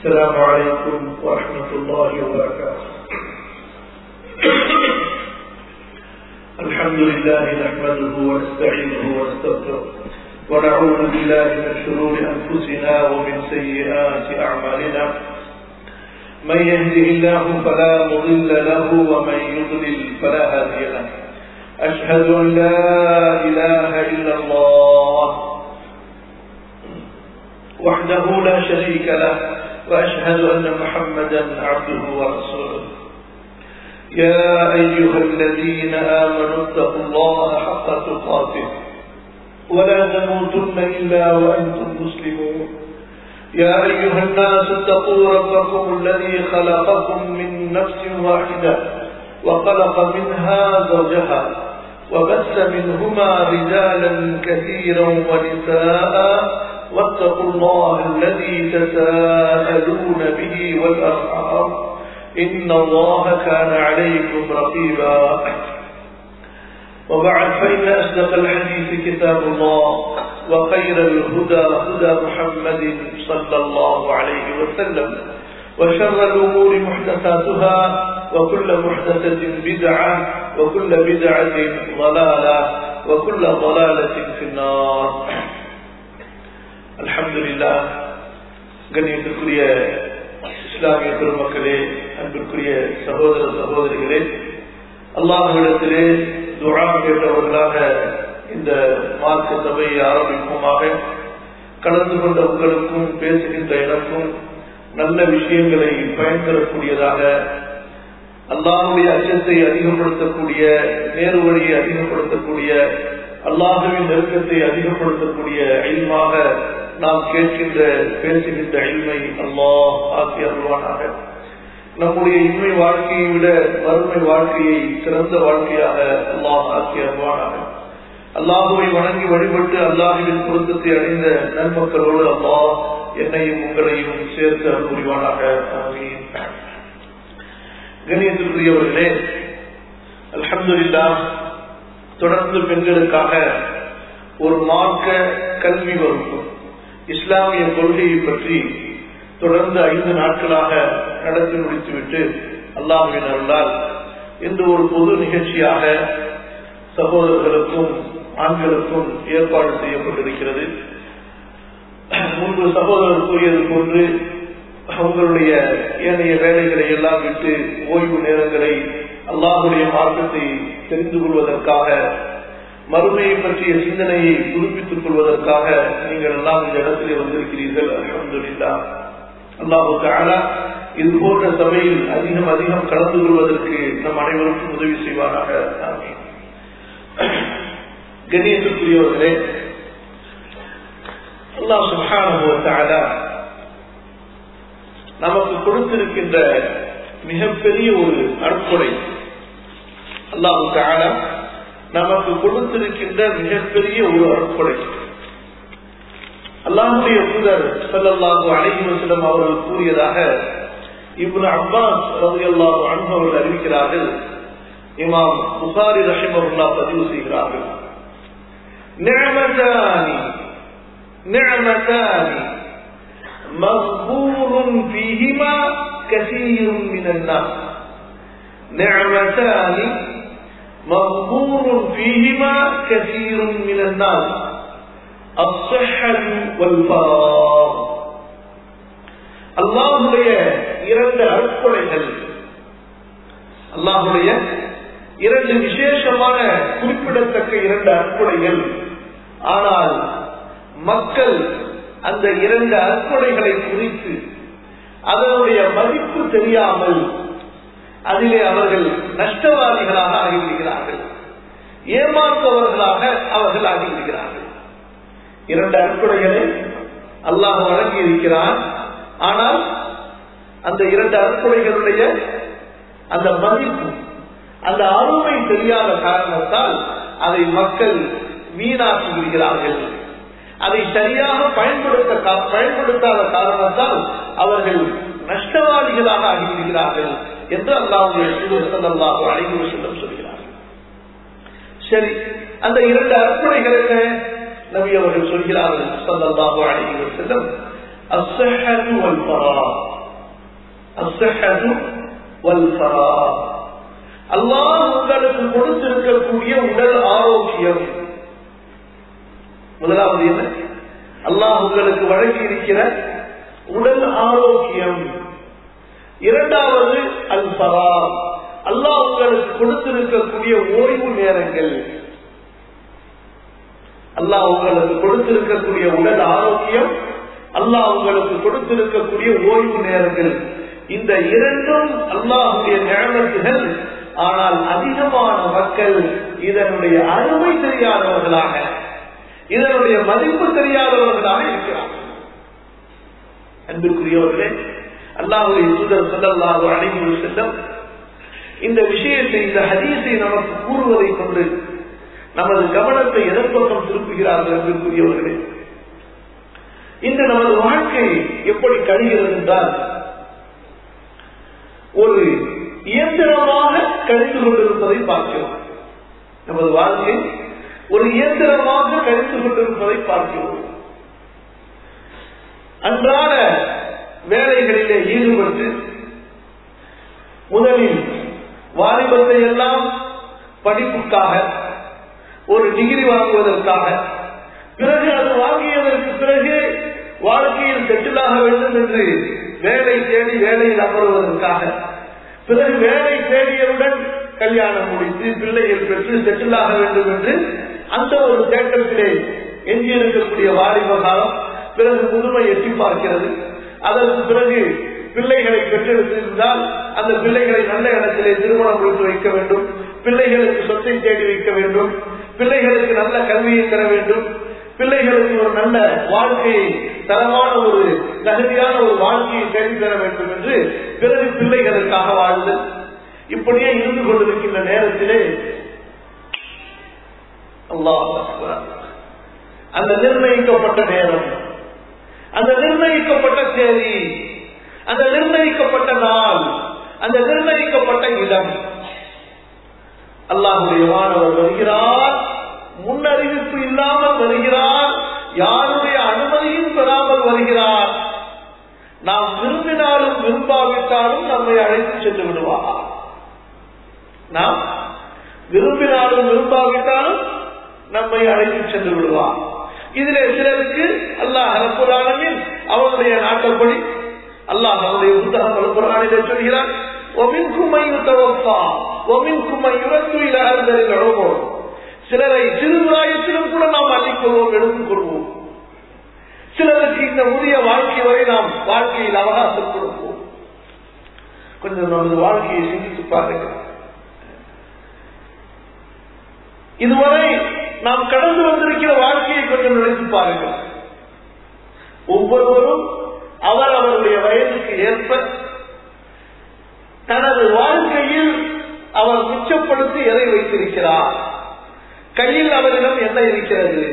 السلام عليكم ورحمة الله وبركاته الحمد لله نحمده ونستعينه ونستغفره ونعوذ بالله من شرور أنفسنا ومن سيئات أعمالنا من يهده الله فلا مضل له ومن يضلل فلا هادي له أشهد أن لا إله إلا الله وحده لا شريك له وأشهد أن محمدا عبده ورسوله يا أيها الذين آمنوا اتقوا الله حق تقاته ولا تموتن إلا وأنتم مسلمون يا أيها الناس اتقوا ربكم الذي خلقكم من نفس واحدة وخلق منها زوجها وبث منهما رجالا كثيرا ونساء واتقوا الله الذي تساءلون به والأرحام إن الله كان عليكم رقيبا وبعد فإن أصدق الحديث كتاب الله وخير الهدى هدى محمد صلى الله عليه وسلم وشر الأمور محدثاتها وكل محدثة بدعة وكل بدعة ضلالة وكل ضلالة في النار الحمد لله கண்ணியத்திற்குரிய இஸ்லாமிய பெருமக்களே அன்பிற்குரிய சகோதர சகோதரிகளே அல்லாஹிடத்திலே துழா கேட்டவர்களாக இந்த மார்க்க சபையை ஆரம்பிப்போமாக கலந்து கொண்ட உங்களுக்கும் பேசுகின்ற எனக்கும் நல்ல விஷயங்களை பயன்பெறக்கூடியதாக அல்லாஹுடைய அச்சத்தை அதிகப்படுத்தக்கூடிய நேரு வழியை அதிகப்படுத்தக்கூடிய அல்லாஹுவின் நெருக்கத்தை அதிகப்படுத்தக்கூடிய அயல்மாக நாம் கேட்கின்ற பேசுகின்ற அழிமை அல்லாஹ் ஆக்கி அருள்வானாக நம்முடைய இன்மை வாழ்க்கையை விட வறுமை வாழ்க்கையை சிறந்த வாழ்க்கையாக அல்லாஹ் ஆக்கி அருள்வானாக அல்லாஹுவை வணங்கி வழிபட்டு அல்லாஹுவின் பொருத்தத்தை அடைந்த நன்மக்களோடு அல்லாஹ் என்னையும் உங்களையும் சேர்த்து அருள் புரிவானாக கணியத்திற்குரியவர்களே அலமதுல்லா தொடர்ந்து பெண்களுக்காக ஒரு மார்க்க கல்வி வகுப்பு இஸ்லாமிய கொள்கையை பற்றி தொடர்ந்து ஐந்து நாட்களாக நடத்தி முடித்துவிட்டு அல்லாஹின் அருளால் இன்று ஒரு பொது நிகழ்ச்சியாக சகோதரர்களுக்கும் ஆண்களுக்கும் ஏற்பாடு செய்யப்பட்டிருக்கிறது முன்பு சகோதரர் கூறியது போன்று உங்களுடைய ஏனைய வேலைகளை எல்லாம் விட்டு ஓய்வு நேரங்களை அல்லாஹுடைய மார்க்கத்தை தெரிந்து கொள்வதற்காக மறுமையை பற்றிய சிந்தனையை புதுப்பித்துக் கொள்வதற்காக நீங்கள் எல்லாம் இந்த இடத்திலே வந்திருக்கிறீர்கள் அலமதுல்லா அல்லாஹுக்கு ஆனா இது போன்ற சபையில் அதிகம் அதிகம் கலந்து கொள்வதற்கு நம் அனைவருக்கும் உதவி செய்வாராக கண்ணியத்திற்குரியவர்களே அல்லாஹ் சுகான நமக்கு கொடுத்திருக்கின்ற மிகப்பெரிய ஒரு அற்புடை அல்லாஹுக்கு ஆனா நமக்கு கொடுத்திருக்கின்ற மிகப்பெரிய ஒரு அற்புடை அல்லாஹுடைய தூதர் சல்லாஹு அழகி வசலம் அவர்கள் கூறியதாக இப்னு அப்பாஸ் ரவி அல்லாஹு அனுபவர்கள் அறிவிக்கிறார்கள் இமாம் புகாரி ரஹிமல்லா பதிவு செய்கிறார்கள் நிழமதானி நிழமதானி مغبور فيهما كثير من الناس نعمتان مغبور فيهما كثير من الناس الصحة والفراغ அல்லாஹுடைய இரண்டு அற்புடைகள் அல்லாஹுடைய இரண்டு விசேஷமான குறிப்பிடத்தக்க இரண்டு அற்புடைகள் ஆனால் மக்கள் அந்த இரண்டு அற்புடைகளை குறித்து அதனுடைய மதிப்பு தெரியாமல் அதிலே அவர்கள் நஷ்டவாதிகளாக ஆகிவிடுகிறார்கள் ஏமாற்றுவர்களாக அவர்கள் ஆகிவிடுகிறார்கள் இரண்டு அற்புடைகளை அல்லாஹ் வழங்கி இருக்கிறான் ஆனால் அந்த இரண்டு அற்புடைகளுடைய அந்த மதிப்பு அந்த அருமை தெரியாத காரணத்தால் அதை மக்கள் வீணாக்கி விடுகிறார்கள் அதை சரியாக பயன்படுத்த பயன்படுத்தாத காரணத்தால் அவர்கள் நஷ்டவாதிகளாக ஆகிவிடுகிறார்கள் என்று அல்லாவுடைய சூழல் அழைவு செல்லும் சொல்கிறார்கள் சரி அந்த இரண்டு அற்புடைகள் என்ன நபி அவர்கள் சொல்கிறார்கள் சல்லல்லாஹு அலைஹி வஸல்லம் அஸ்ஸஹது வல் ஃபரா அஸ்ஸஹது வல் ஃபராக் அல்லாஹ் உங்களுக்கு கொடுத்திருக்கக்கூடிய உடல் ஆரோக்கியம் முதலாவது என்ன அல்லாஹ் உங்களுக்கு வழங்கி இருக்கிற உடல் ஆரோக்கியம் இரண்டாவது அல் பரா அல்லாஹ் உங்களுக்கு கொடுத்திருக்கக்கூடிய ஓய்வு நேரங்கள் அல்லாஹ் உங்களுக்கு கொடுத்திருக்கக்கூடிய உடல் ஆரோக்கியம் அல்லாஹ் உங்களுக்கு கொடுத்திருக்கக்கூடிய ஓய்வு நேரங்கள் இந்த இரண்டும் அல்லாஹுடைய ஞானத்துகள் ஆனால் அதிகமான மக்கள் இதனுடைய அருமை தெரியாதவர்களாக இதனுடைய மதிப்பு தெரியாதவர்களாக இருக்கிறார்கள் அன்பிற்குரியவர்களே அல்லாஹுடைய தூதர் சொல்லல்லாஹு அணைவு செல்லம் இந்த விஷயத்தை இந்த ஹதீஸை நமக்கு கூறுவதை கொண்டு நமது கவனத்தை எதற்பக்கம் திருப்புகிறார்கள் அன்பிற்குரியவர்களே இன்று நமது வாழ்க்கை எப்படி கழிகிறது என்றால் ஒரு இயந்திரமாக கழித்து கொண்டிருப்பதை பார்க்கிறோம் நமது வாழ்க்கை ஒரு இயந்திரமாக கழித்து கொண்டிருப்பதை பார்க்கிறோம் அன்றாட வேலைகளிலே ஈடுபட்டு முதலில் வாலிபத்தை எல்லாம் படிப்புக்காக ஒரு டிகிரி வாங்குவதற்காக பிறகு அது வாங்கியதற்கு பிறகு வாழ்க்கையில் செட்டிலாக வேண்டும் என்று வேலை தேடி வேலையில் அமர்வதற்காக பிறகு வேலை தேடியவுடன் கல்யாணம் முடித்து பிள்ளைகள் பெற்று செட்டிலாக வேண்டும் என்று அந்த ஒரு தேட்டத்திலே எஞ்சியிருக்கக்கூடிய வாலிப காலம் பிறகு முதுமை எட்டி பார்க்கிறது அதற்கு பிறகு பிள்ளைகளை பெற்றெடுத்திருந்தால் அந்த பிள்ளைகளை நல்ல இடத்திலே திருமணம் கொடுத்து வைக்க வேண்டும் பிள்ளைகளுக்கு சொத்தை தேடி வைக்க வேண்டும் பிள்ளைகளுக்கு நல்ல கல்வியை தர வேண்டும் பிள்ளைகளுக்கு ஒரு நல்ல வாழ்க்கையை தரமான ஒரு தகுதியான ஒரு வாழ்க்கையை தேடி தர வேண்டும் என்று பிறகு பிள்ளைகளுக்காக வாழ்தல் இப்படியே இருந்து கொண்டிருக்கின்ற நேரத்திலே அல்லாஹ் அந்த நிர்ணயிக்கப்பட்ட நேரம் அந்த நிர்ணயிக்கப்பட்ட தேதி அந்த நிர்ணயிக்கப்பட்ட நாள் அந்த நிர்ணயிக்கப்பட்ட இடம் அல்லாஹுடைய மாணவர் வருகிறார் முன்னறிவிப்பு இல்லாமல் வருகிறார் யாருடைய அனுமதியும் பெறாமல் வருகிறார் நாம் விரும்பினாலும் விரும்பாவிட்டாலும் நம்மை அழைத்து சென்று விடுவார் நாம் விரும்பினாலும் விரும்பாவிட்டாலும் நம்மை அழைத்து சென்று விடுவார் இதிலே சிலருக்கு அல்லாஹ் அலப்புரானில் அவனுடைய நாட்டப்படி அல்லாஹ் அவனுடைய புத்தகம் அலப்புரானிலே சொல்கிறான் சிலரை சிறுபிராயத்திலும் கூட நாம் அள்ளிக்கொள்வோம் எடுத்துக் கொள்வோம் சிலருக்கு இந்த புதிய வாழ்க்கை வரை நாம் வாழ்க்கையில் அவகாசம் கொடுப்போம் கொஞ்சம் நமது வாழ்க்கையை சிந்தித்து பாருங்க இதுவரை நாம் கடந்து வந்திருக்கிற வாழ்க்கையை கொஞ்சம் நினைத்து பாருங்கள் ஒவ்வொருவரும் அவர் அவருடைய வயதுக்கு ஏற்ப தனது வாழ்க்கையில் அவர் மிச்சப்படுத்தி எதை வைத்திருக்கிறார் கையில் அவரிடம் என்ன இருக்கிறது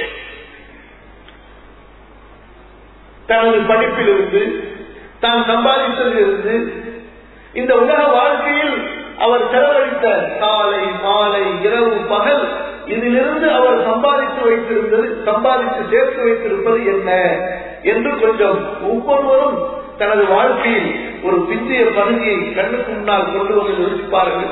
தனது படிப்பிலிருந்து தான் சம்பாதித்ததிலிருந்து இந்த உலக வாழ்க்கையில் அவர் செலவழித்த காலை மாலை இரவு பகல் இதிலிருந்து அவர் சம்பாதித்து வைத்திருந்தது சம்பாதித்து சேர்த்து வைத்திருப்பது என்ன என்று கொஞ்சம் ஒவ்வொருவரும் தனது வாழ்க்கையில் ஒரு பிந்திய பகுதியை கண்ணுக்கு முன்னால் கொண்டு வந்து யோசிப்பார்கள்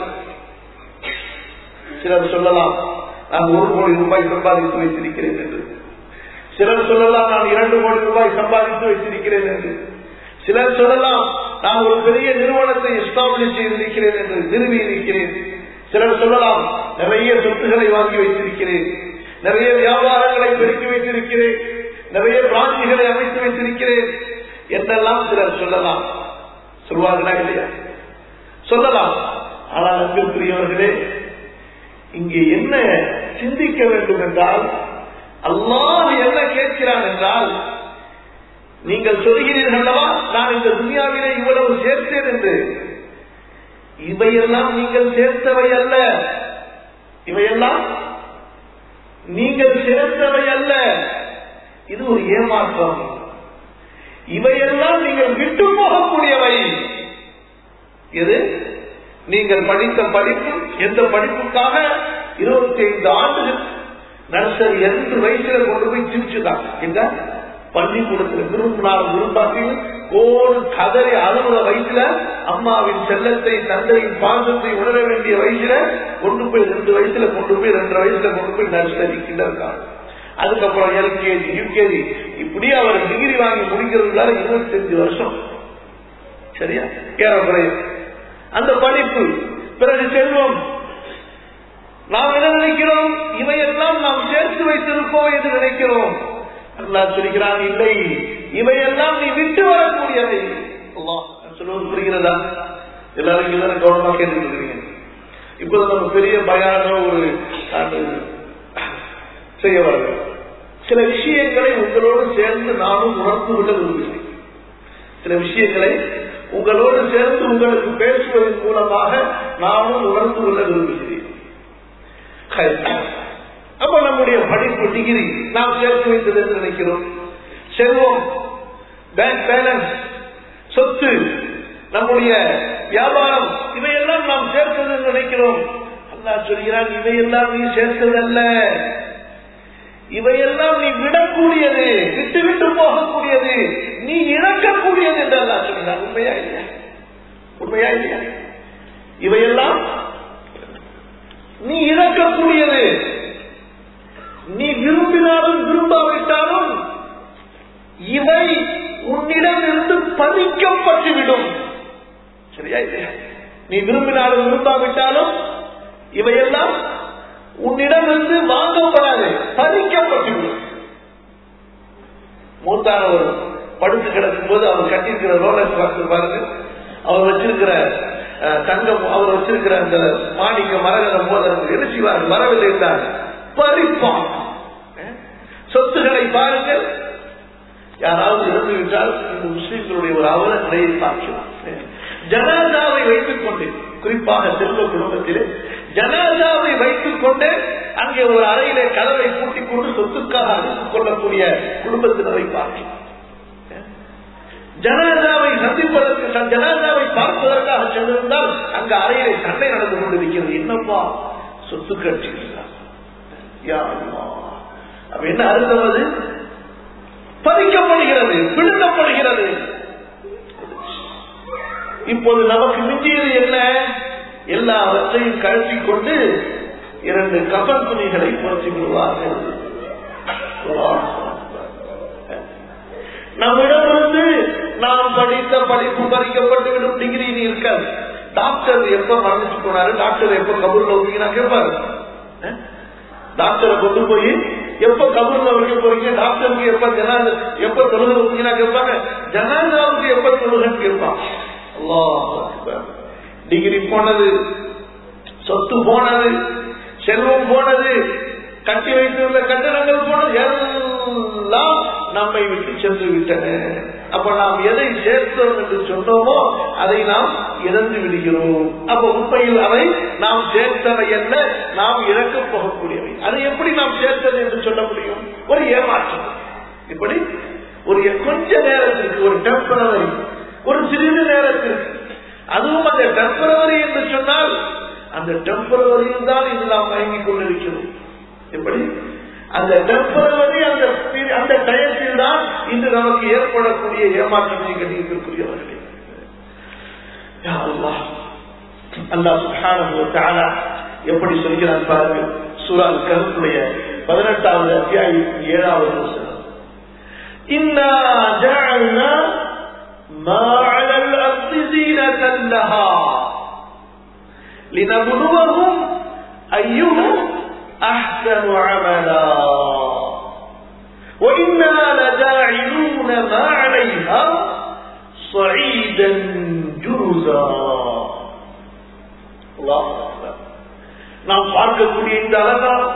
சிலர் சொல்லலாம் நான் ஒரு கோடி ரூபாய் சம்பாதித்து வைத்திருக்கிறேன் என்று சிலர் சொல்லலாம் நான் இரண்டு கோடி ரூபாய் சம்பாதித்து வைத்திருக்கிறேன் என்று சிலர் சொல்லலாம் நான் ஒரு பெரிய நிறுவனத்தை எஸ்டாப்ளிஷ் செய்திருக்கிறேன் என்று நிறுவி இருக்கிறேன் சிலர் சொல்லலாம் நிறைய சொத்துக்களை வாங்கி வைத்திருக்கிறேன் நிறைய வியாபாரங்களை பெருக்கி வைத்திருக்கிறேன் நிறைய பிராஞ்சிகளை அமைத்து வைத்திருக்கிறேன் என்றெல்லாம் சிலர் சொல்லலாம் சொல்வார்களா இல்லையா சொல்லலாம் ஆனால் அன்பிற்குரியவர்களே இங்கே என்ன சிந்திக்க வேண்டும் என்றால் அல்லாஹ் என்ன கேட்கிறான் என்றால் நீங்கள் சொல்கிறீர்கள் அல்லவா நான் இந்த துனியாவிலே இவ்வளவு சேர்த்தேன் என்று இவையெல்லாம் நீங்கள் சேர்த்தவை அல்ல இவையெல்லாம் நீங்கள் சேர்த்தவை அல்ல இது ஒரு ஏமாற்றம் இவையெல்லாம் நீங்கள் விட்டு போகக்கூடியவை எது நீங்கள் படித்த படிப்பு எந்த படிப்புக்காக இருபத்தி ஐந்து ஆண்டுகள் நர்சரி இரண்டு வயசுல கொண்டு போய் சிரிச்சுதான் என்ன பள்ளிக்கூடத்துல விரும்பினாலும் விரும்பாத்தையும் கோடு கதறி அழுகுற வயசுல அம்மாவின் செல்லத்தை தந்தையின் பாசத்தை உணர வேண்டிய வயசுல கொண்டு போய் ரெண்டு வயசுல கொண்டு போய் ரெண்டு வயசுல கொண்டு போய் நர்சரி இருக்காங்க அதுக்கப்புறம் எல்கேஜி யூகேஜி இப்படி அவர் டிகிரி வாங்கி முடிக்கிறதுக்குள்ளார இருபத்தஞ்சு வருஷம் சரியா ஏறக்குறைய அந்த படிப்பு பிறகு செல்வம் நாம் என்ன நினைக்கிறோம் இவையெல்லாம் நாம் சேர்த்து வைத்திருப்போம் என்று நினைக்கிறோம் அல்லாஹ் சொல்கிறான் இல்லை இவையெல்லாம் நீ விட்டு வரக்கூடியவை அல்லாஹ் சொல்லுவது புரிகிறதா எல்லாரும் இங்க தானே கவனமா கேட்டுட்டு இருக்கிறீங்க இப்போது நம்ம பெரிய பயான ஒரு அது, செய்ய வரது சில விஷயங்களை உங்களோடு சேர்ந்து நானும் உணர்ந்து கொள்ள விரும்புகிறேன் சில விஷயங்களை உங்களோடு சேர்ந்து உங்களுக்கு பேசுவதன் மூலமாக நானும் உணர்ந்து கொள்ள விரும்புகிறேன் ஹை. அப்ப நம்முடைய படிப்பு டிகிரி நாம் சேர்த்து வைத்தது என்று நினைக்கிறோம் செல்வம் பேங்க் பேலன்ஸ் சொத்து நம்முடைய வியாபாரம் இவையெல்லாம் நாம் சேர்த்தது என்று நினைக்கிறோம் அல்லாஹ் சொல்கிறான் இவையெல்லாம் நீ சேர்த்ததல்ல இவையெல்லாம் நீ விடக்கூடியது விட்டு விட்டு போகக்கூடியது நீ இழக்கக்கூடியது என்று அல்லாஹ் சொல்கிறான் உண்மையா இல்லையா உண்மையா இல்லையா இவையெல்லாம் நீ இழக்கக்கூடியது நீ விரும்பினாலும் விரும்பாவிட்டாலும் இவை உன்னிடம் இருந்து பறிக்கப்பட்டுவிடும் சரியா இல்லையா நீ விரும்பினாலும் விரும்பாவிட்டாலும் இவையெல்லாம் உன்னிடம் இருந்து வாங்கப்படாது பறிக்கப்பட்டுவிடும் மூத்தானவர் படுத்து கிடக்கும் போது அவர் கட்டியிருக்கிற ரோலக்ஸ் பார்த்து பாருங்க அவர் வச்சிருக்கிற அஹ், தங்கம் அவர் வச்சிருக்கிற அந்த மாணிக்க மரகத மோதிரம் என்ன செய்வார் வரவில்லை என்றார் பறிப்பான் அஹ், சொத்துக்களை பாருங்கள் யாராவது இறந்து விட்டால் இந்த முஸ்லிம்களுடைய ஒரு அவல நிலையை பார்க்கலாம் ஜனாதாவை வைத்துக் கொண்டு குறிப்பாக செல்வ குடும்பத்திலே ஜனாதாவை வைத்துக் கொண்டு அங்கே ஒரு அறையிலே கதவை பூட்டிக் கொண்டு சொத்துக்காக அழைத்துக் கொள்ளக்கூடிய குடும்பத்தினரை பார்க்கலாம் ஜனாதாவை சந்திப்பதற்கு தன் ஜனாதாவை பார்ப்பதற்காக சென்றிருந்தால் அங்க அறையிலே சண்டை நடந்து கொண்டிருக்கிறது என்னப்பா சொத்து கட்சிகிறார் அப்ப என்ன அர்த்தம் அது பறிக்கப்படுகிறது பிடுங்கப்படுகிறது இப்போது நமக்கு மிஞ்சியது என்ன எல்லாவற்றையும் கழற்றிக் கொண்டு இரண்டு கபன் துணிகளை பொருத்தி விடுவார்கள் நம்மிடமிருந்து நாம் படித்த படிப்பு பறிக்கப்பட்டு விடும் டிகிரி நீ இருக்காது டாக்டர் எப்ப மரணிச்சு போனாரு டாக்டர் எப்ப கபூர்ல ஊத்தினா கேட்பாரு அஹ்? டாக்டரை கொண்டு போய் எப்ப கபூர்ல வைக்க போறீங்க டாக்டருக்கு எப்ப ஜனாத எப்ப தொழுகை ஊத்தினா கேட்பாங்க ஜனாதாவுக்கு எப்ப தொழுகன்னு கேட்பான் அல்லாஹ் அக்பர். டிகிரி போனது சொத்து போனது செல்வம் போனது கட்டி வைத்துள்ள கட்டணங்கள் போனது எல்லாம் நம்மை விட்டு சென்று விட்டன அப்ப நாம் எதை சேர்த்தோம் என்று சொன்னோமோ அதை நாம் இழந்து விடுகிறோம் அப்ப உண்மையில் அவை நாம் சேர்த்தவை அல்ல நாம் இழக்கப் போகக்கூடியவை அதை எப்படி நாம் சேர்த்தது என்று சொல்ல முடியும் ஒரு ஏமாற்றம் இப்படி ஒரு கொஞ்ச நேரத்திற்கு ஒரு டெம்பரவரி ஒரு சிறிது நேரத்திற்கு அதுவும் அந்த டெம்பரவரி என்று சொன்னால் அந்த டெம்பரவரியில் தான் இது நாம் மயங்கிக் கொண்டிருக்கிறோம் எப்படி அந்த டெம்பரவரி அந்த பீரி- அந்த டயத்தில் தான் இன்று நமக்கு ஏற்படக்கூடிய ஏமாற்றத்தை கண்டிக்கக்கூடியவர்களே யா அல்லாஹ் அல்லாஹ் சுப்ஹானஹு வ தஆலா எப்படி சொல்கிறான் பாருங்க சூரா கருத்துடைய பதினெட்டாவது அத்தியாயத்தின் ஏழாவது வசனம் إنا جعلنا ما على الأرض زينة لها لنبلوهم أيهم أحسن عملا وإنا لجاعلون ما عليها صعيدا جرزا الله أكبر நாம் பார்க்கக்கூடிய இந்த அலங்காரம்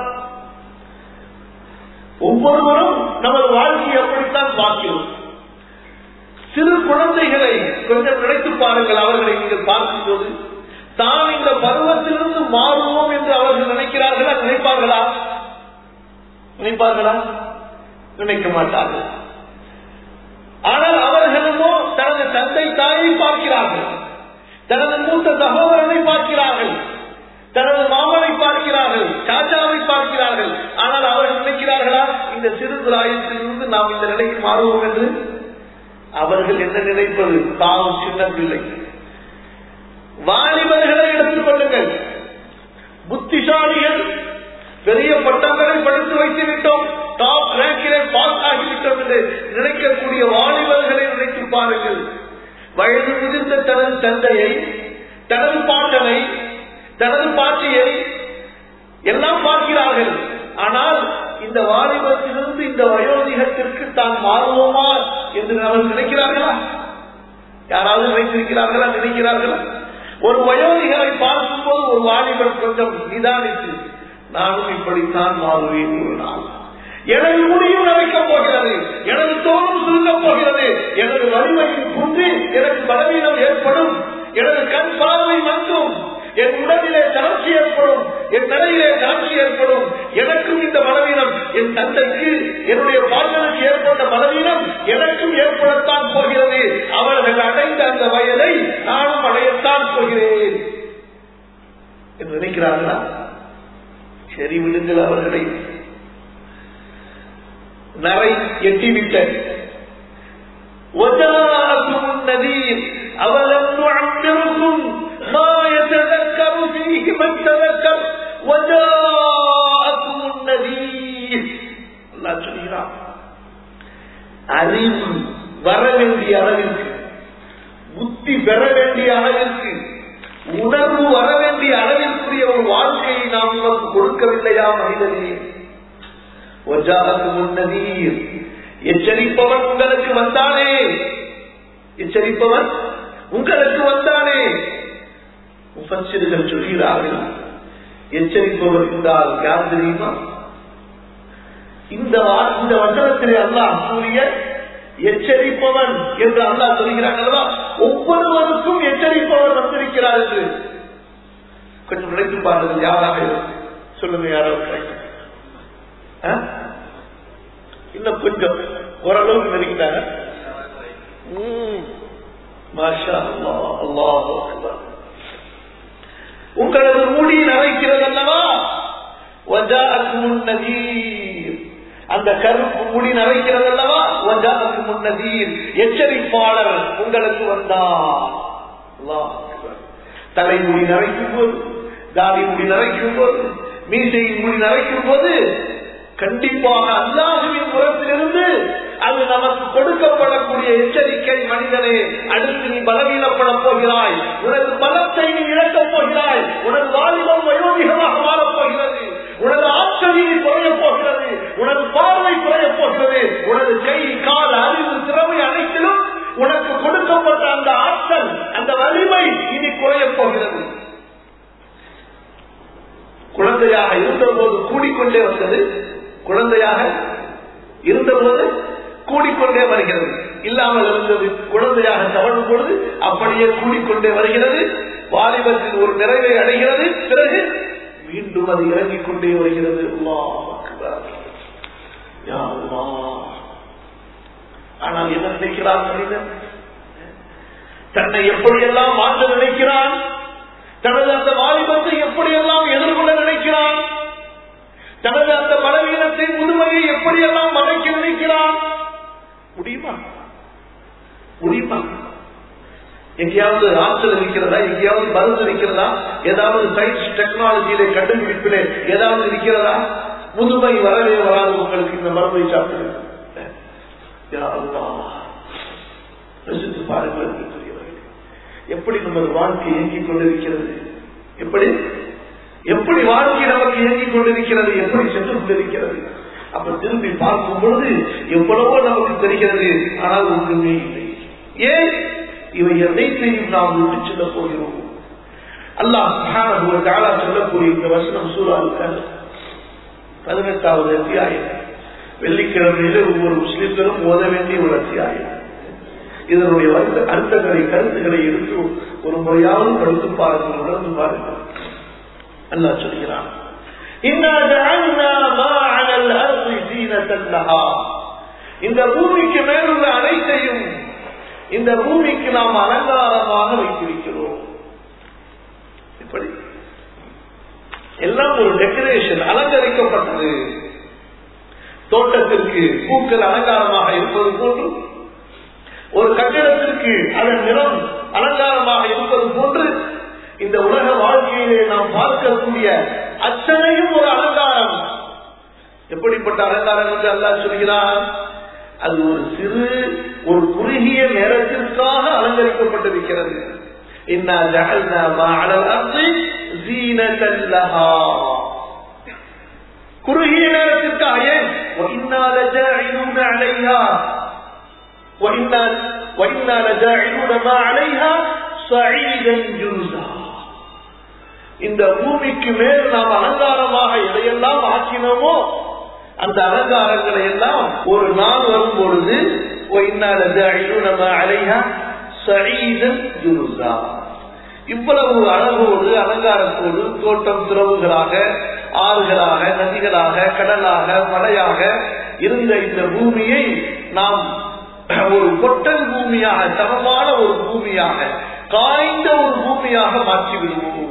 ஒவ்வொருவரும் நமது வாழ்க்கையை அப்படித்தான் பார்க்கிறோம் சிறு குழந்தைகளை கொஞ்சம் நினைத்து பாருங்கள் அவர்களை நீங்கள் பார்க்கும்போது தான் இந்த பருவத்திலிருந்து மாறுவோம் என்று அவர்கள் நினைக்கிறார்களா நினைப்பார்களா நினைப்பார்களா நினைக்க மாட்டார்கள் ஆனால் அவர்களுமோ தனது தந்தை தாயை பார்க்கிறார்கள் தனது மூத்த சகோதரனை பார்க்கிறார்கள் தனது மாமனை பார்க்கிறார்கள் சாச்சாவை பார்க்கிறார்கள் ஆனால் அவர்கள் நினைக்கிறார்களா இந்த சிறு பிராயத்திலிருந்து நாம் இந்த நிலைக்கு மாறுவோம் என்று அவர்கள் என்ன நினைப்பது தாம் சின்ன பிள்ளை வாலிபர்களை எடுத்துக் கொள்ளுங்கள் புத்திசாலிகள் பெரிய பட்டங்களை படித்து வைத்து விட்டோம் டாப் ரேங்கிலே பாஸ் ஆகிவிட்டோம் என்று நினைக்கக்கூடிய வாலிபர்களை நினைத்து பாருங்கள் வயது முதிர்ந்த தனது தந்தையை தனது பாட்டனை தனது பாட்டியை எல்லாம் பார்க்கிறார்கள் ஆனால் இந்த வாலிபத்திலிருந்து இந்த வயோதிகத்திற்கு தான் மாறுவோமா என்று அவர்கள் நினைக்கிறார்களா யாராவது நினைத்திருக்கிறார்களா நினைக்கிறார்களா ஒரு வயோதிகரை பார்க்கும் போது ஒரு வாலிபர் கொஞ்சம் நிதானித்து நானும் இப்படித்தான் மாறுவேன் ஒரு நாள் எனது முடியும் நரைக்கப் போகிறது எனது தோலும் சுருங்கப் போகிறது எனது வலிமையின் குன்று எனக்கு பலவீனம் ஏற்படும் எனது கண் பார்வை மங்கும் என் உடலிலே தளர்ச்சி ஏற்படும் என் தலையிலே தளர்ச்சி ஏற்படும் எனக்கும் இந்த பலவீனம் என் தந்தைக்கு என்னுடைய பாட்டனுக்கு ஏற்பட்ட பலவீனம் எனக்கும் ஏற்படத்தான் போகிறது அவர்கள் அடைந்த அந்த வயதை நானும் அடையத்தான் போகிறேன் என்று நினைக்கிறார்களா சரி விடுங்கள் அவர்களை நரை எட்டிவிட்ட وجاءكم النذير أولم نعمركم ما يتذكر فيه من تذكر وجاءكم النذير الله சொல்கிறார் அறிவு வர வேண்டிய அளவிற்கு புத்தி பெற வேண்டிய அளவிற்கு உணர்வு வர வேண்டிய அளவிற்குரிய ஒரு வாழ்க்கையை நாம் உனக்கு கொடுக்கவில்லையா மனிதனே ஒஜாவுக்கு முன்னதீர் எச்சரிப்பவன் உங்களுக்கு வந்தானே எச்சரிப்பவன் உங்களுக்கு வந்தானே முஃபssiர்கள் சொல்கிறார்கள் எச்சரிப்பவர் என்றால் யார் தெரியுமா இந்த வா- இந்த வசனத்திலே அல்லாஹ் கூறிய எச்சரிப்பவன் என்று அல்லாஹ் சொல்கிறான் அல்லவா ஒவ்வொருவருக்கும் எச்சரிப்பவர் வந்திருக்கிறார் என்று கொஞ்சம் நினைத்து பாருங்கள் யாராக இருக்கும். சொல்லுங்க யாரோ ஆ? இன்னும் கொஞ்சம் ஓரளவுக்கு நெருங்கிட்டாங்க ம். மாஷா அல்லாஹ், அல்லாஹு அக்பர். உங்களது முடி நரைக்கிறது அல்லவா وجاءكم النذير அந்த கருப்பு முடி நரைக்கிறது அல்லவா وجاءكم النذير எச்சரிப்பாளர் உங்களுக்கு வந்தார் அல்லாஹ் அக்பர். தலைமுடி நரைக்கும் போது தாடி முடி நரைக்கும் போது மீசையின் முடி நரைக்கும் போது கண்டிப்பாக அல்லாஹுவின் புறத்திலிருந்து அது நமக்கு கொடுக்கப்படக்கூடிய எச்சரிக்கை மனிதனே அடுத்து நீ பலவீனப்படப் போகிறாய் உனது பலத்தை நீ இழக்கப் போகிறாய் உனது வாலிபம் வயோதிகமாக மாறப் போகிறது உனது ஆற்றலி குறையப் போகிறது உனது பார்வை குறையப் போகிறது உனது கை கால் அறிவு திறமை அனைத்திலும் உனக்கு கொடுக்கப்பட்ட அந்த ஆற்றல் அந்த வலிமை இனி குறையப் போகிறது குழந்தையாக இருந்தபோது கூடிக்கொண்டே வந்தது குழந்தையாக இருந்தபோது கூடிக்கொண்டே வருகிறது இல்லாமல் இருந்தது குழந்தையாக தவழும் பொழுது அப்படியே கூடிக்கொண்டே வருகிறது வாலிபத்தில் ஒரு நிறைவை அடைகிறது பிறகு மீண்டும் அது இறங்கிக் கொண்டே வருகிறது அல்லாஹ் அக்பர். யா அல்லாஹ். ஆனால் என்ன நினைக்கிறான் மனிதன் தன்னை எப்படியெல்லாம் மாற்ற நினைக்கிறான் தனது அந்த வாலிபத்தை எப்படியெல்லாம் எதிர்கொள்ள நினைக்கிறான் தனது அந்த பலவீனத்தை முதுமையை எப்படியெல்லாம் மறைக்க நினைக்கிறான் முடியுமா முடியுமா எங்கேயாவது ஆற்றல் இருக்கிறதா எங்கேயாவது மருந்து இருக்கிறதா ஏதாவது சயின்ஸ் டெக்னாலஜியிலே கண்டுபிடிப்பிலே ஏதாவது இருக்கிறதா முதுமை வரவே வராது உங்களுக்கு இந்த மருந்தை சாப்பிடுங்க யா அல்லாஹ். யோசித்து பாருங்கள் அன்புக்குரியவர்களே. எப்படி நமது வாழ்க்கை இயங்கிக் கொண்டிருக்கிறது எப்படி எப்படி வாழ்க்கை நமக்கு இயங்கிக் கொண்டிருக்கிறது எப்படி சென்று கொண்டிருக்கிறது அப்ப திரும்பி பார்க்கும் பொழுது எவ்வளவோ நமக்கு தெரிகிறது ஆனால் ஒன்றுமே இல்லை ஏன் இவை அனைத்தையும் நாம் விட்டு செல்ல போகிறோம் அல்லாஹ் சுப்ஹானஹு வ தஆலா சொல்லக்கூடிய இந்த வசனம் சூறாவுக்கான பதினெட்டாவது அத்தியாயம் வெள்ளிக்கிழமையில ஒவ்வொரு முஸ்லிம்களும் ஓத வேண்டிய ஒரு அத்தியாயம் இதனுடைய வருத்த- அர்த்தங்களை கருத்துக்களை எடுத்து ஒரு முறையாவது படித்து பாருங்கள் உணர்ந்து பாருங்கள் அல்லாஹ் சொல்கிறான் "இன்னா ஜஅல்னா மா அலல் அர்தி ஸீனத்தன் லஹா." இந்த பூமிக்கு மேலுள்ள அனைத்தையும் இந்த பூமிக்கு நாம் அலங்காரமாக வைத்திருக்கிறோம் இப்படி எல்லாம் ஒரு டெக்கரேஷன் அலங்கரிக்கப்பட்டது தோட்டத்திற்கு பூக்கள் அலங்காரமாக இருப்பது போன்று ஒரு கட்டிடத்திற்கு அதன் நிறம் அலங்காரமாக இருப்பது போன்று இந்த உலக வாழ்க்கையிலே நாம் பார்க்கக்கூடிய அத்தனையும் ஒரு அலங்காரம் எப்படிப்பட்ட அலங்காரம் என்று அல்லாஹ் சொல்கிறார் அது ஒரு சிறு ஒரு குறுகிய நேரத்திற்காக அலங்கரிக்கப்பட்டிருக்கிறது இன்னா ஜஅல்னா மா அலல் அர்தி ஜீனத்தன் லஹா குறுகிய நேரத்திற்காக ஏன் وَإِنَّا لَجَاعِلُونَ عَلَيْهَا وَإِنَّا وَإِنَّا لَجَاعِلُونَ مَا عَلَيْهَا صَعِيدًا جُرُزًا இந்த பூமிக்கு மேல் நாம் அலங்காரமாக எதையெல்லாம் ஆக்கினோமோ அந்த அலங்காரங்களை எல்லாம் ஒரு நாள் வரும் பொழுது இவ்வளவு அழகோடு அலங்காரத்தோடு தோட்டம் துறவுகளாக ஆறுகளாக நதிகளாக கடலாக மலையாக இருந்த இந்த பூமியை நாம் ஒரு கொட்டல் பூமியாக சமமான ஒரு பூமியாக காய்ந்த ஒரு பூமியாக மாற்றி விடுவோம்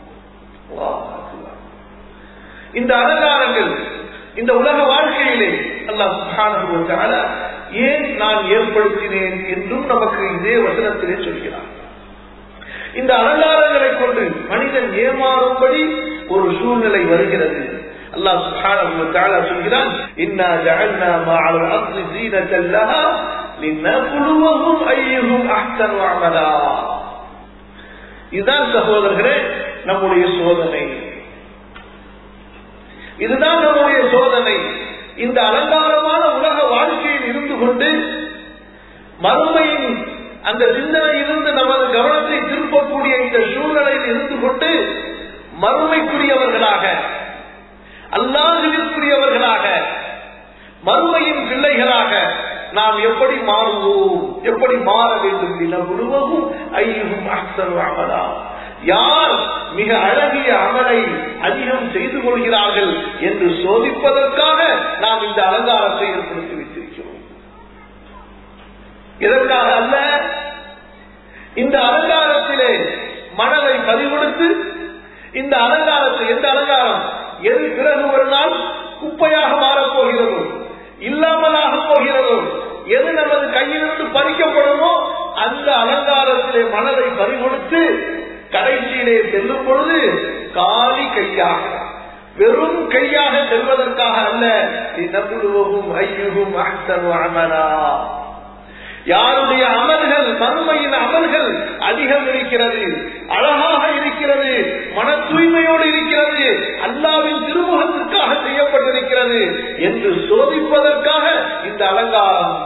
இந்த அலங்காரங்கள் இந்த உலக வாழ்க்கையிலே அல்லாஹ் சுப்ஹானஹு வ தஆலா ஏன் நான் ஏற்படுத்தினேன் என்றும் நமக்கு இதே வசனத்திலே சொல்கிறார் இந்த அலங்காரங்களை கொண்டு மனிதன் ஏமாறும்படி ஒரு சூழ்நிலை வருகிறது அல்லாஹ் சுப்ஹானஹு வ தஆலா சொல்கிறான் இன்னா ஜஅல்னா மa'al அர்தி ஜீனத்தன் லஹா லினப்லுவஹும் அய்யுஹும் அஹ்சனு அமலா இதுதான் சகோதரர்களே நம்முடைய சோதனை இதுதான் நம்முடைய சோதனை இந்த அலங்காரமான உலக வாழ்க்கையில் இருந்து கொண்டு மறுமையின் அந்த சிந்தனையிலிருந்து நமது கவனத்தை திருப்பக்கூடிய இந்த சூழ்நிலையில் இருந்து கொண்டு மறுமைக்குரியவர்களாக அல்லாஹுவிற்குரியவர்களாக மறுமையின் பிள்ளைகளாக நாம் எப்படி மாறுவோம் எப்படி மாற வேண்டும் என முழுவதும் ஐயும் அக்சரு அமலா யார் மிக அழகிய அமலை அதிகம் செய்து கொள்கிறார்கள் என்று சோதிப்பதற்காக நாம் இந்த அலங்காரத்தை ஏற்படுத்தி வைத்திருக்கிறோம் இதற்காக அல்ல இந்த அலங்காரத்திலே மனதை பதிவெடுத்து இந்த அலங்காரத்தை எந்த அலங்காரம் எது பிறகு ஒரு நாள் குப்பையாக மாறப் போகிறதோ இல்லாமலாக போகிறதோ எது நமது கையிலிருந்து பறிக்கப்படுமோ அந்த அலங்காரத்திலே மனதை பறிகொடுத்து கடைசியிலே செல்லும் பொழுது காலி கையாக வெறும் கையாக செல்வதற்காக அல்ல நபுலுவகும் ஐயுகும் அஹ்சனு அமலா யாருடைய அமல்கள் மறுமையின் அமல்கள் அதிகம் இருக்கிறது அழகாக இருக்கிறது மன தூய்மையோடு இருக்கிறது அல்லாவின் திருமுகத்திற்காக செய்யப்பட்டிருக்கிறது என்று சோதிப்பதற்காக இந்த அலங்காரம்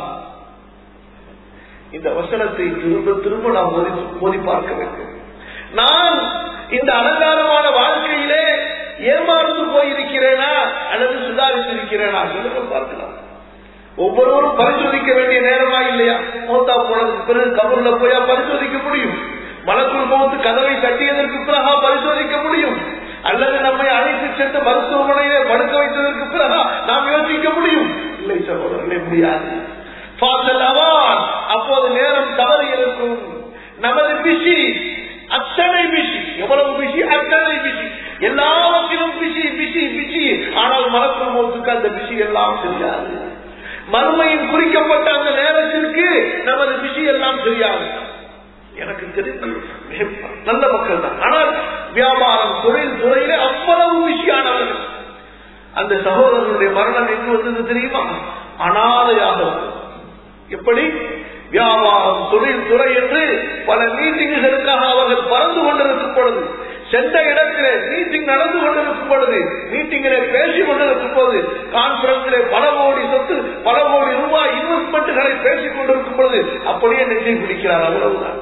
இந்த வசனத்தை திரும்ப திரும்ப நாம் மோதி பார்க்க வேண்டும் நான் இந்த அலங்காரமான வாழ்க்கையிலே ஏமாந்து போயிருக்கிறேனா அல்லது சுதாரித்திருக்கிறேனா சொல்லுங்க பார்க்கலாம் ஒவ்வொருவரும் பரிசோதிக்க வேண்டிய நேரமா இல்லையா மூத்தா போனதுக்கு பிறகு கபூர்ல போயா பரிசோதிக்க முடியும் மலக்குள் போத்து கதவை தட்டியதற்கு பிறகா பரிசோதிக்க முடியும் அல்லது நம்மை அழைத்து சென்று மருத்துவமனையிலே படுக்க வைத்ததற்கு பிறகா நாம் யோசிக்க முடியும் இல்லை சகோதரர்களே முடியாது அப்போது நேரம் தவறு இருக்கும் நமது பிசி அத்தனை பிசி எவ்வளவு பிசி அத்தனை பிசி எல்லாவற்றிலும் பிசி பிசி பிசி ஆனால் மலக்குள் போத்துக்கு அந்த பிசி எல்லாம் தெரியாது மறுமையின் குறிக்கப்பட்ட அந்த நேரத்திற்கு நமது பிசி எல்லாம் தெரியாது எனக்கு தெரிந்து நல்ல மக்கள் தான் ஆனால் வியாபாரம் தொழில் துறையில அவ்வளவு விஷயானவர்கள் அந்த சகோதரனுடைய மரணம் எங்கு வந்தது தெரியுமா அனாதையாக எப்படி வியாபாரம் தொழில் துறை என்று பல மீட்டிங்குகளுக்காக அவர்கள் பறந்து கொண்டிருக்கும் பொழுது சென்ற இடத்திலே மீட்டிங் நடந்து கொண்டிருக்கும் பொழுது மீட்டிங்கிலே பேசிக் கொண்டிருக்கும் போது கான்பரன்ஸிலே பல கோடி சொத்து பல கோடி ரூபாய் இன்வெஸ்ட்மெண்ட்களை பேசிக் கொண்டிருக்கும் பொழுது அப்படியே நெஞ்சை பிடிக்கிறார் அவ்வளவுதான்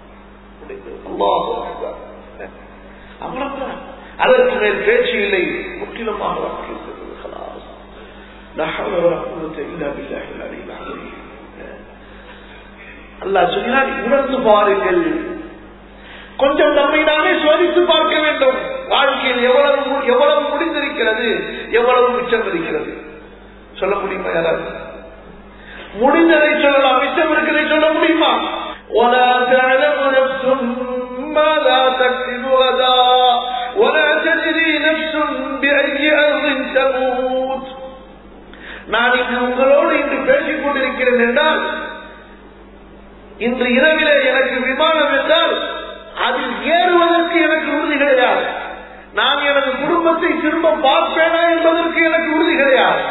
அவ்வளவுதான் அதற்கு மேல் பேச்சு இல்லை முற்றிலுமாக அல்லா சொன்னார் உணர்ந்து பாருங்கள் கொஞ்சம் நம்மை நாமே சோதித்து பார்க்க வேண்டும் வாழ்க்கையில் எவ்வளவு எவ்வளவு முடிந்திருக்கிறது எவ்வளவு மிச்சம் இருக்கிறது சொல்ல முடியுமா யாராவது முடிந்ததை சொல்லலாம் மிச்சம் இருக்கிறதை சொல்ல முடியுமா ولا تعلم نفس ماذا تكسب غدا ولا تدري نفس بأي أرض تموت நான் இன்று உங்களோடு இன்று பேசிக் கொண்டிருக்கிறேன் என்றால் இன்று இரவிலே எனக்கு விமானம் என்றால் அதில் ஏறுவதற்கு எனக்கு உறுதி கிடையாது நான் எனது குடும்பத்தை திரும்ப பார்ப்பேனா என்பதற்கு எனக்கு உறுதி கிடையாது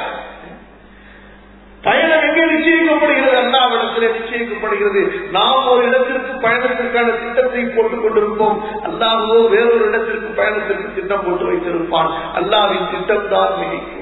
பயணம் எங்கே நிச்சயிக்கப்படுகிறது அல்லாவிடத்திலே நிச்சயிக்கப்படுகிறது நாம் ஒரு இடத்திற்கு பயணத்திற்கான திட்டத்தை போட்டுக் கொண்டிருப்போம் அல்லாஹோ வேறொரு இடத்திற்கு பயணத்திற்கு திட்டம் போட்டு வைத்திருப்பான் அல்லாவின் திட்டம் தான் மிகைக்கும்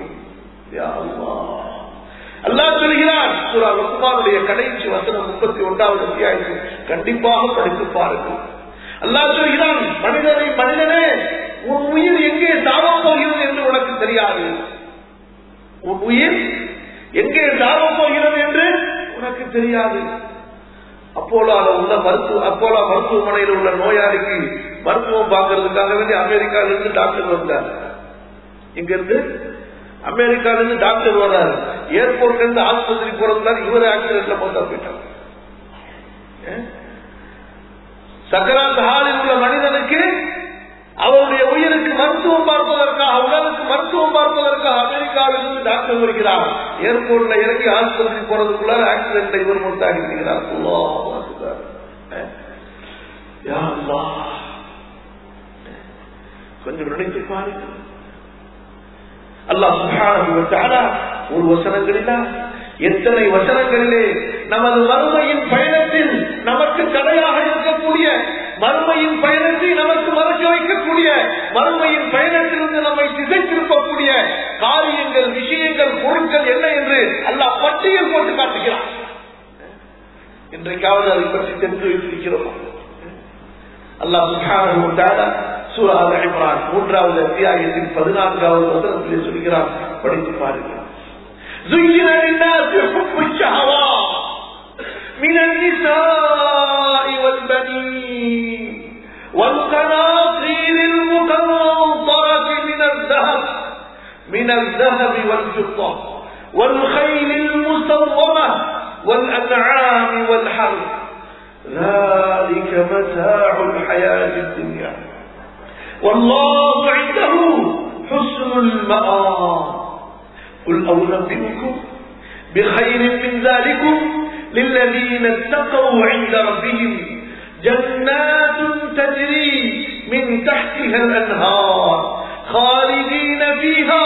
அல்லாஹ் சொல்கிறான் சூரா லுக்மானுடைய கடைசி வசனம் முப்பத்தி ஒன்றாவது அத்தியாயத்தில் கண்டிப்பாக படித்து பாருங்கள் அல்லாஹ் சொல்கிறான் மனிதனை மனிதனே உன் உயிர் எங்கே தாவப் போகிறது என்று உனக்கு தெரியாது உன் உயிர் எங்கே தாவப் போகிறது என்று உனக்கு தெரியாது அப்போலால உள்ள மருத்துவ அப்போலா மருத்துவமனையில் உள்ள நோயாளிக்கு மருத்துவம் பார்க்கறதுக்காக வேண்டி அமெரிக்கால இருந்து டாக்டர் வந்தார் இங்க இருந்து அமெரிக்கால இருந்து டாக்டர் வர்றாரு ஏர்போர்ட்ல இருந்து ஆஸ்பத்திரி போறதுக்காக இவர் ஆக்சிடென்ட்ல போட்டா போயிட்டார் சக்கராத் ஹாலில் உள்ள மனிதனுக்கு அவருடைய உயிருக்கு மருத்துவம் பார்ப்பதற்காக உடலுக்கு மருத்துவம் பார்ப்பதற்காக அமெரிக்காவில் இருந்து டாக்டர் வருகிறார் ஏர்போர்ட்ல இறங்கி ஆஸ்பத்திரி போறதுக்குள்ள ஆக்சிடென்ட்ல இவர் மொத்தாகி இருக்கிறார் கொஞ்சம் நினைத்து பாருங்க அல்லாஹ் சுப்ஹானஹு ஒரு வசனங்களிலா எத்தனை வசனங்களிலே நமது மறுமையின் பயணத்தில் நமக்கு தடையாக இருக்கக்கூடிய மறுமையின் பயணத்தை நமக்கு மறக்க வைக்கக்கூடிய மறுமையின் பயணத்திலிருந்து நம்மை திசை திருப்பக்கூடிய காரியங்கள் விஷயங்கள் பொருட்கள் என்ன என்று அல்லாஹ் பட்டியல் போட்டு காட்டுகிறான் இன்றைக்காவது அதை பற்றி தெரிந்து வைத்திருக்கிறோம் அல்லாஹ் சுப்ஹானஹு சூரா இம்ரான் மூன்றாவது அத்தியாயத்தின் பதினான்காவது வசனத்திலே சொல்கிறான் படித்து பாருங்கள் زين للناس حب الشهوات من النساء والبنين والقناطير المقنطرة من الذهب من الذهب والفضة والخيل المسومة والأنعام والحرث ذلك متاع الحياة الدنيا والله عنده حسن المآب قل أنبئكم بخير من ذلكم للذين اتقوا عند ربهم جنات تجري من تحتها الأنهار خالدين فيها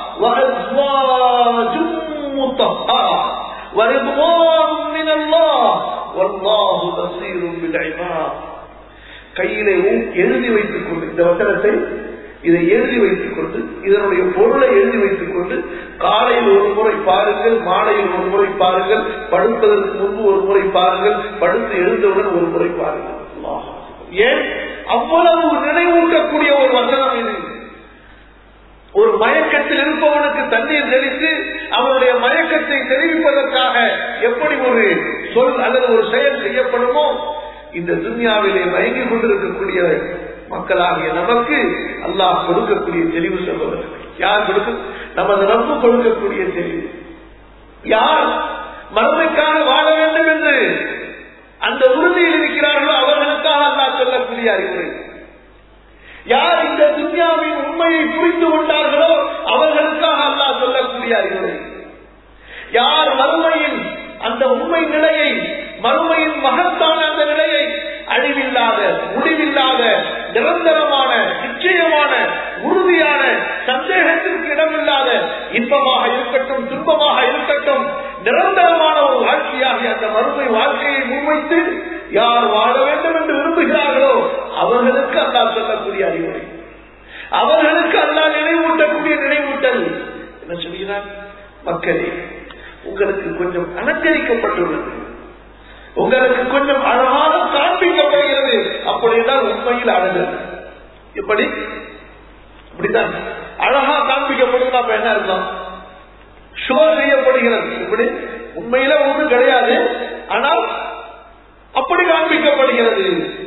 وأزواج مطهرة ورضوان من الله والله بصير بالعباد கையிலே எழுதி வைத்துக் கொண்டு இந்த வசனத்தை இதை எழுதி வைத்துக் கொண்டு இதனுடைய பொருளை எழுதி வைத்துக் கொண்டு காலையில் ஒரு முறை பாருங்கள் மாலையில் ஒரு முறை பாருங்கள் படுப்பதற்கு முன்பு ஒரு முறை பாருங்கள் படுத்து எழுந்தவுடன் ஒரு முறை பாருங்கள் ஏன் அவ்வளவு நினைவூட்டக்கூடிய ஒரு வசனம் இது ஒரு மயக்கத்தில் இருப்பவனுக்கு தண்ணீர் தெளித்து அவனுடைய மயக்கத்தை தெரிவிப்பதற்காக எப்படி ஒரு சொல் அல்லது ஒரு செயல் செய்யப்படுமோ இந்த துன்யாவிலே மயங்கி கொண்டிருக்கக்கூடிய மக்களாகிய நமக்கு அல்லாஹ் கொடுக்கக்கூடிய தெளிவு சொல்வதற்கு யார் கொடுக்க நமது ரப்பு கொடுக்கக்கூடிய தெளிவு யார் மறுமைக்காக வாழ வேண்டும் என்று அந்த உறுதியில் இருக்கிறார்களோ அவர்களுக்காக அல்லாஹ் சொல்லக்கூடிய அறிவுரை யார் இந்த துன்யாவின் உண்மையை புரிந்து கொண்டார்களோ அவர்களுக்காக அல்லாஹ் சொல்லக்கூடிய அறிவுரை யார் மறுமையின் அந்த உண்மை நிலையை மறுமையின் மகத்தான அந்த நிலையை அழிவில்லாத முடிவில்லாத நிரந்தரமான நிச்சயமான உறுதியான சந்தேகத்திற்கு இடமில்லாத இன்பமாக இருக்கட்டும் துன்பமாக இருக்கட்டும் நிரந்தரமான ஒரு வாழ்க்கையாகிய அந்த மறுமை வாழ்க்கையை முன்வைத்து யார் வாழ வேண்டும் என்று விரும்புகிறார்களோ அவர்களுக்கு அல்லா சொல்லக்கூடிய அறிவுரை அவர்களுக்கு அல்லா நினைவூட்டக்கூடிய நினைவூட்டல் என்ன சொல்கிறார் மக்களே உங்களுக்கு கொஞ்சம் அலங்கரிக்கப்பட்டுள்ளது உங்களுக்கு கொஞ்சம் அழகாக காண்பிக்கப்படுகிறது அப்படின்னால் உண்மையில் அழகு எப்படி இப்படித்தான் அழகா காண்பிக்கப்படுது அப்ப என்ன இருக்கும் ஷோ செய்யப்படுகிறது இப்படி உண்மையில ஒன்றும் கிடையாது ஆனால் அப்படி காண்பிக்கப்படுகிறது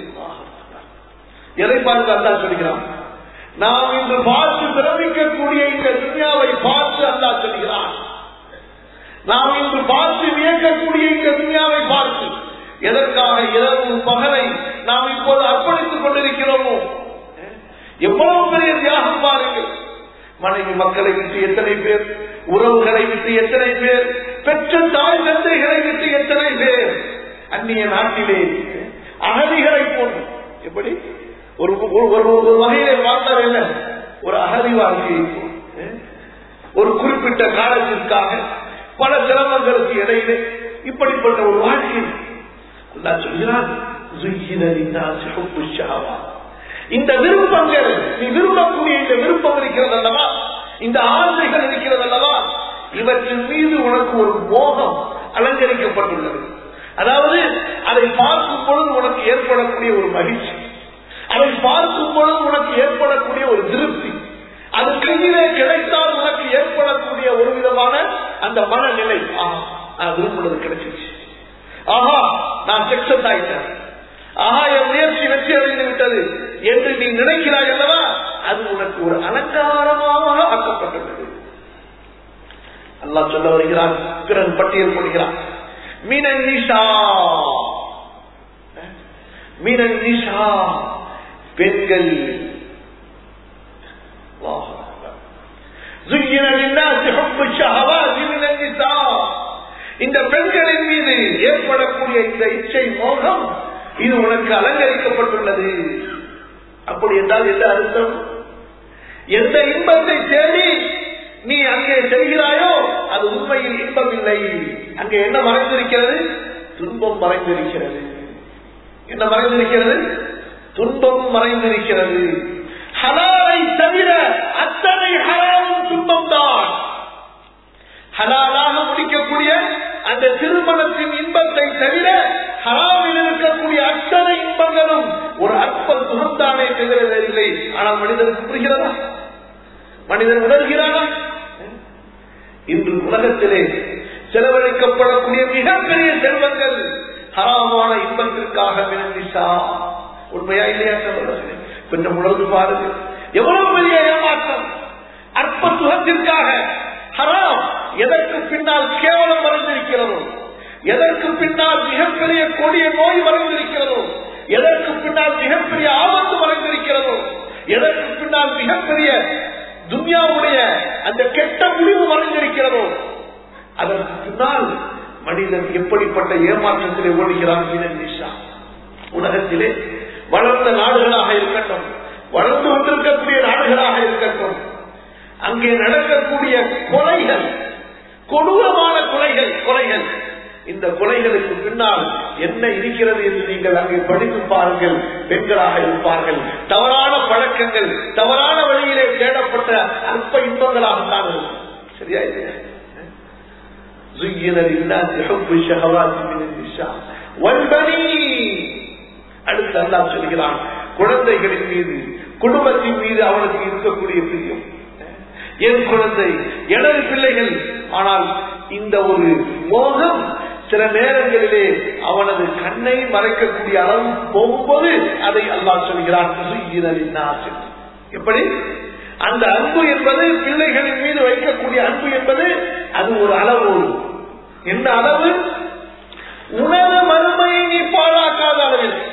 எதை பார்த்து அல்லா சொல்கிறான் நாம் இன்று பார்த்து பிரமிக்கக்கூடிய இந்த துன்யாவை பார்த்து அல்லா சொல்கிறான் நாம் இன்று பார்த்து வியக்கக்கூடிய இந்த துன்யாவை பார்த்து எதற்காக இரவு பகலை நாம் இப்போது அர்ப்பணித்துக் கொண்டிருக்கிறோமோ எவ்வளவு பெரிய தியாகம் பாருங்கள் மனைவி மக்களை விட்டு எத்தனை பேர் உறவுகளை விட்டு எத்தனை பேர் பெற்ற தாய் தந்தைகளை விட்டு எத்தனை பேர் அந்நிய நாட்டிலே அகதிகளை போன்று எப்படி ஒரு ஒரு- ஒரு ஒரு வகையிலே பார்த்தால் என்ன ஒரு அகதி வாழ்க்கையை போன்று. ஒரு குறிப்பிட்ட காலத்திற்காக பல சிரமங்களுக்கு இடையிலே இப்படிப்பட்ட ஒரு வாழ்க்கை அல்லாஹ் சொல்கிறான் "زُيِّنَ لِلنَّاسِ حُبُّ الشَّهَوَاتِ." இந்த விருப்பங்கள் நீ விரும்பக்கூடிய இந்த விருப்பம் இருக்கிறது அல்லவா இந்த ஆசைகள் இருக்கிறது அல்லவா இவற்றின் மீது உனக்கு ஒரு மோகம் அலங்கரிக்கப்பட்டுள்ளது அதாவது அதை பார்க்கும் பொழுது உனக்கு ஏற்படக்கூடிய ஒரு மகிழ்ச்சி அதை பார்க்கும் பொழுது உனக்கு ஏற்படக்கூடிய ஒரு திருப்தி அது கையிலே கிடைத்தால் உனக்கு ஏற்படக்கூடிய ஒரு விதமான அந்த மனநிலை ஆஹா நான் விரும்புறது கிடைச்சிருச்சு ஆஹா நான் சக்சஸ் ஆயிட்டேன் ஆஹா என் முயற்சி வெற்றி அடைந்து விட்டது என்று நீ நினைக்கிறாய் அல்லவா அது உனக்கு ஒரு அலங்காரமாக ஆக்கப்பட்டுள்ளது அல்லாஹ் சொல்ல வருகிறான் பிறன் பட்டியல் போடுகிறான் மீனன் நிஷா மீனன் நிஷா பெண்கள் அல்லாஹ் அக்பர். زين للناس حب الشهوات من النساء இந்த பெண்களின் மீது ஏற்படக்கூடிய இந்த இச்சை மோகம் இது உனக்கு அலங்கரிக்கப்பட்டுள்ளது அப்படி என்றால் என்ன அர்த்தம் எந்த இன்பத்தை தேடி நீ அங்கே செல்கிறாயோ அது உண்மையில் இன்பம் இல்லை அங்கே என்ன மறைந்திருக்கிறது துன்பம் மறைந்திருக்கிறது என்ன மறைந்திருக்கிறது துன்பம் மறைந்திருக்கிறது ஹலாலை தவிர அத்தனை ஹலாலும் துன்பம் தான் ஹலாலாக முடிக்கக்கூடிய அந்த திருமணத்தின் இன்பத்தை தவிர ஹராமில் இருக்கக்கூடிய அத்தனை இன்பங்களும் ஒரு அற்ப சுகம்தானே தவிர இல்லை ஆனால் மனிதனுக்கு புரிகிறதா மனிதன் உணர்கிறானா இன்று உலகத்திலே செலவழிக்கப்படக்கூடிய மிகப்பெரிய செல்வங்கள் ஹராமான இன்பத்திற்காக வினந்திசா உண்மையா இல்லையா சகோதரர்களே கொஞ்சம் உணர்ந்து பாருங்க எவ்வளவு பெரிய ஏமாற்றம் அற்ப சுகத்திற்காக ஹராம் எதற்கு பின்னால் கேவலம் மறைந்திருக்கிறதோ எதற்கு பின்னால் மிகப்பெரிய கொடிய நோய் மறைந்திருக்கிறதோ எதற்கு பின்னால் மிகப்பெரிய ஆபத்து மறைந்திருக்கிறதோ எதற்கு பின்னால் மிகப்பெரிய துன்யாவுடைய அந்த கெட்ட முடிவு மறைந்திருக்கிறதோ அதற்கு பின்னால் மனிதன் எப்படிப்பட்ட ஏமாற்றத்திலே ஓடுகிறான் மீனன் நிஷா உலகத்திலே வளர்ந்த நாடுகளாக இருக்கட்டும் வளர்ந்து கொண்டிருக்கக்கூடிய நாடுகளாக இருக்கட்டும் அங்கே நடக்கக்கூடிய கொலைகள் கொடூரமான கொலைகள் கொலைகள் இந்த கொலைகளுக்கு பின்னால் என்ன இருக்கிறது என்று நீங்கள் அங்கே படித்து பாருங்கள் பெண்களாக இருப்பார்கள் தவறான பழக்கங்கள் தவறான வழியிலே தேடப்பட்ட அற்ப இன்பங்களாகத்தான் இருக்கும் சரியா இல்லையா زين للناس حب الشهوات من النساء والبنين அடுத்து அல்லாஹ் சொல்கிறான் குழந்தைகளின் மீது குடும்பத்தின் மீது அவனுக்கு இருக்கக்கூடிய பிரியம் என் குழந்தை எனது பிள்ளைகள் ஆனால் இந்த ஒரு மோகம் சில நேரங்களிலே அவனது கண்ணை மறைக்கக்கூடிய அளவு போகும்போது அதை அல்லாஹ் சொல்கிறான் "சுய்யினலின் நாசு." எப்படி அந்த அன்பு என்பது பிள்ளைகளின் மீது வைக்கக்கூடிய அன்பு என்பது அது ஒரு அளவோடு என்ன அளவு உணவு மறுமையை நீ பாழாக்காத அளவிற்கு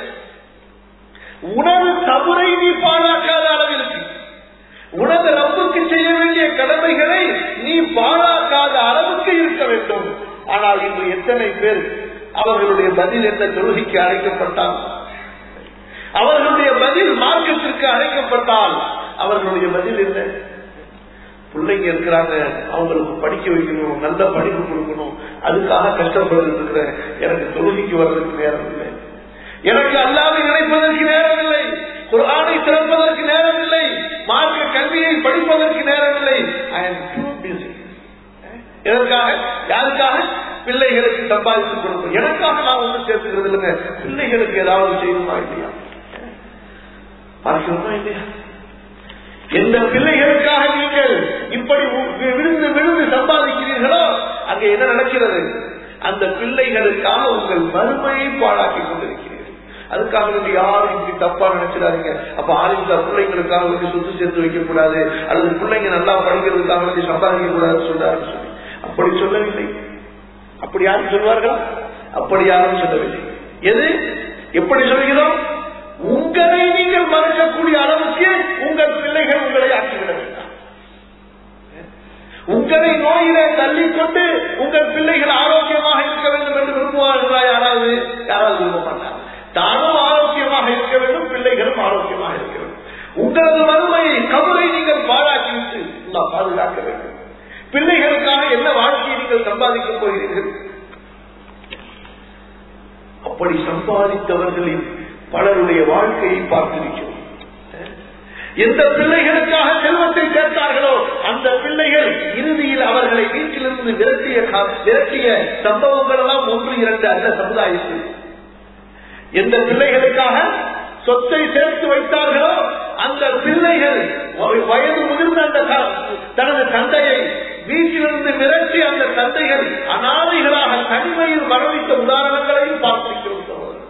உணவு தவறை நீ பாழாக்காத அளவிற்கு உனது ரப்புக்கு செய்ய வேண்டிய கடமைகளை நீ பாழாக்காத அளவுக்கு இருக்க வேண்டும் ஆனால் இன்று எத்தனை பேர் அவர்களுடைய பதில் என்ன தொழுகைக்கு அழைக்கப்பட்டால் அவர்களுடைய பதில் மார்க்கத்திற்கு அழைக்கப்பட்டால் அவர்களுடைய பதில் என்ன பிள்ளைங்க இருக்கிறாங்க அவங்களுக்கு படிக்க வைக்கணும் நல்ல படிப்பு கொடுக்கணும் அதுக்காக கஷ்டப்பட்டு இருக்கிறேன் எனக்கு தொழுகைக்கு வர்றதுக்கு நேரம் இல்லை எனக்கு அல்லாவை நினைப்பதற்கு நேரம் இல்லை குரானை திறப்பதற்கு நேரம் இல்லை மார்க்க கல்வியை படிப்பதற்கு நேரம் இல்லை ஐ எம் டூ பிஸி எதற்காக யாருக்காக பிள்ளைகளுக்கு சம்பாதித்து கொடுக்கும் எனக்காக நான் ஒன்றும் சேர்த்துக்கிறது இல்லைங்க பிள்ளைகளுக்கு ஏதாவது செய்யணுமா இல்லையா பார்க்கிறோமா இல்லையா எந்த பிள்ளைகளுக்காக நீங்கள் இப்படி உ- விழுந்து விழுந்து சம்பாதிக்கிறீர்களோ அங்கே என்ன நடக்கிறது அந்த பிள்ளைகளுக்காக உங்கள் மறுமையை பாழாக்கி கொண்டிருக்கிறீர்கள் அதுக்காக நீங்க யாரும் இப்படி தப்பா நினைச்சிடாதீங்க அப்ப ஆளுங்க பிள்ளைங்களுக்காக வந்து சொத்து சேர்த்து வைக்க கூடாது அல்லது பிள்ளைங்க நல்லா படிக்கிறதுக்காக வந்து சம்பாதிக்க கூடாதுன்னு சொல்றாருன்னு சொல்லி அப்படி சொல்லவில்லை அப்படி யாரும் சொல்வார்களா அப்படி யாரும் சொல்லவில்லை எது எப்படி சொல்கிறோம் உங்களை நீங்கள் மறக்கக்கூடிய அளவுக்கு உங்கள் பிள்ளைகள் உங்களை ஆக்கிவிட வேண்டாம் உங்களை நோய் கொண்டு உங்கள் பிள்ளைகள் ஆரோக்கியமாக இருக்க வேண்டும் என்று விரும்புவார்களா யாராவது யாராவது விரும்ப மாட்டாங்க தானும் ஆரோக்கியமாக இருக்க வேண்டும் பிள்ளைகளும் ஆரோக்கியமாக இருக்க வேண்டும் உங்களது வறுமையை கவலை நீங்கள் பாராட்டிவிட்டு நான் பாதுகாக்க வேண்டும் பிள்ளைகளுக்காக என்ன வாழ்க்கையை நீங்கள் சம்பாதிக்கப் போகிறீர்கள் அப்படி சம்பாதித்தவர்களின் பலருடைய வாழ்க்கையை பார்த்திருக்கிறோம் எந்த பிள்ளைகளுக்காக செல்வத்தை சேர்த்தார்களோ அந்த பிள்ளைகள் இறுதியில் அவர்களை வீட்டிலிருந்து விரட்டிய விரட்டிய சம்பவங்கள் எல்லாம் ஒன்று இரண்டு அந்த சமுதாயத்தில் எந்த பிள்ளைகளுக்காக சொத்தை சேர்த்து வைத்தார்களோ அந்த பிள்ளைகள் வயது முதிர்ந்த அந்த தனது தந்தையை வீட்டிலிருந்து விரட்டி அந்த தந்தைகள் அனாதைகளாக தனிமையில் மரணித்த உதாரணங்களையும் பார்த்திருக்கிறோம்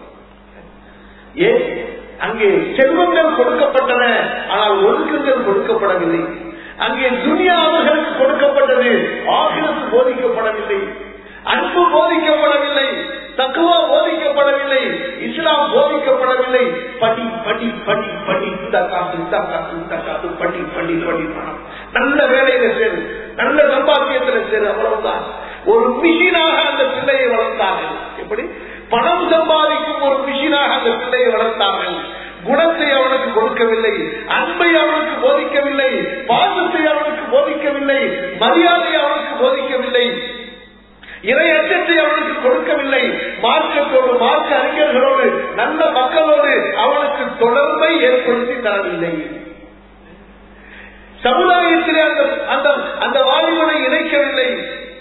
ஏன் அங்கே செல்வங்கள் கொடுக்கப்பட்டன ஆனால் ஒழுக்கங்கள் கொடுக்கப்படவில்லை அங்கே துனியா அவர்களுக்கு கொடுக்கப்பட்டது ஆகிரத்து போதிக்கப்படவில்லை அன்பு போதிக்கப்படவில்லை தக்குவா போதிக்கப்படவில்லை இஸ்லாம் போதிக்கப்படவில்லை படி படி படி படி இந்த காசு இந்த காசு இந்த காசு படி படி படி பணம் நல்ல வேலையில சேரு நல்ல சம்பாத்தியத்துல சேரு அவ்வளவுதான் ஒரு மிஷினாக அந்த பிள்ளையை வளர்த்தார்கள் எப்படி பணம் சம்பாதிக்கும் ஒரு மிஷினாக அந்த பிள்ளையை வளர்த்தார்கள் குணத்தை அவனுக்கு கொடுக்கவில்லை அன்பை அவனுக்கு போதிக்கவில்லை பாசத்தை அவனுக்கு போதிக்கவில்லை மரியாதை அவனுக்கு போதிக்கவில்லை இறை அச்சத்தை அவனுக்கு கொடுக்கவில்லை மார்க்கத்தோடு மார்க்க அறிஞர்களோடு நல்ல மக்களோடு அவனுக்கு தொடர்பை ஏற்படுத்தி தரவில்லை சமுதாயத்திலே அந்த அந்த அந்த வாலிபனை இணைக்கவில்லை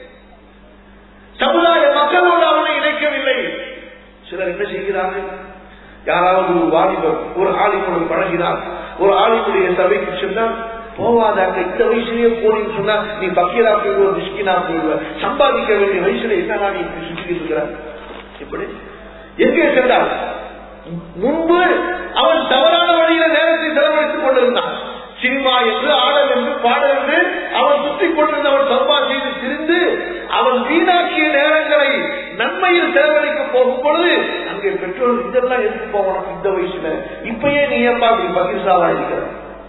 சமுதாய மக்களோடு அவனை இணைக்கவில்லை சிலர் என்ன செய்கிறார்கள் யாராவது ஒரு வாலிபர் ஒரு ஆலிமுடன் பழகினார் ஒரு ஆலிமுடைய சபைக்கு சென்றால் போவாத அங்க இந்த வயசுலயே போனீங்கன்னு சொன்னா நீ பக்கீரா போயிடுவ மிஸ்கினா போயிடுவ சம்பாதிக்க வேண்டிய வயசுல என்னடா நீ இப்படி சுற்றி இருக்கிற இப்படி எங்கே சென்றார் முன்பு அவன் தவறான வழியில நேரத்தை செலவழித்துக் கொண்டிருந்தான் சினிமா என்று ஆடல் என்று பாடல் என்று அவன் சுற்றி கொண்டிருந்தவன் சம்பா செய்து திரிந்து அவன் வீணாக்கிய நேரங்களை நன்மையில் செலவழிக்க போகும் பொழுது அங்கே பெற்றோர் இதெல்லாம் எதுக்கு போவான் இந்த வயசுல இப்பயே நீ ஏன்பா அப்படி பகிர்சாவா இருக்கிற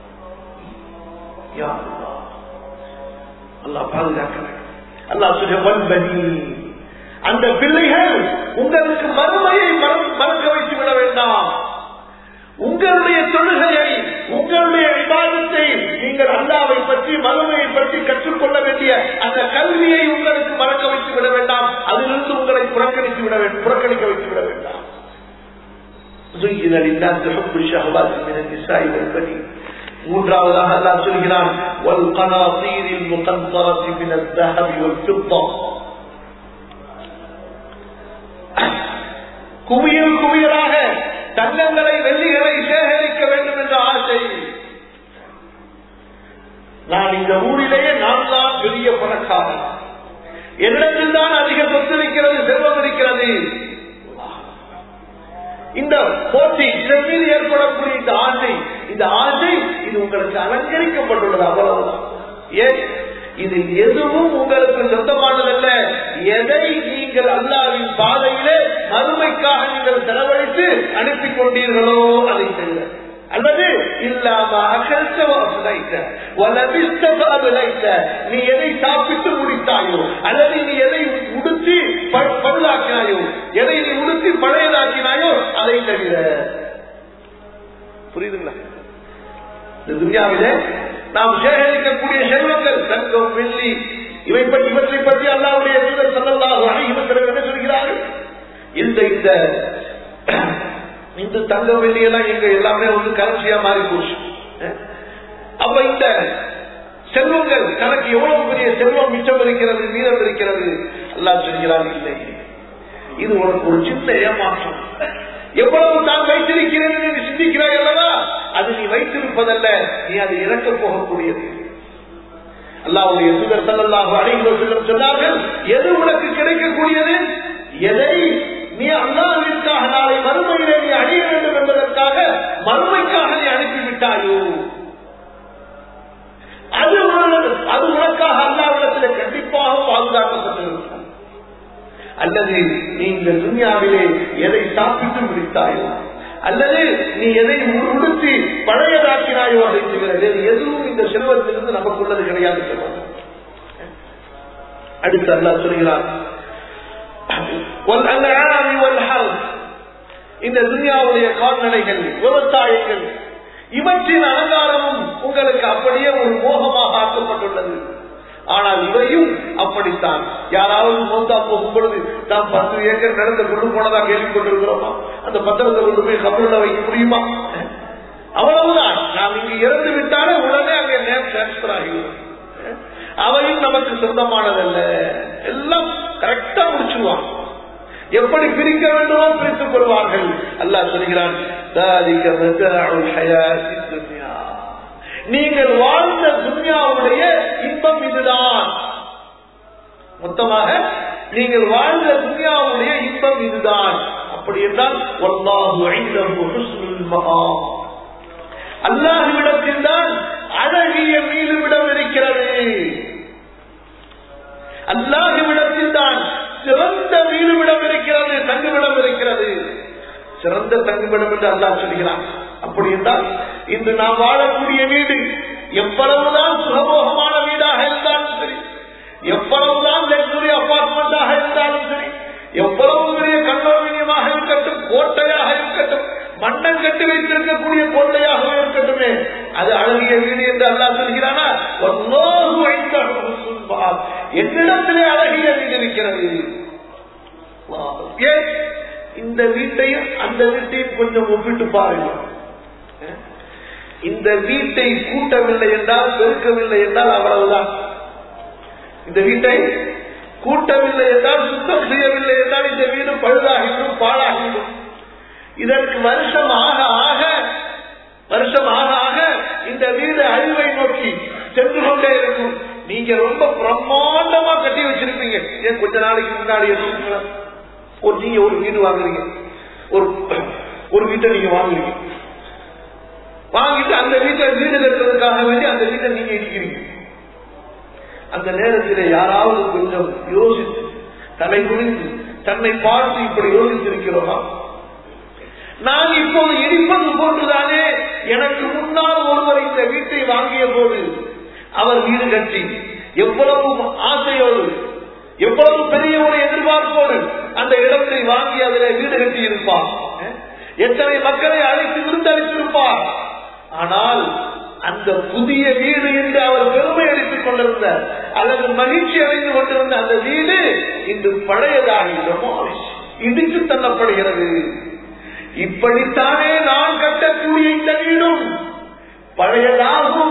அல்லா பாதுகாக்க அல்லா சொல்ல அந்த பிள்ளைகள் உங்களுக்கு மறுமையை மறக்க வைத்து விட வேண்டாம் உங்களுடைய தொழுகையை உங்களுடைய விவாதத்தை நீங்கள் அல்லாவை பற்றி மறுமையை பற்றி கற்றுக்கொள்ள வேண்டிய அந்த கல்வியை உங்களுக்கு மறக்க வைத்து விட வேண்டாம் அதிலிருந்து உங்களை புறக்கணித்து விட வேண்டும் புறக்கணிக்க வைத்து விட வேண்டாம் زين للناس حب الشهوات من النساء والبنين மூன்றாவதாக அல்லாஹ் சொல்கிறான் والقناطير المقنطرة من الذهب والفضة குவியல் குவியலாக தங்கங்களை வெள்ளிகளை சேகரிக்க வேண்டும் என்ற ஆசை நான் இந்த ஊரிலேயே நான் தான் பெரிய பணக்காரன் என்னிடத்தில் தான் அதிக சொத்து இருக்கிறது செல்வம் இருக்கிறது இந்த போட்டி இதன் மீது ஏற்படக்கூடிய இந்த ஆசை இந்த ஆசை இது உங்களுக்கு அலங்கரிக்கப்பட்டுள்ளது அவ்வளவுதான் ஏன் இது எதுவும் உங்களுக்கு சொந்தமானதல்ல எதை நீங்கள் அல்லாவின் பாதையிலே மறுமைக்காக நீங்கள் செலவழித்து அனுப்பி கொண்டீர்களோ அதை செய்ய அல்லது இல்லாம அகழ்த்த நீ எதை சாப்பிட்டு முடித்தாயோ அல்லது நீ எதை உடுத்தி பழுதாக்கினாயோ எதை நீ உடுத்தி பழையதாக்கினாயோ அதை தவிர புரியுதுங்களா இந்த துனியாவிலே நாம் சேகரிக்கக்கூடிய செல்வங்கள் தங்கம் வெள்ளி இவை பற்றி இவற்றை பற்றி அல்லாவுடைய தூதர் சல்லல்லாஹு அலைஹி வஸல்லம் என்ன சொல்கிறார்கள் இந்த இந்த இந்த தங்கம் வெள்ளி எல்லாம் எங்க எல்லாமே வந்து கரன்சியா மாறி போச்சு அப்ப இந்த செல்வங்கள் தனக்கு எவ்வளவு பெரிய செல்வம் மிச்சம் இருக்கிறது மீதம் இருக்கிறது அல்லாஹ் சொல்கிறான் இல்லை இது உனக்கு ஒரு சின்ன ஏமாற்றம் எவ்வளவு தான் வைத்திருக்கிறேன் என்று சிந்திக்கிறாய் அல்லவா அது நீ வைத்திருப்பதல்ல நீ அதை இறக்க போகக்கூடியது அல்லாவுடைய சுதர் சல்லாஹு அனைவரும் சொன்னார்கள் எது உனக்கு கிடைக்கக்கூடியது எதை நீ அல்லாவிற்காக நாளை மறுமையிலே நீ அடைய வேண்டும் என்பதற்காக மறுமைக்காக நீ அனுப்பிவிட்டாயோ அது அது உனக்காக அல்லாவிடத்தில் கண்டிப்பாக பாதுகாக்கப்பட்டிருக்கும் அல்லது நீ இந்த துன்யாவிலே எதை சாப்பிட்டு முடித்தாயோ அல்லது நீ எதை உடுத்தி பழையதாக்கினாயோ அதை செய்கிறது எதுவும் இந்த செல்வத்திலிருந்து நமக்கு உள்ளது கிடையாது அடுத்து அல்லாஹ் சொல்கிறான் وَالْأَنْعَامِ وَالْحَرْثِ இந்த துனியாவுடைய கால்நடைகள் விவசாயங்கள் இவற்றின் அலங்காரமும் உங்களுக்கு அப்படியே ஒரு மோகமாக ஆக்கப்பட்டுள்ளது ஆனால் இவையும் அப்படித்தான் யாராவது மோத்தா போகும் பொழுது நாம் பத்து ஏக்கர் நடந்த கொண்டு போனதா கேள்விப்பட்டிருக்கிறோமா அந்த பத்திரத்தை கொண்டு போய் கப்பலில் வைக்க முடியுமா அவ்வளவுதான் நாம் இங்கு இறந்து விட்டாலே உடனே அங்கே நேம் டிரான்ஸ்பர் ஆகிவிடும் அவையும் நமக்கு சொந்தமானதல்ல எல்லாம் கரெக்டா முடிச்சுவாங்க எப்படி பிரிக்க வேண்டுமோ பிரித்துக் கொள்வார்கள் அல்லாஹ் சொல்கிறான் ذَلِكَ مَتَاعُ الْحَيَاةِ الدُّنْيَا. நீங்கள் வாழ்ந்த துன்யாவுடைய இன்பம் இதுதான் மொத்தமாக நீங்கள் வாழ்ந்த துன்யாவுடைய இன்பம் இதுதான் அப்படி என்றால் வல்லாஹு ஐந்தஹு ஹுஸ்னுல் மகாம் அல்லாஹுவிடத்தில் தான் அழகிய மீதுவிடம் இருக்கிறது அல்லாஹுவிடத்தில் தான் சிறந்த வீடுவிடம் இருக்கிறது தங்குவிடம் இருக்கிறது சிறந்த தங்குமிடம் என்று அல்லாஹ் சொல்கிறான் அப்படி என்றால் இன்று நாம் வாழக்கூடிய வீடு எவ்வளவுதான் சுகபோகமான வீடாக இருந்தாலும் சரி எவ்வளவுதான் லக்ஸுரி அபார்ட்மெண்டாக இருந்தாலும் சரி எவ்வளவு பெரிய கண்டோமினியமாக இருக்கட்டும் கோட்டையாக இருக்கட்டும் மண்ணம் கட்டி வைத்திருக்கக்கூடிய கோட்டையாகவே இருக்கட்டுமே அது அழகிய வீடு என்று அல்லாஹ் சொல்கிறானா வல்லாஹு ஐந்தஹு ஹுஸ்னுல் மஆப். என்னிடத்திலே அழகிய வீடு இருக்கிறது ஏன் இந்த வீட்டையும் அந்த வீட்டையும் கொஞ்சம் ஒப்பிட்டு பாருங்க இந்த வீட்டை கூட்டவில்லை என்றால் பெருக்கவில்லை என்றால் அவ்வளவுதான் இந்த வீட்டை கூட்டவில்லை என்றால் சுத்தம் செய்யவில்லை என்றால் இந்த வீடு பழுதாகிவிடும் பாழாகிவிடும் இதற்கு வருஷம் ஆக ஆக வருஷம் ஆக ஆக இந்த வீடு அழிவை நோக்கி சென்று கொண்டே இருக்கும் நீங்க ரொம்ப பிரம்மாண்டமா கட்டி வச்சிருப்பீங்க ஏன் கொஞ்ச நாளைக்கு முன்னாடி யோசிச்சுங்களா? ஒரு நீங்க ஒரு வீடு வாங்குறீங்க ஒரு ஒரு வீட்டை நீங்க வாங்குறீங்க வாங்கிட்டு அந்த வீட்டை வீடு கட்டுறதுக்காக வேண்டி அந்த வீட்டை நீங்க இடிக்கிறீங்க அந்த நேரத்தில் யாராவது கொஞ்சம் யோசித்து தலை குனிந்து தன்னை பார்த்து இப்படி யோசித்திருக்கிறோமா நான் இப்போது இடிப்பது போன்றுதானே எனக்கு முன்னால் ஒருவர் இந்த வீட்டை வாங்கிய போது அவர் வீடு கட்டி எவ்வளவு ஆசையோடு எவ்வளவு பெரிய ஒரு எதிர்பார்ப்போடு அந்த இடத்தை வாங்கி அதில் வீடு கட்டி இருப்பார் எத்தனை மக்களை அழைத்து விருந்தளித்திருப்பார் ஆனால் அந்த புதிய வீடு என்று அவர் பெருமை அளித்துக் கொண்டிருந்த அல்லது மகிழ்ச்சி அடைந்து கொண்டிருந்த அந்த வீடு இன்று பழையதாகிவிடமோ இடித்து தள்ளப்படுகிறது இப்படித்தானே நான் கட்டக்கூடிய இந்த வீடும் பழையதாகும்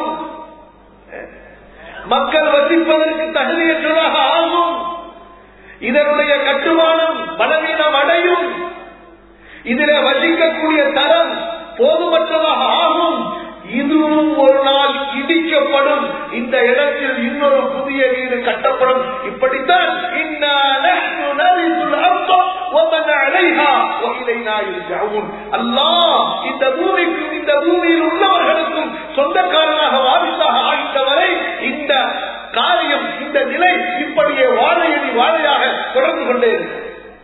மக்கள் வசிப்பதற்கு தகுதியற்றதாக ஆகும் இதனுடைய கட்டுமானம் பலவீனம் அடையும் இதில் வசிக்கக்கூடிய தரம் போதுமற்றதாக ஆகும் இதுவும் ஒரு நாள் இடிக்கப்படும் இந்த இடத்தில் இன்னொரு புதிய வீடு கட்டப்படும் இப்படித்தான் இன்னா நஹ்னு நரிசுல் அர்ض வமன் அலைஹா வஇலைனா யுர்ஜஊன் அல்லாஹ் இந்த பூமிக்கும் இந்த பூமியில் உள்ளவர்களுக்கும் சொந்தக்காரனாக வாரிசாக ஆகின்ற வரை இந்த காரியம் இந்த நிலை இப்படியே வாழையடி வாழையாக தொடர்ந்து கொண்டே இருக்கும்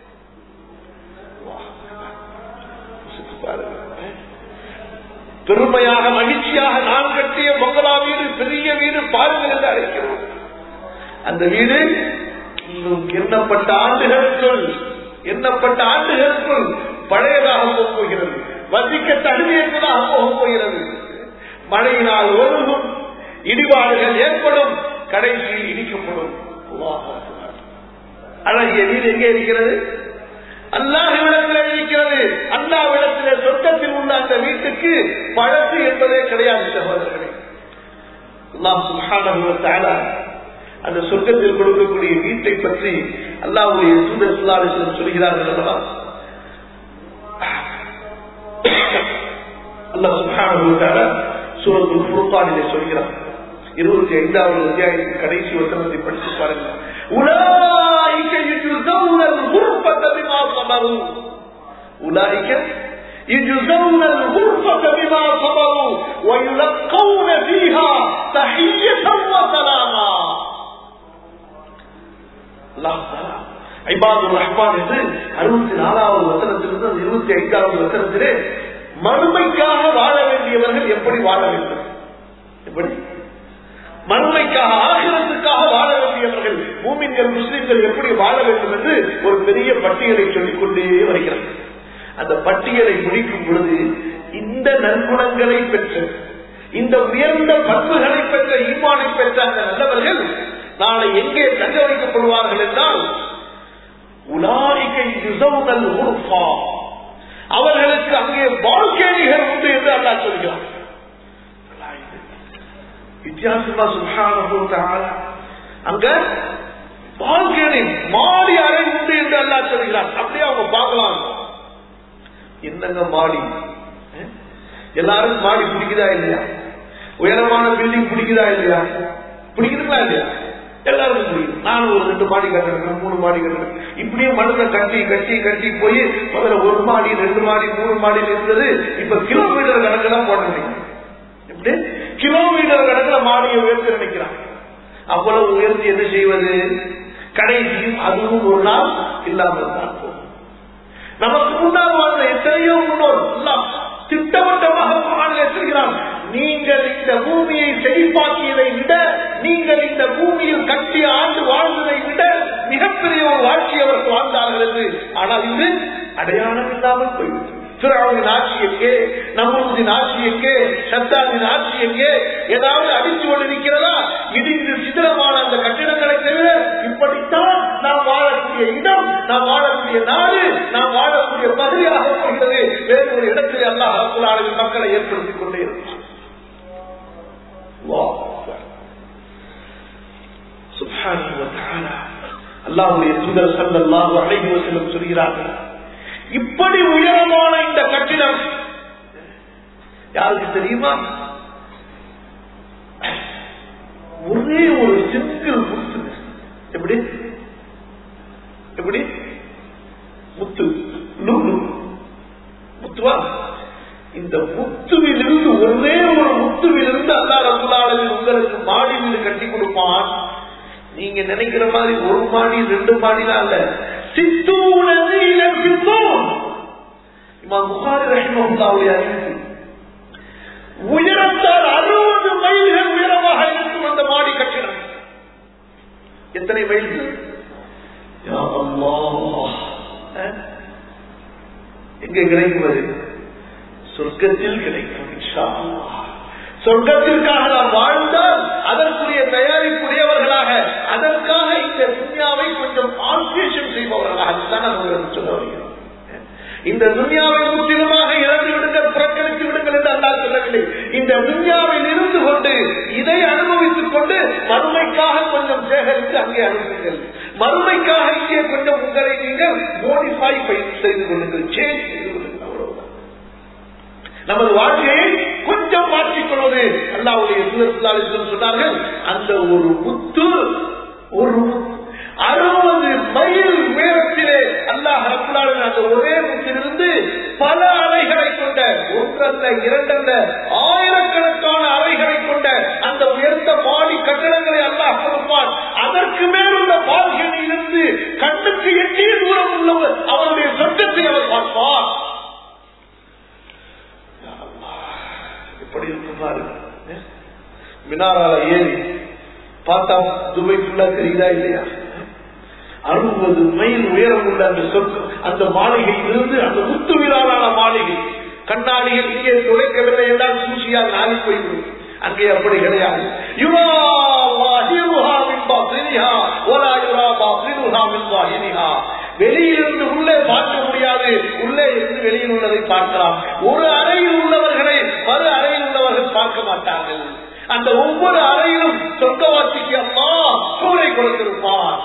பாருங்க பெருமையாக மகிழ்ச்சியாக நான் கட்டிய பங்களா வீடு பெரிய வீடு பாருங்கள் என்று அழைக்கிறோம் அந்த வீடு இன்னும் எண்ணப்பட்ட ஆண்டுகளுக்குள் எண்ணப்பட்ட ஆண்டுகளுக்குள் பழையதாக போகப் போகிறது வசிக்க தகுதியற்றதாக போகப் போகிறது மழையினால் ஒழுகும் இடிபாடுகள் ஏற்படும் கடைசியில் இடிக்கப்படும் அல்லாஹ் அக்பர். அழகிய வீடு எங்கே இருக்கிறது அல்லாஹ்விடத்தில் இருக்கிறது அல்லாஹ்விடத்தில் சொர்க்கத்தில் உள்ள அந்த வீட்டுக்கு பழக்கு என்பதே கிடையாது சகோதரர்களே அல்லாஹ் சுப்ஹானஹு வ தஆலா அந்த சொர்க்கத்தில் கொடுக்கக்கூடிய வீட்டை பற்றி அல்லாஹ்வுடைய தூதர் ஸல்லல்லாஹு அலைஹி வஸல்லம் சொல்கிறார்கள் அல்லவா அல்லாஹ் சுப்ஹானஹு வ தஆலா சூரத்துல் ஃபுர்கானிலே சொல்கிறார் இருபத்தி ஐந்தாவது அத்தியாயத்தின் கடைசி வசனத்தை படித்து பாருங்கள் உலாயிக يجزون الغرفة بما صبروا أولئك يجزون الغرفة بما صبروا ويلقون فيها تحية وسلاما الله تعالى ஐபாதுர் ரஹ்மான் என்று அறுபத்தி நாலாவது வசனத்திலிருந்து அந்த இருபத்தி ஐந்தாவது வசனத்திலே மறுமைக்காக வாழ வேண்டியவர்கள் எப்படி வாழ வேண்டும் எப்படி மறுமைக்காக ஆகிரத்துக்காக வாழ வேண்டியவர்கள் நல்லவர்கள் மூமின்கள் முஸ்லிம்கள் எப்படி வாழ வேண்டும் என்று ஒரு பெரிய பட்டியலை சொல்லிக் கொண்டே வருகிறார் அந்த பட்டியலை முடிக்கும் பொழுது இந்த நற்குணங்களை பெற்ற இந்த உயர்ந்த பண்புகளை பெற்ற ஈமானை பெற்ற அந்த நல்லவர்கள் நாளை எங்கே தங்க வைக்கப்படுவார்கள் என்றால் உலாரிகை யுசவுனல் உர்ஃபா அவர்களுக்கு அங்கே வாழ்க்கைகள் உண்டு என்று அல்லாஹ் சொல்கிறார் வித்தியாசமா சுகான அங்க வாழ்க்கையின் மாடி அறை உண்டு என்று அல்லாஹ் சொல்கிறார் அப்படியே அவங்க பார்க்கலாம் என்னங்க மாடி அஹ்? எல்லாருக்கும் மாடி பிடிக்குதா இல்லையா உயரமான பில்டிங் பிடிக்குதா இல்லையா பிடிக்குதுங்களா இல்லையா எல்லாருக்கும் பிடிக்கும் நானும் ஒரு ரெண்டு மாடி கட்டுறேன் மூணு மாடி கட்டுறேன் இப்படியே மனதை கட்டி கட்டி கட்டி போய் முதல்ல ஒரு மாடி ரெண்டு மாடி மூணு மாடி இருந்தது இப்ப கிலோமீட்டர் கணக்கெல்லாம் போட நினைக்கிறேன் எப்படி கிலோமீட்டர் கணக்கில் மாடியை உயர்த்தி நினைக்கிறான் அவ்வளவு உயர்த்தி என்ன செய்வது கடைசியும் அதுவும் ஒரு நாள் இல்லாமல் தான் போகும் நமக்கு முன்னால் வாழ்ந்த எத்தனையோ முன்னோர் எல்லாம் திட்டவட்டமாக குரானில் எத்திருக்கிறான் நீங்கள் இந்த பூமியை செழிப்பாக்கியதை விட நீங்கள் இந்த பூமியில் கட்டிய ஆண்டு வாழ்ந்ததை விட மிகப்பெரிய ஒரு வாழ்க்கை அவர்கள் வாழ்ந்தார்கள் என்று ஆனால் இது அடையாளம் இல்லாமல் போய்விட்டது பிறவின் ஆட்சி எங்கே நம்முதின் ஆட்சி எங்கே சத்தாவின் ஆட்சி எங்கே ஏதாவது அடித்து கொண்டிருக்கிறதா இடிந்து சிதிலமான அந்த கட்டிடங்களை தவிர இப்படித்தான் நாம் வாழக்கூடிய இடம் நாம் வாழக்கூடிய நாடு நாம் வாழக்கூடிய பகுதியாக போகிறது வேறு ஒரு இடத்தில் அல்லாஹ் அரசுலாளர்கள் மக்களை ஏற்படுத்திக் கொண்டே இருக்கிறார் அல்லாஹ் அக்பர். சுப்ஹானஹு வ தஆலா அல்லாஹ்வுடைய தூதர் ஸல்லல்லாஹு அலைஹி வஸல்லம் சொல்கிறார்கள் இப்படி உயரமான இந்த கட்டிடம் யாருக்கு தெரியுமா ஒரே ஒரு சிங்கிள் முத்து எப்படி எப்படி முத்து நூறு முத்துவா இந்த முத்துவிலிருந்து ஒரே ஒரு முத்துவிலிருந்து அல்லா ரசுல்லாளர்கள் உங்களுக்கு மாடி வீடு கட்டி கொடுப்பான் நீங்க நினைக்கிற மாதிரி ஒரு மாடி ரெண்டு மாடிலாம் இல்ல சித்தூனது இளம் சித்தூன் இமாம் புகாரி ரஹிமஹுல்லாவுடைய அறிவிப்பு உயரத்தால் அறுபது மைல்கள் உயரமாக இருக்கும் அந்த மாடி கட்டிடம் எத்தனை மைல்கள் யா அல்லாஹ். அஹ்? எங்க கிடைக்குவது சொர்க்கத்தில் கிடைக்கும் இன்ஷா அல்லாஹ். சொர்க்கத்திற்காக நாம் வாழ்ந்தால் அதற்குரிய தயாரிப்புடையவர்களாக அதற்காக இந்த துன்யாவை கொஞ்சம் ஆல்ட்ரேஷன் செய்பவர்களாக அதுதான் நான் உங்களுக்கு சொல்ல வருகிறேன் இந்த துன்யாவை முற்றிலுமாக இழந்து விடுங்கள் புறக்கணித்து விடுங்கள் என்று அல்லா சொல்லவில்லை இந்த துன்யாவில் இருந்து கொண்டு இதை அனுபவித்துக் கொண்டு மறுமைக்காக கொஞ்சம் சேகரித்து அங்கே அனுப்புங்கள் மறுமைக்காக இங்கே கொஞ்சம் உங்களை நீங்கள் மோடிஃபை செய்து கொள்ளுங்கள் சேஞ்ச் செய்து கொள்ளுங்கள் அவ்வளவுதான் நமது வாழ்க்கையை கொஞ்சம் மாற்றிக் கொள்வது அல்லாவுடைய சுதர்சலாளிசம் சொன்னார்கள் அந்த ஒரு முத்து ஒரு அறுபது மைல் உயரத்திலே அல்லாஹ் ரப்புலாளன் அந்த ஒரே முத்திலிருந்து பல அறைகளை கொண்ட ஒன்றல்ல இரண்டல்ல ஆயிரக்கணக்கான அறைகளை கொண்ட அந்த உயர்ந்த மாடி கட்டடங்களை அல்லாஹ் கொடுப்பான் அதற்கு மேல் உள்ள பால்கனியிலிருந்து கண்ணுக்கு எட்டிய தூரம் உள்ளவர் அவருடைய சொர்க்கத்தை அவர் பார்ப்பார் எப்படி இருக்கு பாருங்க மினாரால ஏறி பார்த்தா துபை ஃபுல்லா தெரியுதா இல்லையா அறுபது மைல் உயரம் உள்ள அந்த சொர்க்கம் அந்த மாளிகையிலிருந்து அந்த முத்து விழாவான மாளிகை கண்ணாடிகள் இங்கே துடைக்கவில்லை என்றால் சூசியால் நாளி போய்விடும் அங்கே அப்படி கிடையாது யுரா வாஹிருஹா மின் பாத்தினிஹா வலா யுரா பாத்தினுஹா மின் வாஹினிஹா வெளியிலிருந்து உள்ளே பார்க்க முடியாது உள்ளே இருந்து வெளியில் உள்ளதை பார்க்கலாம் ஒரு அறையில் உள்ளவர்களை மறு அறையில் உள்ளவர்கள் பார்க்க மாட்டார்கள் அந்த ஒவ்வொரு அறையிலும் சொர்க்கவாசிக்கு அம்மா சூளை கொடுத்திருப்பான்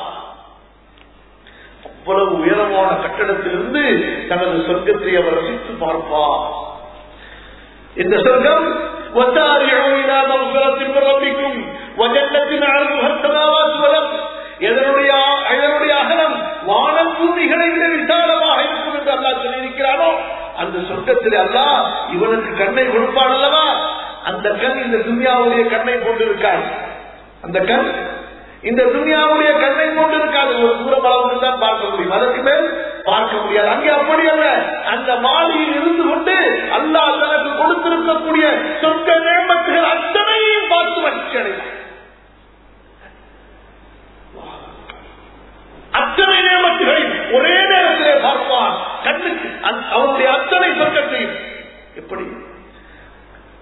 அவ்வளவு உயரமான கட்டடத்திலிருந்து தனது சொர்க்கத்தை அவர் ரசித்து பார்ப்பார் இந்த சொர்க்கம் وَسَارِعُوا إِلَى مَغْفِرَةٍ مِّن رَّبِّكُمْ وَجَنَّةٍ عَرْضُهَا السَّمَاوَاتُ وَالْأَرْضُ இதனுடைய இதனுடைய அகலம் வானம் பூமிகளை விட விசாலமாக இருக்கும் என்று அல்லாஹ் சொல்லியிருக்கிறானோ அந்த சொர்க்கத்தில் அல்லாஹ் இவனுக்கு கண்ணை கொடுப்பான் அல்லவா அந்த கண் இந்த துன்யாவுடைய கண்ணை போட்டு இருக்காது அந்த கண் இந்த துன்யாவுடைய கண்ணை போட்டு இருக்காது ஒரு தூரம் அளவுக்கு தான் பார்க்க முடியும் அதற்கு மேல் பார்க்க முடியாது அங்கே அப்படி அல்ல அந்த மாளிகையில் இருந்து கொண்டு அல்லாஹ் தனக்கு கொடுத்திருக்கக்கூடிய சொந்த நேமத்துகள் அத்தனையும் பார்த்து மகிழ்ச்சி அடைவார்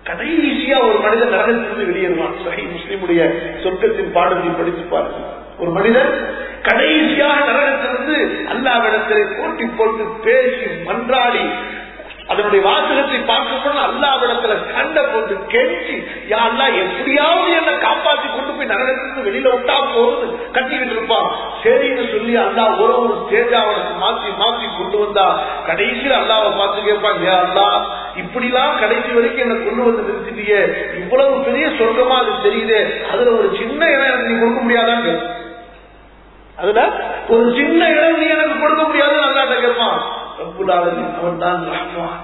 கடைசியா ஒரு மனிதன் நரகத்திலிருந்து வெளியேறுவான் சஹி முஸ்லிமுடைய சொர்க்கத்தின் பாடத்தை படித்து பாருங்க ஒரு மனிதன் கடைசியாக நரகத்திலிருந்து அல்லாவிடத்திலே போட்டி போட்டு பேசி மன்றாடி அதனுடைய வாசகத்தை பார்க்கப்போது அல்லாவிடத்துல சண்டை போட்டு கெஞ்சி யாரெல்லாம் எப்படியாவது என்ன காப்பாத்தி கொண்டு போய் நரகத்திலிருந்து வெளியில விட்டா போகுது கட்டிக்கிட்டு இருப்பான் சரின்னு சொல்லி அல்லா ஒரு ஒரு ஸ்டேஜா அவனுக்கு மாத்தி மாத்தி கொண்டு வந்தா கடைசியில் அல்லாவை பார்த்து கேட்பான் ஏன் அல்லா இப்படிலாம் கடைசி வரைக்கும் என்ன கொண்டு வந்து நிறுத்திட்டியே இவ்வளவு பெரிய சொர்க்கமா அது தெரியுது அதுல ஒரு சின்ன இடம் எனக்கு நீ கொடுக்க முடியாதான்னு கேட்பான். அதுல ஒரு சின்ன இடம் நீ எனக்கு கொடுக்க முடியாது அல்லாட்ட கேட்பான் ரப்புல் ஆலமீன் அவன் தான் ரஹ்மான்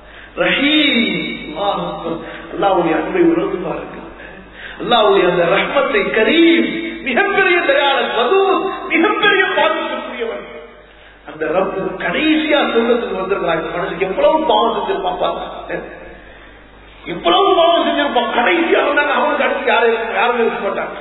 ரஹீம் அல்லாவுடைய அன்பை உணர்ந்து பாருங்க அல்லாவுடைய அந்த ரஹ்மத்தை கரீம் மிகப்பெரிய தயாரன் மது மிகப்பெரிய பாதிப்புக்குரியவன் அந்த ரப்பு கடைசியா சொல்றதுக்கு வந்திருக்கிறான் இந்த மனுஷனுக்கு எவ்வளவு பாவம் செஞ்சிருப்பான் பாருங்க எவ்வளவு பாவம் செஞ்சிருப்பான் கடைசியா வந்தாங்க அவனுக்கு அடுத்து யாரும் இருக்க- யாரும் இருக்க மாட்டாங்க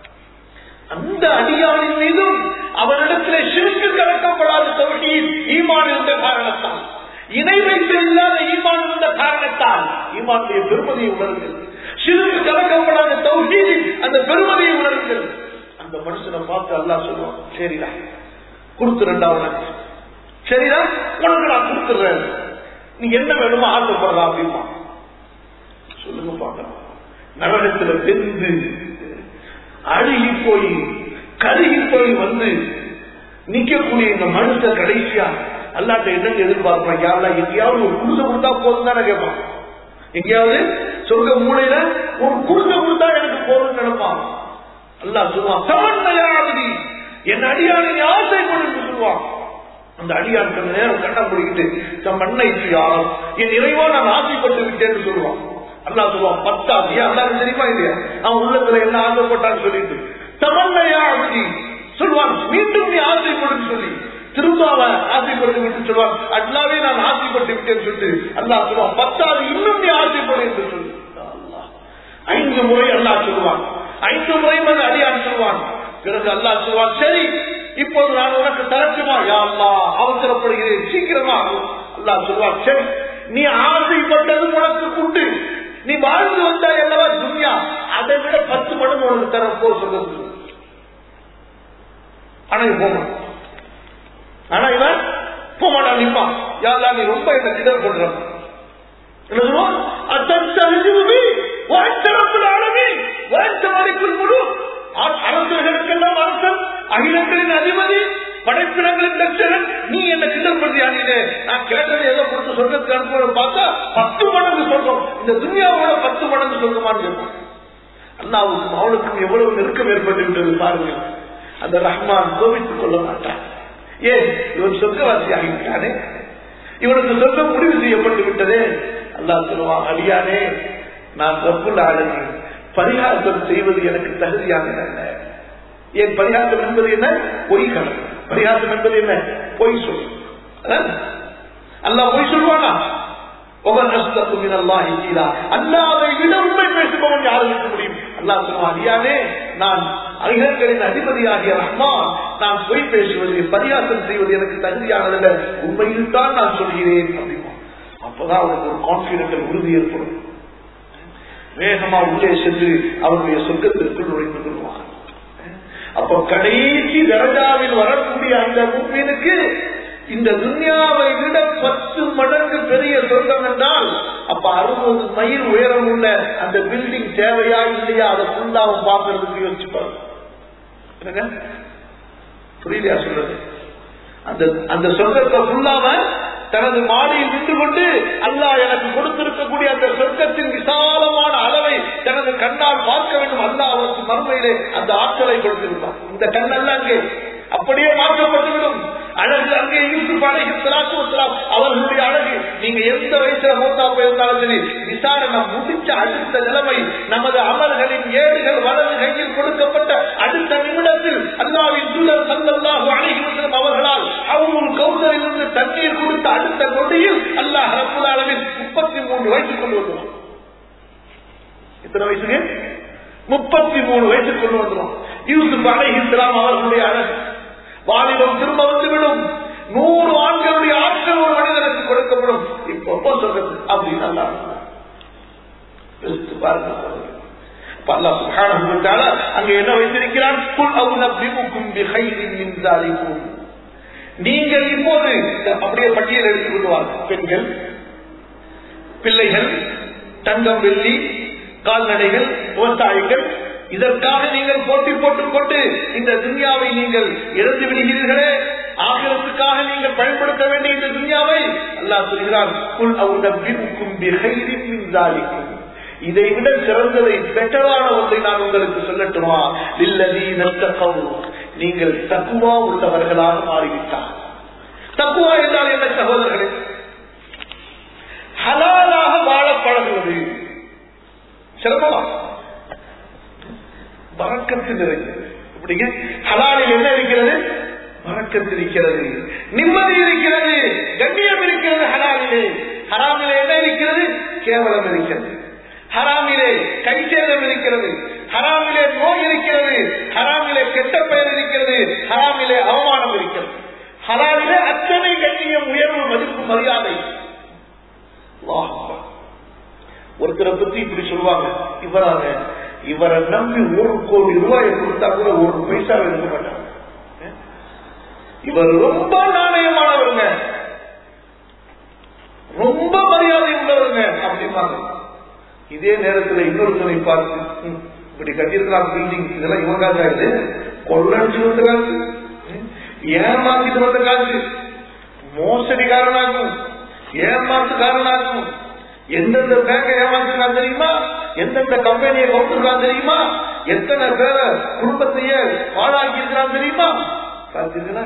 அந்த அடியானின் மீதும் அவனிடத்திலே சிறுக்கு கலக்கப்படாத தொகுதியில் ஈமான் இருந்த காரணத்தால் இணை வைத்து இல்லாத ஈமான் இருந்த காரணத்தால் ஈமானுடைய பெருமதியை உணருங்கள் சிறுக்கு கலக்கப்படாத தொகுதியில் அந்த பெருமதியை உணருங்கள் அந்த மனுஷனை பார்த்து அல்லாஹ் சொல்லுவான் சரிடா கொடுத்துறேன்டா உனக்கு சரிடா உனக்கு நான் கொடுத்துறேன் நீ என்ன வேணுமோ ஆசைப்படுறா அப்படிமா சொல்லுங்க பார்க்கலாம் நரகத்துல வெந்து அழுகி போய் கருகி போய் வந்து நிக்கக்கூடிய இந்த மனுஷன் கடைசியா அல்லாட்ட என்னங்க எதிர்பார்ப்பான் யாரெல்லாம் எங்கேயாவது ஒரு குடிசை கொடுத்தா போதும் தானே கேட்பான் எங்கேயாவது சொர்க்க மூலையில ஒரு குடிசை கொடுத்தா எனக்கு போதும்னு நினைப்பான் அல்லாஹ் சொல்லுவான் சமன்மையாவதி என் அடியானை நீ ஆசைப்படு என்று சொல்லுவான் அந்த அடியான் கொஞ்ச நேரம் கண்ணா முடிக்கிட்டு தம் மண்ணை யாரும் என் இறைவா நான் ஆசைப்பட்டு விட்டேன்னு சொல்லுவான் அல்லா சொல்லுவான் பத்தாது ஏன் அல்லாஹ் தெரியுமா இல்லையா அவன் உள்ளத்துல என்ன ஆசைப்பட்டான்னு சொல்லிட்டு தமன்னையா அப்படி சொல்லுவான் மீண்டும் நீ ஆசைப்படுன்னு சொல்லி திரும்ப அவன் ஆசைப்பட்டு விட்டு சொல்லுவான் அல்லாவே நான் ஆசைப்பட்டு விட்டேன்னு சொல்லிட்டு அல்லாஹ் சொல்லுவான் பத்தாவது இன்னும் நீ ஆசைப்படு என்று சொல்லி அல்லாஹ். ஐந்து முறை அல்லாஹ் சொல்லுவான் ஐந்து முறை வந்து அடியான் சொல்லுவான் பிறகு அல்லாஹ் சொல்லுவான் சரி இப்போது நான் உனக்கு தரட்டுமா யா அல்லாஹ் அவசரப்படுகிறேன் சீக்கிரமா அல்லாஹ் சொல்லுவான் சரி நீ ஆசைப்பட்டது உனக்கு உண்டு நீ வாழ்ந்து வந்தாய் அல்லவா துன்யா அதை விட பத்து மடங்கு உனக்கு தரப்போ சொல்லுங்க ஆனா இவன் போமான் ஆனா இவன் போமாடா நிப்பான் யாரா நீ ரொம்ப என்ன கிடர் பண்றான் என்ன சொல்லுவான் அத்தறிஞ்சுவி வாழ்த்தரப்பில் ஆளுமே வாழ்த்த மறைப்பில் முழு அரசர்களுக்கெல்லாம் அரசன் அகிலங்களின் அதிபதி படைப்பினங்களின் லட்சணன் நீ என்ன கிண்டல் பண்றியா நீ நான் கேட்டது ஏதோ கொடுத்து சொர்க்கத்துக்கு அனுப்புறோம் பார்த்தா பத்து மடங்கு சொல்றோம் இந்த துன்யாவோட பத்து மடங்கு சொல்லுமான்னு கேட்போம் அல்லாவுக்கும் அவளுக்கும் எவ்வளவு நெருக்கம் ஏற்பட்டு விட்டது பாருங்க அந்த ரஹ்மான் கோபித்துக் கொள்ள மாட்டான் ஏன் இவன் சொர்க்கவாசி ஆகிவிட்டானே இவனுக்கு சொர்க்கம் முடிவு செய்யப்பட்டு விட்டதே அல்லாஹ் சொல்லுவான் அடியானே நான் ரப்புல் ஆளுநர் பரிகாசம் செய்வது எனக்கு தகுதியானது அல்ல ஏன் பரிகாசம் என்பது என்ன பொய் கணக்கு பரிகாசம் என்பது என்ன பொய் சொல் அல்லாஹ் பொய் சொல்வானா அல்லாவை விட உண்மை பேசுபவன் யாரும் இருக்க முடியும் அல்லாஹ் சொல்லுவான் அடியானே நான் அகிலங்களின் அதிபதியாகிய ரஹ்மான் நான் பொய் பேசுவது பரியாசம் செய்வது எனக்கு தகுதியானதல்ல உண்மையில் தான் நான் சொல்கிறேன் அப்படிமா அப்பதான் அவனுக்கு ஒரு கான்பிடென்ட் உறுதி ஏற்படும் வேகமா உள்ளே சென்று அவருடைய சொர்க்கத்திற்குள் நுழைந்து கொள்வான் அப்போ கடைசி தரஜாவில் வரக்கூடிய அந்த முப்பீனுக்கு இந்த துன்யாவை விட பத்து மடங்கு பெரிய சொர்க்கம் என்றால் அப்ப அறுபது மைல் உயரம் உள்ள அந்த பில்டிங் தேவையா இல்லையா அதை ஃபுல்லாவும் பார்க்கறதுக்கு யோசிச்சுப்பாரு என்னங்க? புரியலையா சொல்றது அந்த அந்த சொர்க்கத்தை ஃபுல்லாம தனது மாடியில் நின்று கொண்டு அல்லாஹ் எனக்கு கொடுத்திருக்கக்கூடிய அந்த சொர்க்கத்தின் விசாலமான அளவை தனது கண்ணால் பார்க்க வேண்டும் அல்லாஹ் அவருக்கு மறுமையிலே அந்த ஆற்றலை கொடுத்திருப்பார் இந்த கண்ணல்ல அங்கே அப்படியே மாற்றப்பட்டுவிடும் அழகு அங்கே யூசுப் அழகு சலாத்து வசலாம் அவர்களுடைய அழகு நீங்க எந்த வயசுல மூத்தா போயிருந்தாலும் சரி விசாரணை முடிச்ச அடுத்த நிலைமை நமது அமல்களின் ஏடுகள் வலது கையில் கொடுக்கப்பட்ட அடுத்த நிமிடத்தில் அல்லாவின் தூதர் சல்லல்லாஹு அலைஹி வஸல்லம் அவர்களால் அவர்கள் கௌசரில் இருந்து தண்ணீர் கொடுத்த அடுத்த நொடியில் அல்லாஹ் ரப்புல் ஆலமீன் முப்பத்தி மூன்று வயசு கொண்டு வந்துடும் எத்தனை வயசுக்கு முப்பத்தி மூணு வயசு கொண்டு வந்துடும் யூசுப் அலைஹி இஸ்லாம் அவர்களுடைய அழகு வாலிபம் திரும்ப வந்துவிடும் நூறு ஆண்களுடைய ஆட்கள் ஒரு மனிதனுக்கு கொடுக்கப்படும் இப்போ சொல்றது அப்படின்னு அல்லா யோசித்து பாருங்க சகோதரர்களே. அப்ப அல்லாஹ் சுப்ஹானஹு வ தஆலா அங்க என்ன வைத்திருக்கிறான் குல் அவுனபிஉக்கும் பிகைரின் மின் ஸாலிகும் நீங்கள் இப்போது இந்த அப்படியே பட்டியல் எடுத்துக் கொள்வார் பெண்கள் பிள்ளைகள் தங்கம் வெள்ளி கால்நடைகள் விவசாயிகள் இதற்காக நீங்கள் போட்டி போட்டுக் கொண்டு இந்த துன்யாவை நீங்கள் இழந்து விடுகிறீர்களே ஆகிரத்துக்காக நீங்கள் பயன்படுத்த வேண்டிய இந்த துன்யாவை அல்லாஹ் சொல்கிறான் குல் அவுனபிஉக்கும் பிகைரின் மின் ஸாலிகும் இதை விட சிறந்ததை பெற்றதான ஒன்றை நான் உங்களுக்கு சொல்லட்டுமா இல்லதி நத்தகவு நீங்கள் தக்குவா உள்ளவர்களாக மாறிவிட்டார் தக்குவா என்றால் என்ன சகோதரர்களே ஹலாலாக வாழ பழகுவது சிறப்பமா வரக்கத்து நிறைந்தது இப்படிங்க ஹலாலில் என்ன இருக்கிறது வரக்கத்து இருக்கிறது நிம்மதி இருக்கிறது கண்ணியம் இருக்கிறது ஹலாலிலே ஹராமிலே என்ன இருக்கிறது கேவலம் இருக்கிறது ஹராமிலே கைச்சேதம் இருக்கிறது ஹராமிலே நோய் இருக்கிறது ஹராமிலே கெட்ட பெயர் இருக்கிறது ஹராமிலே அவமானம் இருக்கிறது ஹலாலிலே அத்தனை கண்ணியம் உயர்வு மதிப்பு மரியாதை அல்லாஹ் அக்பர். ஒருத்தரை பத்தி இப்படி சொல்லுவாங்க இவராக இவரை நம்பி ஒரு கோடி ரூபாயை கொடுத்தா கூட ஒரு பைசா எடுக்க மாட்டாங்க இவர் ரொம்ப நாணயமானவருங்க ரொம்ப மரியாதை உள்ளவருங்க அப்படிம்பாங்க இதே நேரத்தில் இன்னொருத்தனை பார்த்து "ம், இப்படி கட்டியிருக்கிறான் பில்டிங் இதெல்லாம் இவன் காசா இது கொள்ளடிச்சு வந்த காசு ம், ஏமாத்திட்டு வந்த காசு மோசடிக்காரனாகும் ஏமாத்துக்காரனாகும் எந்தெந்த பேங்க ஏமாத்துறான் தெரியுமா எந்தெந்த கம்பெனியை கொடுத்துருக்கான் தெரியுமா எத்தனை பேரை குடும்பத்தையே பாழாக்கி இருக்கிறான் தெரியுமா பார்த்தீங்களா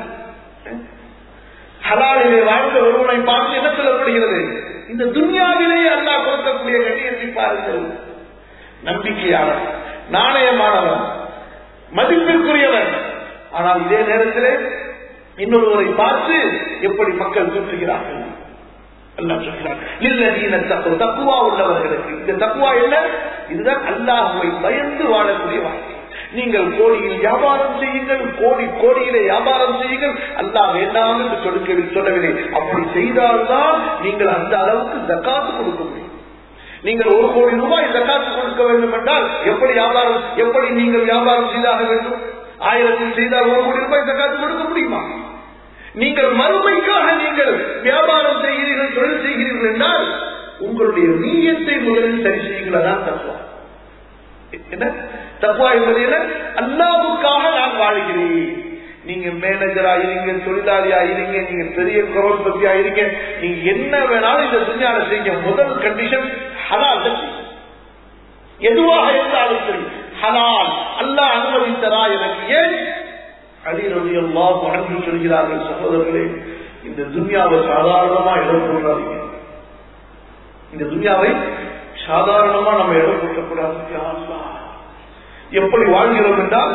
ஹலாலிலே வாழ்ந்த ஒருவனை பார்த்து என்ன சொல்லப்படுகிறது இந்த துன்யாவிலேயே அல்லாஹ் கொடுக்கக்கூடிய கண்ணியத்தை பாருங்கள் நம்பிக்கையாளர் நாணயமானவர் மதிப்பிற்குரியவர் ஆனால் இதே நேரத்திலே இன்னொருவரை பார்த்து எப்படி மக்கள் தூற்றுகிறார்கள் அல்லாஹ் சொல்கிறார் இல்லதீன தக்குவா தக்குவா உள்ளவர்களுக்கு இந்த தக்குவா என்ன இதுதான் அல்லாஹுவை பயந்து வாழக்கூடிய வாழ்க்கை நீங்கள் கோடியில் வியாபாரம் செய்யுங்கள் கோடி கோடியிலே வியாபாரம் செய்யுங்கள் அல்லாஹ் வேண்டாம் என்று சொல்ல சொல்லவில்லை அப்படி செய்தால்தான் நீங்கள் அந்த அளவுக்கு தக்காத்து கொடுக்க முடியும் நீங்கள் ஒரு கோடி ரூபாய் தக்காத்து கொடுக்க வேண்டும் என்றால் எப்படி வியாபாரம் எப்படி நீங்கள் வியாபாரம் செய்தாக வேண்டும் ஆயிரத்தில் செய்தால் ஒரு கோடி ரூபாய் தக்காத்து கொடுக்க முடியுமா நீங்கள் மறுமைக்காக நீங்கள் வியாபாரம் செய்கிறீர்கள் தொழில் செய்கிறீர்கள் என்றால் உங்களுடைய நீயத்தை முதலில் சரி செய்யுங்கள் அதான் தத்துவம் என்ன தப்பா என்பது என்ன அல்லாவுக்காக நான் வாழ்கிறேன் நீங்க மேனேஜர் ஆயிருங்க தொழிலாளி ஆயிருங்க நீங்க பெரிய கரோட்பதி ஆயிருங்க நீங்க என்ன வேணாலும் இந்த துணியால செய்யுங்க முதல் கண்டிஷன் ஹலால் எதுவாக இருந்தாலும் சரி ஹலால் அல்லாஹ் அனுமதித்தரா எனக்கு ஏன் அடிரவி எல்லாம் அன்பு சொல்கிறார்கள் சகோதரர்களே இந்த துன்யாவை சாதாரணமா இடம் போடாதீங்க இந்த துன்யாவை சாதாரணமா நம்ம இடம் போட்டக்கூடாது யா அல்லாஹ். எப்படி வாழ்கிறோம் என்றால்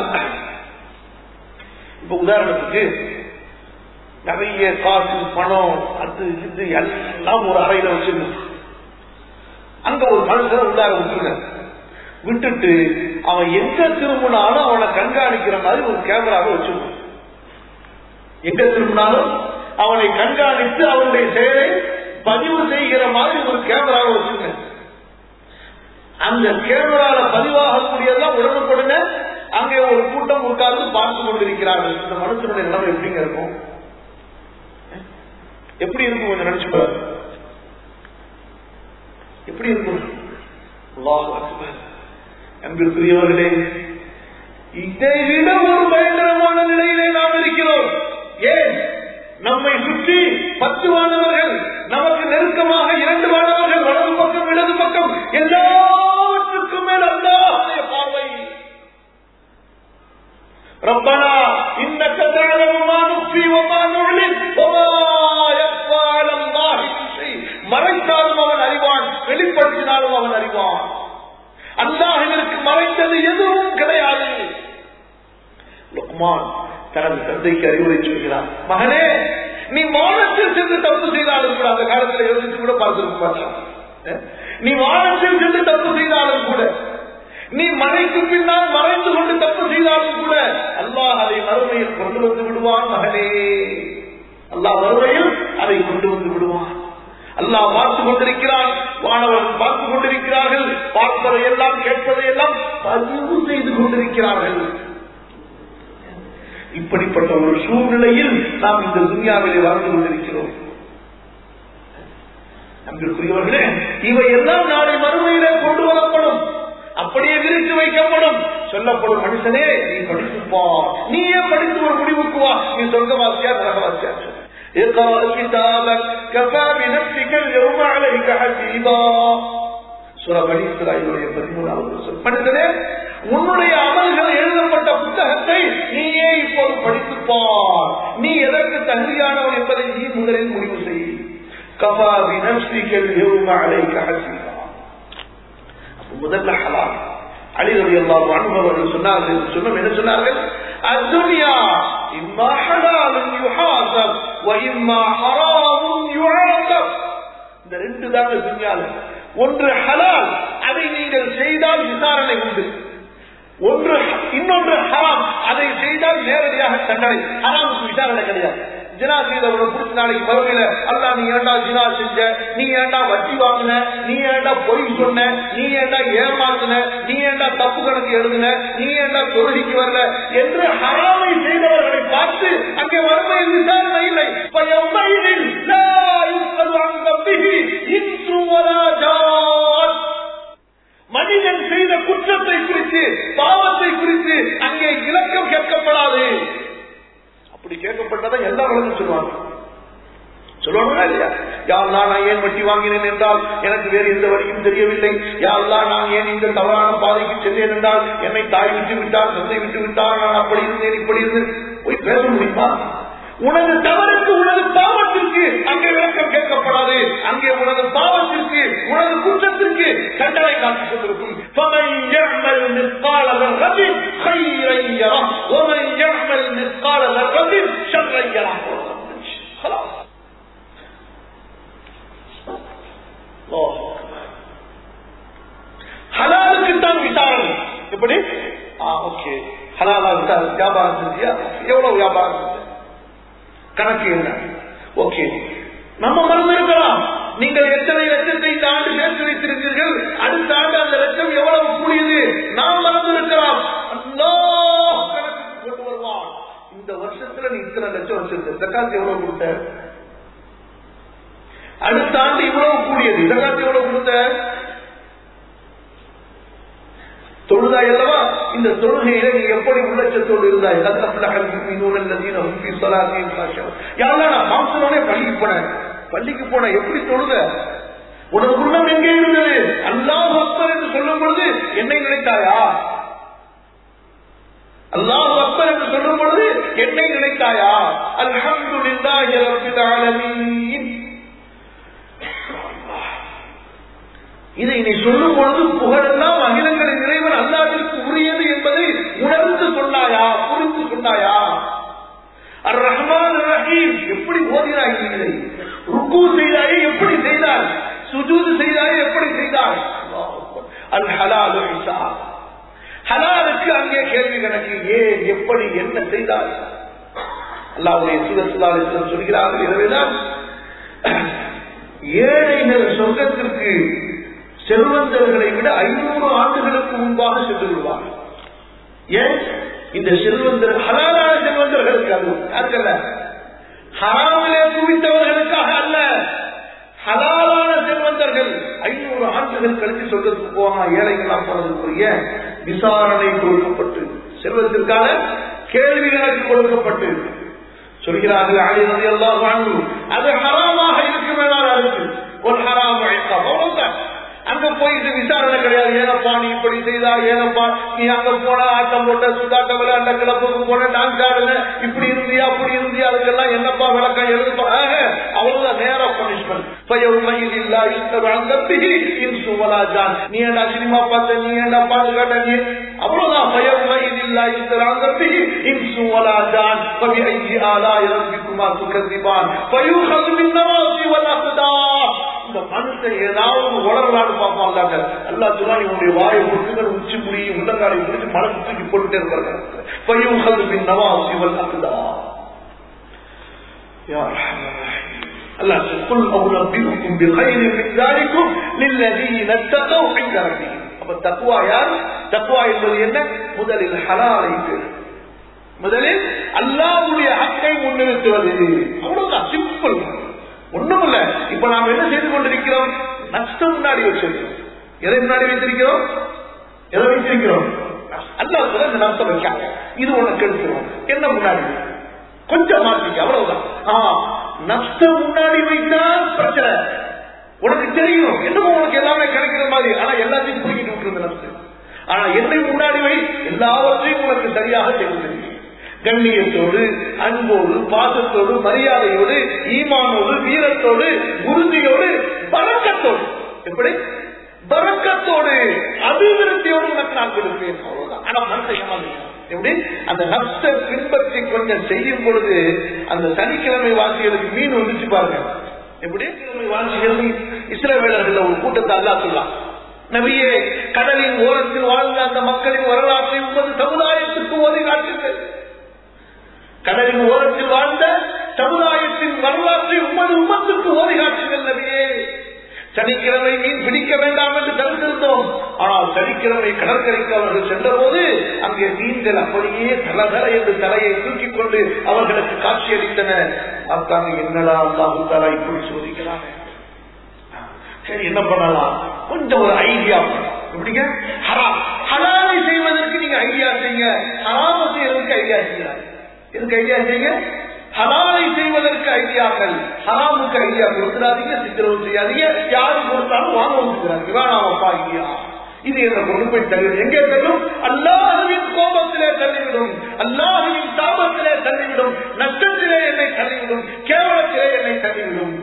இப்ப உதாரணத்துக்கு நிறைய காசு பணம் அது இது எல்லாம் ஒரு அறையில வச்சிருந்தோம் அங்க ஒரு மனுஷன் உள்ளார விட்டுருங்க விட்டுட்டு அவன் எங்க திரும்பினாலும் அவனை கண்காணிக்கிற மாதிரி ஒரு கேமராவை வச்சிருக்கோம் எங்க திரும்பினாலும் அவனை கண்காணித்து அவனுடைய செயலை பதிவு செய்கிற மாதிரி ஒரு கேமராவை வச்சிருங்க அந்த கேமரால பதிவாகக்கூடியதெல்லாம் உடனுக்குடனே அங்கே ஒரு கூட்டம் உட்கார்ந்து பார்த்து கொண்டிருக்கிறார்கள் இந்த மனுஷனுடைய நிலைமை எப்படிங்க இருக்கும் எப்படி இருக்கும் கொஞ்சம் நினைச்சு பாரு எப்படி இருக்கும் அல்லாஹ் அக்பர். அன்பிற்குரியவர்களே இதை விட ஒரு பயங்கரமான நிலையிலே நாம் இருக்கிறோம் ஏன் நம்மை சுற்றி பத்து மாணவர்கள் நமக்கு நெருக்கமாக இரண்டு மாணவர்கள் வலது பக்கம் இடது பக்கம் எல்லாவற்றுக்கும் மேல் அல்லாஹ்வுடைய பார்வை ربنا إنك تعلم ما نخفي وما نعلن وما يخفى على الله من شيء மறைத்தாலும் அவன் அறிவான் வெளிப்படுத்தினாலும் அவன் அறிவான் அல்லாஹிற்கு மறைந்தது எதுவும் கிடையாது லுக்மான் தனது தந்தைக்கு அறிவுரை சொல்கிறார் மகனே நீ வானத்தில் சென்று தப்பு செய்தாலும் கூட அந்த காலத்தில் யோசித்து கூட பார்த்திருக்க மாட்டான் நீ வானத்தில் சென்று தப்பு செய்தாலும் கூட நீ மறைக்கு பின்னால் மறைந்து கொண்டு தப்பு செய்தாலும் கூட அல்லாஹ் அதை மறுமையில் கொண்டு வந்து விடுவான் மகனே அல்லாஹ் மறுமையில் அதை கொண்டு வந்து விடுவான் அல்லாஹ் பார்த்து கொண்டிருக்கிறான் வானவர்கள் பார்த்து கொண்டிருக்கிறார்கள் பார்த்து பார்ப்பதை எல்லாம் கேட்பதை எல்லாம் பதிவு செய்து கொண்டிருக்கிறார்கள் இப்படிப்பட்ட ஒரு சூழ்நிலையில் நாம் இந்த துன்யாவிலே வாழ்ந்து கொண்டிருக்கிறோம் அன்பிற்குரியவர்களே இவை எல்லாம் நாளை மறுமையில கொண்டு வரப்படும் அப்படியே விரித்து வைக்கப்படும் சொல்லப்படும் மனுஷனே நீ படித்துப்பா நீயே படித்து ஒரு முடிவுக்கு வா நீ சொர்க்கவாசியா நரகவாசியா اقرأ كتابك كفى بنفسك اليوم عليك حسيبا சூரா பனி இஸ்ராயிலுடைய பதிமூணாவது சொல் மனிதனே உன்னுடைய அமல்கள் எழுதப்பட்ட புத்தகத்தை நீயே இப்போது படித்துப்பார் நீ எதற்கு தகுதியானவன் என்பதை நீ முதலில் முடிவு செய் கபா வினப்சிகள் அலைக்க ஹசீபா முதல்ல ஹலால் அலிரவி அல்லாஹ் அனுபவர்கள் சொன்னார்கள் சொன்னோம் என்ன சொன்னார்கள் அத்துனியா இம்மா ஹலாலும் யுஹாசப் வ இம்மா ஹராமும் யுஹாசப் இந்த ரெண்டு தாங்க துன்யால ஒன்று ஹலால் அதை நீங்கள் செய்தால் விசாரணை உண்டு ஒன்று இன்னொன்று ஹராம் அதை செய்தால் நேரடியாக தண்டனை ஹராமுக்கு விசாரணை கிடையாது ஜினா செய்தவனை குறிச்சு நாளைக்கு மறுமையில அல்லா நீ ஏண்டா ஜினா செஞ்ச நீ ஏண்டா வட்டி வாங்கின நீ ஏண்டா பொய் சொன்ன நீ ஏண்டா ஏமாத்துன நீ ஏண்டா தப்பு கணக்கு எழுதுன நீ ஏண்டா தொழுகைக்கு வரல என்று ஹராமை செய்தவர்களை பார்த்து அங்கே வறுமையில் விசாரணை இல்லை பயமையில் லா யுஸ்அலு அன் தப்பிஹி இன்சு வலா ஜான் மனிதன் செய்த குற்றத்தை குறித்து பாவத்தை குறித்து அங்கே இலக்கம் கேட்கப்படாது அப்படி கேட்கப்பட்டதை எல்லா வழங்கும் சொல்லுவாங்க சொல்லுவாங்களா இல்லையா யாரெல்லாம் நான் ஏன் வட்டி வாங்கினேன் என்றால் எனக்கு வேறு எந்த வழியும் தெரியவில்லை யாரெல்லாம் நான் ஏன் இந்த தவறான பாதைக்கு சென்றேன் என்றால் என்னை தாய் விட்டு விட்டார் தந்தை விட்டு விட்டார் நான் அப்படி இருந்தேன் இப்படி இருந்தேன் போய் பேச முடியுமா உனது தவறுக்கு உனது பாவத்திற்கு அங்கே விளக்கம் கேட்கப்படாது அங்கே உனது பாவத்திற்கு உனது குற்றத்திற்கு தண்டனை காத்துக் கொண்டிருக்கும் فمن يعمل مثقال ذرة خيرا يره ومن يعمل مثقال ذرة شرا يره خلاص ஹலாலுக்கு தான் விசாரணை எப்படி ஓகே ஹலாலா விசாரணை வியாபாரம் செஞ்சியா எவ்வளவு வியாபாரம் செஞ்ச கணக்கு என்ன ஓகே நம்ம மறந்து இருக்கலாம் நீங்கள் எத்தனை லட்சத்தை இந்த ஆண்டு சேர்த்து வைத்திருக்கிறீர்கள் அடுத்த ஆண்டு அந்த லட்சம் எவ்வளவு கூடியது நாம் மறந்து இருக்கலாம் கணக்கு கொண்டு வருவான் இந்த வருஷத்துல நீ இத்தனை லட்சம் வச்சிருக்க ஜக்காத்து எவ்வளவு கொடுத்த அடுத்த ஆண்டு இவ்வளவு கூடியது ஜக்காத்து எவ்வளவு கொடுத்த தொழுதாய் அல்லவா இந்த தொழுகையில நீ எப்படி உள்ளச்சத்தோடு இருந்தாய் யாரெல்லாம் நான் மாசனோடனே பள்ளிக்கு போனேன் பள்ளிக்கு போன எப்படி தொழுத உனது உள்ளம் எங்கே இருந்தது அல்லாஹ் அக்பர் என்று சொல்லும் பொழுது என்னை நினைத்தாயா அல்லாஹ் அக்பர் என்று சொல்லும் பொழுது என்னை நினைத்தாயா அல்ஹம்துலில்லாஹி ரப்பில் ஆலமீன் இதை நீ சொல்லும் பொழுது புகழெல்லாம் அகிலங்களின் இறைவன் அல்லாவிற்கு உரியது என்பதை உணர்ந்து சொன்னாயா புரிந்து சொன்னாயா அர் ரஹ்மான் ரஹீம் எப்படி ஓதினாய் இதை ருக்கு செய்தாயே எப்படி செய்தாய் சுஜூது செய்தாயே எப்படி செய்தாய் அல் ஹலால் ஹலாலுக்கு அங்கே கேள்வி கணக்கு ஏன் எப்படி என்ன செய்தாய் அல்லாவுடைய சுதசுதாரிசனம் சொல்கிறார்கள் எனவேதான் ஏழைகள் சொர்க்கத்திற்கு செல்வந்தர்களை விட ஐநூறு ஆண்டுகளுக்கு முன்பாக சென்று விடுவார்கள் ஏன் இந்த செல்வந்தர் ஹலாலான செல்வந்தர்களுக்கு அது யாருக்கல்ல ஹராமிலே குவித்தவர்களுக்காக அல்ல ஹலாலான செல்வந்தர்கள் ஐநூறு ஆண்டுகள் கழித்து சொல்றதுக்கு போவாங்க ஏழைகளாம் போனதுக்குரிய விசாரணை கொடுக்கப்பட்டு செல்வத்திற்கான கேள்விகளுக்கு கொடுக்கப்பட்டு சொல்கிறார்கள் அலி நதி எல்லாம் வாழ்ந்து அது ஹராமாக இருக்கு மேலான இருக்கு ஒரு ஹராம் அவ்வளவுதான் அங்க போயிட்டு விசாரணை கிடையாது ஏனப்பா நீ இப்படி செய்தா ஏனப்பா நீ அங்க போன ஆட்டம் போட்ட சுதாட்ட விளையாண்ட கிளப்புக்கு போன டான்ஸ் ஆடுன இப்படி இருந்தியா அப்படி இருந்தியா அதுக்கெல்லாம் என்னப்பா விளக்கம் எழுதுப்பா அவ்வளவுதான் நேர பனிஷ்மெண்ட் பயவுமையில் இல்லா இன்சுவலாஜான் நீ ஏண்டா சினிமா பார்த்த நீ ஏண்டா பாட்டு காட்ட நீ அவ்வளவுதான் பயவுமையில் இல்லா இஸ்தராந்தப்பி இன்சுவலாஜான் பவி ஐஜி ஆலா இறந்திக்குமா சுகதிபான் பயுஹது மின் நவாசி வல் இந்த மனுஷன் ஏதாவது உலகலான்னு பார்ப்பாங்க எல்லா சொன்னா உன்னுடைய வாயை கொடுத்துங்க உச்சி முடி உள்ளங்காலை பிடிச்சி மனசு தூக்கி போட்டுட்டே இருப்பாங்க பையும் பின் நவா சிவன் அக்குதா قل أنبئكم بخير من ذلكم للذين اتقوا عند ربهم அப்ப அப்ப தக்குவா யார் தக்குவா என்பது என்ன முதலில் ஹலாலை தேடு முதலில் அல்லாவுடைய ஹக்கை முன்னிறுத்துவது அவ்வளவுதான் சிம்பிள் ஒண்ணுமில்ல இப்ப நாம் என்ன செய்து கொண்டிருக்கிறோம் நஷ்டம் முன்னாடி வச்சிருக்கிறோம் எதை முன்னாடி வைத்திருக்கிறோம் எதை வைத்திருக்கிறோம் அல்லா சொல்ல இந்த நஷ்டம் வைக்காங்க இது உனக்கு எடுத்துரும் என்ன முன்னாடி கொஞ்சம் மாத்திக்க அவ்வளவுதான் ஆ நஷ்டம் முன்னாடி வைத்தா பிரச்சனை உனக்கு தெரியும் என்னமோ உனக்கு எல்லாமே கிடைக்கிற மாதிரி ஆனா எல்லாத்தையும் பிடிக்கிட்டு விட்டுருந்த நஷ்டம் ஆனா என்னை முன்னாடி வை எல்லாவற்றையும் உனக்கு சரியாக செய்து தெரியும் கண்ணியத்தோடு அன்போடு பாசத்தோடு மரியாதையோடு ஈமானோடு வீரத்தோடு உறுதியோடு பறக்கத்தோடு எப்படி பறக்கத்தோடு அபிவிருத்தியோடு உனக்கு நான் கொடுப்பேன் அவ்வளவுதான் ஆனா மனசை ஏமாந்து எப்படி அந்த நஷ்ட பின்பற்றி கொஞ்சம் செய்யும் பொழுது அந்த சனிக்கிழமை வாசிகளுக்கு மீன் வந்துச்சு பாருங்க எப்படி கிழமை வாசிகள் இஸ்ரவேலர்கள் ஒரு கூட்டத்தை அல்லா சொல்லலாம் நபியே கடலின் ஓரத்தில் வாழ்ந்த அந்த மக்களின் வரலாற்றை உமது சமுதாயத்துக்கு ஓதி காட்டுங்கள் கடலின் ஓரத்தில் வாழ்ந்த சமுதாயத்தின் வரலாற்றை உமது உமத்துக்கு ஓதி காட்டுங்கள் நபியே சனிக்கிழமை மீன் பிடிக்க வேண்டாம் என்று தடுத்திருந்தோம் ஆனால் சனிக்கிழமை கடற்கரைக்கு அவர்கள் சென்றபோது அங்கே மீன்கள் அப்படியே தலதல என்று தலையை தூக்கிக் கொண்டு அவர்களுக்கு காட்சியளித்தன பார்த்தாங்க என்னடா அல்லாஹு தாலா இப்படி சோதிக்கிறாங்க சரி என்ன பண்ணலாம் கொஞ்சம் ஒரு ஐடியா எப்படிங்க ஹராம் ஹலாலை செய்வதற்கு நீங்க ஐடியா செய்யுங்க ஹராம செய்யறதுக்கு ஐடியா செய்யலாம் எதுக்கு ஐடியா செய்யுங்க ஹலாலை செய்வதற்கு ஐடியாக்கள் ஹராமுக்கு ஐடியா கொடுத்துடாதீங்க சித்திரவு செய்யாதீங்க யாரு கொடுத்தாலும் வாங்க கொடுக்குறாங்க வேணாமப்பா ஐடியா இது என்ன கொண்டு போய் தள்ளிவிடும் எங்கே தள்ளும் அல்லாஹுவின் கோபத்திலே தள்ளிவிடும் அல்லாஹுவின் தாபத்திலே தள்ளிவிடும் நஷ்டத்திலே என்னை தள்ளிவிடும் கேவலத்திலே என்னை தள்ளிவிடும்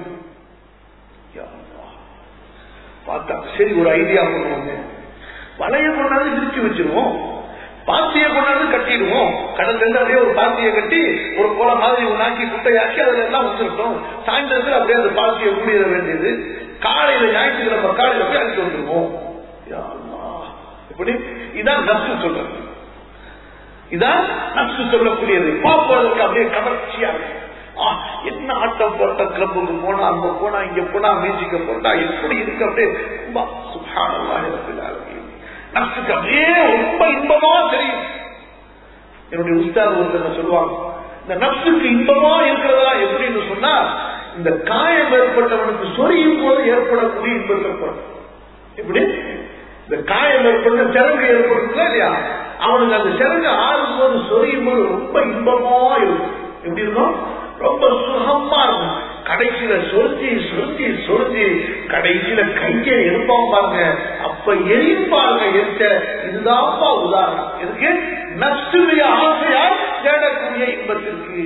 பார்த்தா சரி ஒரு ஐடியா பண்ணுவோங்க வலைய கொண்டாந்து விரிச்சு வச்சிருவோம் பாத்திய கொண்டாந்து கட்டிடுவோம் கடல் ரெண்டு அப்படியே ஒரு பாத்தியை கட்டி ஒரு கோல மாதிரி உண்டாக்கி குட்டையாக்கி அதுல எல்லாம் வச்சிருக்கோம் சாயந்தரத்தில் அப்படியே அந்த பாத்தியை மூடிட வேண்டியது காலையில ஞாயிற்றுக்கிழமை காலையில போய் அழைத்து வந்துருவோம் இப்படி இதான் நப்சு சொல்றது இதான் நப்சு சொல்லக்கூடியது பார்ப்பதற்கு அப்படியே கவர்ச்சியா இருக்கு என்ன ஆட்டம் போட்ட கிளப்புக்கு போனா அங்க போனா இங்க போனா மியூசிக்க போட்டா எப்படி இருக்கு அப்படியே ரொம்ப சுகானமா இருக்கிறார்கள் நப்சுக்கு அப்படியே ரொம்ப இன்பமா தெரியும் என்னுடைய உஸ்தாத் ஒருத்தர் சொல்லுவாங்க இந்த நப்சுக்கு இன்பமா இருக்கிறதா எப்படின்னு சொன்னா இந்த காயம் ஏற்பட்டவனுக்கு சொரியும் போது ஏற்படக்கூடிய இன்பத்தை எப்படி இந்த காயம் ஏற்படுற சிறகு ஏற்படுத்துதா இல்லையா அவனுக்கு அந்த சிறகு ஆறும் போது சொரியும் போது ரொம்ப இன்பமா இருக்கும் எப்படி இருக்கும் ரொம்ப சுகமா இருக்கும் கடைசியில சொரிஞ்சி சொரிஞ்சி சொரிஞ்சி கடைசியில கைய எடுப்பான் பாருங்க அப்ப எரிப்பாருங்க எரிச்ச இதுதான்ப்பா உதாரணம் எதுக்கு நஷ்டுடைய ஆசையால் தேடக்கூடிய இன்பத்திற்கு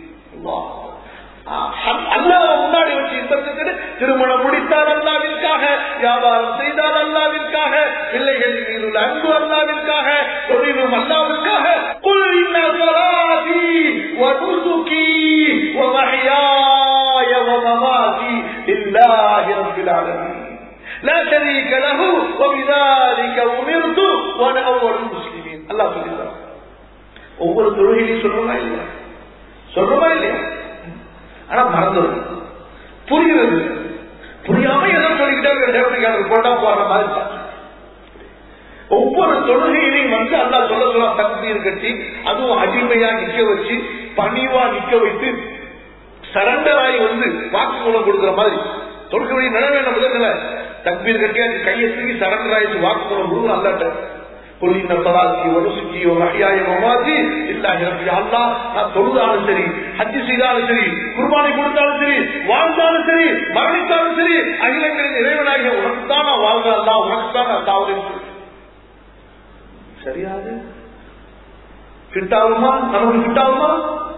அல்லாத முன்னாடி வச்சு இன்பத்துக்கு திருமணம் முடித்தால் அல்லாவிற்காக வியாபாரம் செய்தால் அல்லாவிற்காக பிள்ளைகள் மீது உள்ள அன்பு அல்லாவிற்காக தொழிலும் அல்லாவிற்காக குல் இன்ன ஸலாத்தி வ நுசுகி வ மஹ்யாய வ மமாதி லில்லாஹி ரப்பில் ஆலமீன் لا شريك له وبذلك أمرت وأنا أول المسلمين الله சொல்லுகிறார் ஒவ்வொரு தொழுகையிலையும் சொல்றோமா இல்லையா சொல்றோமா இல்லையா ஆனா மறந்துடும் புரிகிறது புரியாம எதை சொல்லிக்கிட்டே போட்டா போற மாதிரி ஒவ்வொரு தொழுகையிலையும் வந்து அல்லா சொல்ல சொல்ல தகுதியில் கட்டி அதுவும் அடிமையா நிக்க வச்சு பணிவா நிக்க வைத்து சரண்டர் ஆகி வந்து வாக்குமூலம் கொடுக்குற மாதிரி தொழுகை நிலவேல முதல்ல தக்பீர் கட்டி அந்த கையை தூக்கி சரண்டர் ஆயிடுச்சு வாக்குமூலம் கொடுக்கணும் அல்லாட்ட கொல்லின சலாத்தி ஒருசுக்கி மகியாய மமாதி இல்லாஹி ரப்பி அல்லா நான் தொழுதாலும் சரி ஹஜ்ஜி செய்தாலும் சரி குர்பானை கொடுத்தாலும் சரி வாழ்ந்தாலும் சரி மரணித்தாலும் சரி அகிலங்களின் இறைவனாகிய உனக்கு தான் நான் வாழ்ந்த அல்லா உனக்கு தான் நான் தாவறேன்னு சொல்லி சரியாது ஃபிட் ஆகுமா நமக்கு ஃபிட் ஆகுமா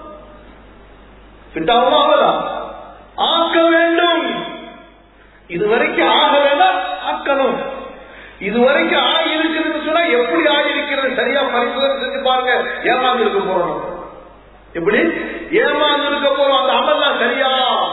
ஃபிட் ஆகுமா ஆகலா ஆக்க வேண்டும் இதுவரைக்கும் ஆக வேண்டாம் ஆக்கணும் இதுவரைக்கும் ஆகி இருக்குதுன்னு சொன்னா எப்படி ஆகி இருக்கிறது சரியா பரிசோதனை செஞ்சு பாருங்க ஏமாந்து இருக்க போறோம் எப்படி ஏமாந்து இருக்க போறோம் அந்த அமல்லாம் சரியா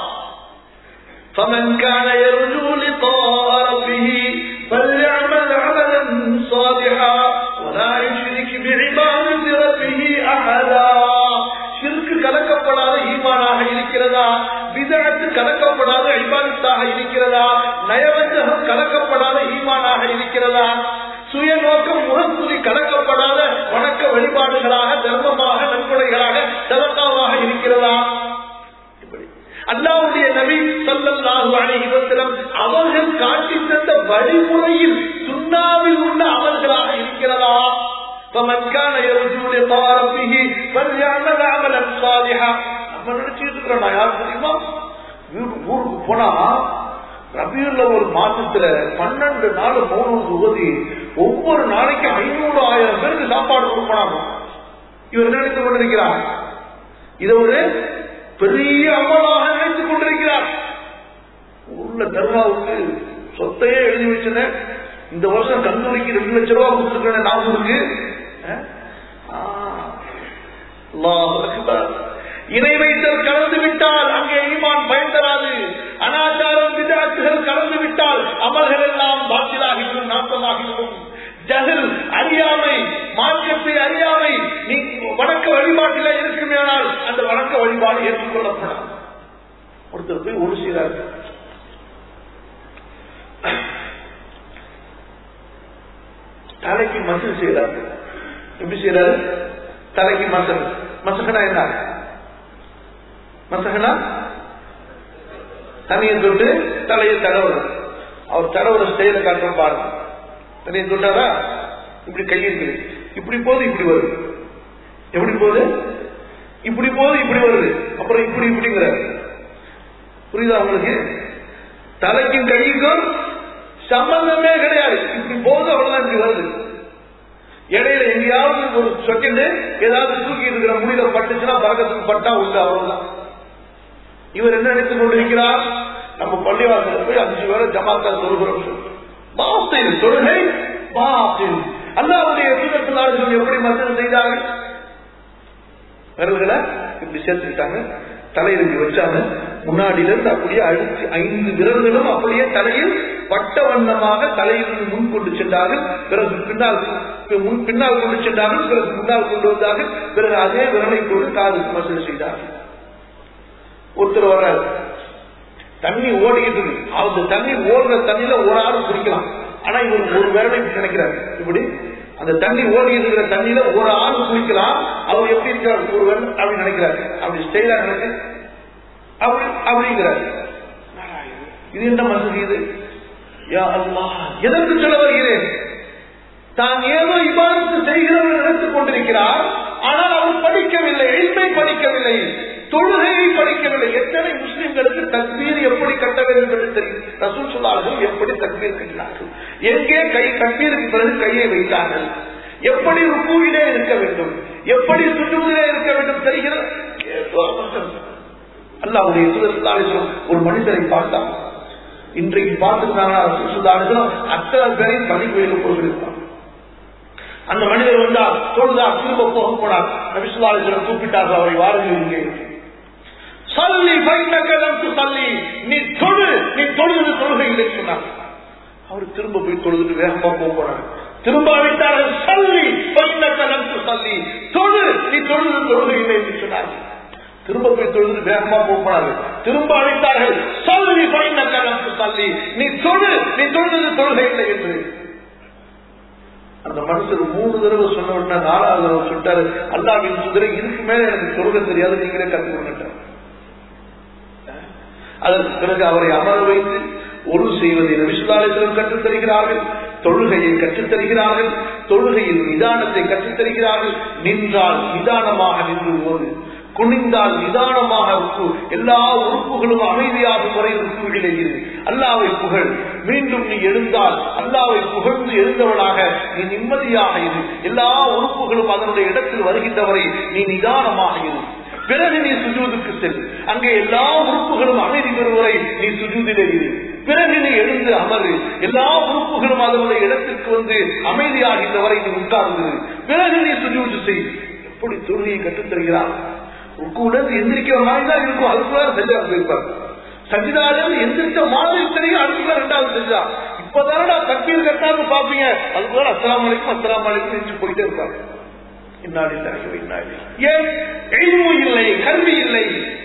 فمن كان يرجو لقاء ربه فليعمل عملا صالحا ولا يشرك بعبادة ربه أحدا ஷிர்கு கலக்கப்படாத ஈமானாக இருக்கிறதா விதத்து கலக்கப்படாத இபாதத்தாக இருக்கிறதா நயவஞ்சகம் கலக்கப்படாத ஈமானாக இருக்கிறதா சுயநோக்கம் முகத்துதி கலக்கப்படாத வணக்க வழிபாடுகளாக தர்மமாக நன்கொடைகளாக தலக்காவாக இருக்கிறதா இப்படி. அல்லாஹ்வுடைய நபி ஸல்லல்லாஹு அலைஹி வஸல்லம் அவர்கள் காட்டி தந்த வழிமுறையில் சுண்ணாவில் உள்ள அமல்களாக இருக்கிறதா فمن كان يرجو لقاء ربه فليعمل عملا صالحا நம்ம நினைச்சிட்டு இருக்கிறோம் நான் யார் தெரியுமா வீடு ஊருக்கு போனா ரபியுள்ள ஒரு மாசத்துல பன்னெண்டு நாள் மௌனம் உதவி ஒவ்வொரு நாளைக்கு ஐநூறு ஆயிரம் பேருக்கு சாப்பாடு கொடுக்கணும் இவர் நினைத்துக் கொண்டிருக்கிறார் இதை ஒரு பெரிய அமலாக நினைத்துக் கொண்டிருக்கிறார் ஊர்ல தர்காவுக்கு சொத்தையே எழுதி வச்சேன் இந்த வருஷம் கந்தூரிக்கு ரெண்டு லட்சம் ரூபாய் கொடுத்துருக்கேன் ஞாபகம் இருக்கு அஹ்? ஆ. அல்லாஹ் அக்பர். இணை வைத்தல் கலந்து விட்டால் அங்கே ஈமான் பயன் தராது அனாச்சாரம் விதாத்துகள் கலந்து விட்டால் அமல்கள் எல்லாம் பாத்திலாகிவிடும் நாட்டமாகிவிடும் ஜஹில் அறியாமை மார்க்கத்தை அறியாமை நீ வணக்க வழிபாட்டில இருக்குமேனால் அந்த வணக்க வழிபாடு ஏற்றுக்கொள்ளப்படாது ஒருத்தர் போய் ஒரு செய்கிறார் தலைக்கு மசல் செய்யறாரு எப்படி செய்யறாரு தலைக்கு மசல் மசகனா என்ன மசகனா தண்ணியை தொட்டு தலையை தடவுறது அவர் தடவுற ஸ்டைல காட்டுற பாருங்க தண்ணியை தொட்டாரா இப்படி கை இருக்குது இப்படி போது இப்படி வருது எப்படி போகுது இப்படி போது இப்படி வருது அப்புறம் இப்படி இப்படிங்கிறார் புரியுதா உங்களுக்கு தலைக்கும் கைக்கும் சம்பந்தமே கிடையாது இப்படி போது அவ்வளவுதான் இப்படி வருது இடையில எங்கேயாவது ஒரு செகண்ட் ஏதாவது தூக்கி இருக்கிற முடியல பட்டுச்சுன்னா பறக்கத்துக்கு பட்டா உண்டு அவ்வளவுதான் இவர் என்ன நினைத்துக் கொண்டிருக்கிறார் நம்ம பள்ளிவாசல போய் அஞ்சு பேரை ஜமாத்தா சொல்கிறோம் பாஸ்தின் தொழுகை பாஸ்தின் அல்லாவுடைய சுண்ணத்தினாளர்கள் எப்படி மசனம் செய்தார்கள் விரல்களை இப்படி சேர்த்துக்கிட்டாங்க தலையில் இப்படி வச்சாங்க முன்னாடியில இருந்து அப்படியே அழுத்தி ஐந்து விரல்களும் அப்படியே தலையில் வட்ட வண்ணமாக தலையில் முன் கொண்டு சென்றார்கள் பிறகு பின்னால் முன் பின்னால் கொண்டு சென்றார்கள் பிறகு முன்னால் கொண்டு வந்தார்கள் பிறகு அதே விரலை கொண்டு காதுக்கு மசூல் செய்தார்கள் ஒருத்தர் வர்றாரு தண்ணி ஓடிக்கிட்டு இருக்கு அந்த தண்ணி ஓடுற தண்ணியில ஒரு ஆறு குடிக்கலாம் ஆனா இவர் ஒரு விரலை இப்படி நினைக்கிறாரு இப்படி அந்த தண்ணி ஓடி இருக்கிற தண்ணியில ஒரு ஆள் குளிக்கலாம் அவர் எப்படி இருக்கார் ஒரு விரல் அப்படி நினைக்கிறாரு அப்படி ஸ்டைலா நினைக்க அப்படி அப்படிங்கிறாரு இது என்ன மசூதி இது யா அல்லாஹ் எதற்கு சொல்ல வருகிறேன் தான் ஏதோ இவ்வாறு செய்கிறவர் நினைத்துக் கொண்டிருக்கிறார் ஆனால் அவர் படிக்கவில்லை எளிமை படிக்கவில்லை தொழுகையை படிக்கவில்லை எத்தனை முஸ்லிம்களுக்கு தக்பீர் எப்படி கட்ட வேண்டும் என்று தெரியும் ரசூல் சொல்லார்கள் எப்படி தக்பீர் கட்டினார்கள் எங்கே கை தக்பீருக்கு பிறகு கையை வைத்தார்கள் எப்படி ருக்குவிலே இருக்க வேண்டும் எப்படி சுற்றுவிலே இருக்க வேண்டும் தெரிகிறது அல்லாவுடைய சுதர்சனாலேஸ்வரம் ஒரு மனிதரை பார்த்தார் இன்றைக்கு பார்த்துட்டாங்க சுதாரிசனம் அத்தனை பேரையும் பணி கோயிலுக்கு போயிருப்பார் அந்த மனிதர் வந்தார் தொழுதார் திரும்ப போக போனார் நபிசுல்லாலேஸ்வரம் கூப்பிட்டார்கள் அவரை வாருங்கள் இங்கே சல்லி பைத்தக்கலம் சல்லி நீ தொழு நீ தொழுது தொழுகை இல்லை சொன்னார் அவர் திரும்ப போய் தொழுதுட்டு வேகமா போக போறாரு திரும்ப அழைத்தார்கள் சல்லி பைத்தக்கலம் சல்லி தொழு நீ தொழுது தொழுகை இல்லை என்று சொன்னார்கள் திரும்ப போய் தொழுது வேகமா போனார்கள் திரும்ப அழைத்தார்கள் சொல்லி பைத்தக்கலம் சல்லி நீ தொழு நீ தொழுது தொழுகை இல்லை என்று அந்த மனுஷர் மூணு தடவை சொன்ன உடனே நாலாவது தடவை சொல்லிட்டாரு அல்லாவின் சுதரை இதுக்கு மேல எனக்கு தொழுக தெரியாது நீங்களே கற்றுக் கொடுக்கிட்டார் அதற்கு பிறகு அவரை அமர வைத்து ஒரு செய்வதை நபிசுல்லாலத்திலும் கற்றுத் தருகிறார்கள் தொழுகையை கற்றுத் தருகிறார்கள் தொழுகையில் நிதானத்தை கற்றுத் தருகிறார்கள் நின்றால் நிதானமாக நின்று போது குனிந்தால் நிதானமாக இருக்கு எல்லா உறுப்புகளும் அமைதியாகும் வரை ருக்குவிலே இரு அல்லாவை புகழ் மீண்டும் நீ எழுந்தால் அல்லாவை புகழ்ந்து எழுந்தவனாக நீ நிம்மதியாக இரு எல்லா உறுப்புகளும் அதனுடைய இடத்தில் வருகின்றவரை நீ நிதானமாக இரு பிறகு நீ சுஜூதுக்கு செல் அங்கே எல்லா உறுப்புகளும் அமைதி பெறுவரை நீ சுஜூதிலே இரு பிறகு நீ எழுந்து அமரு எல்லா உறுப்புகளும் அதனுடைய இடத்திற்கு வந்து அமைதியாகின்ற வரை நீ உட்கார்ந்து பிறகு நீ சுஜூது செய் எப்படி தொழுகையை கற்றுத் தருகிறார் உட்குடன் எந்திரிக்கிற மாதிரி தான் இருக்கும் அதுக்குள்ள செஞ்சா இருப்பார் சஜிதாலும் எந்திரிச்ச மாதிரி தெரியும் அதுக்குள்ள ரெண்டாவது செஞ்சா இப்பதானடா தக்கீர் கட்டான்னு பாப்பீங்க அதுக்குள்ள அஸ்லாம் வலைக்கும் அஸ்லாம் வலைக்கும் நின்று போயிட்டே இருப்பாங்க ஏன் இல்லை கல்வி இல்லை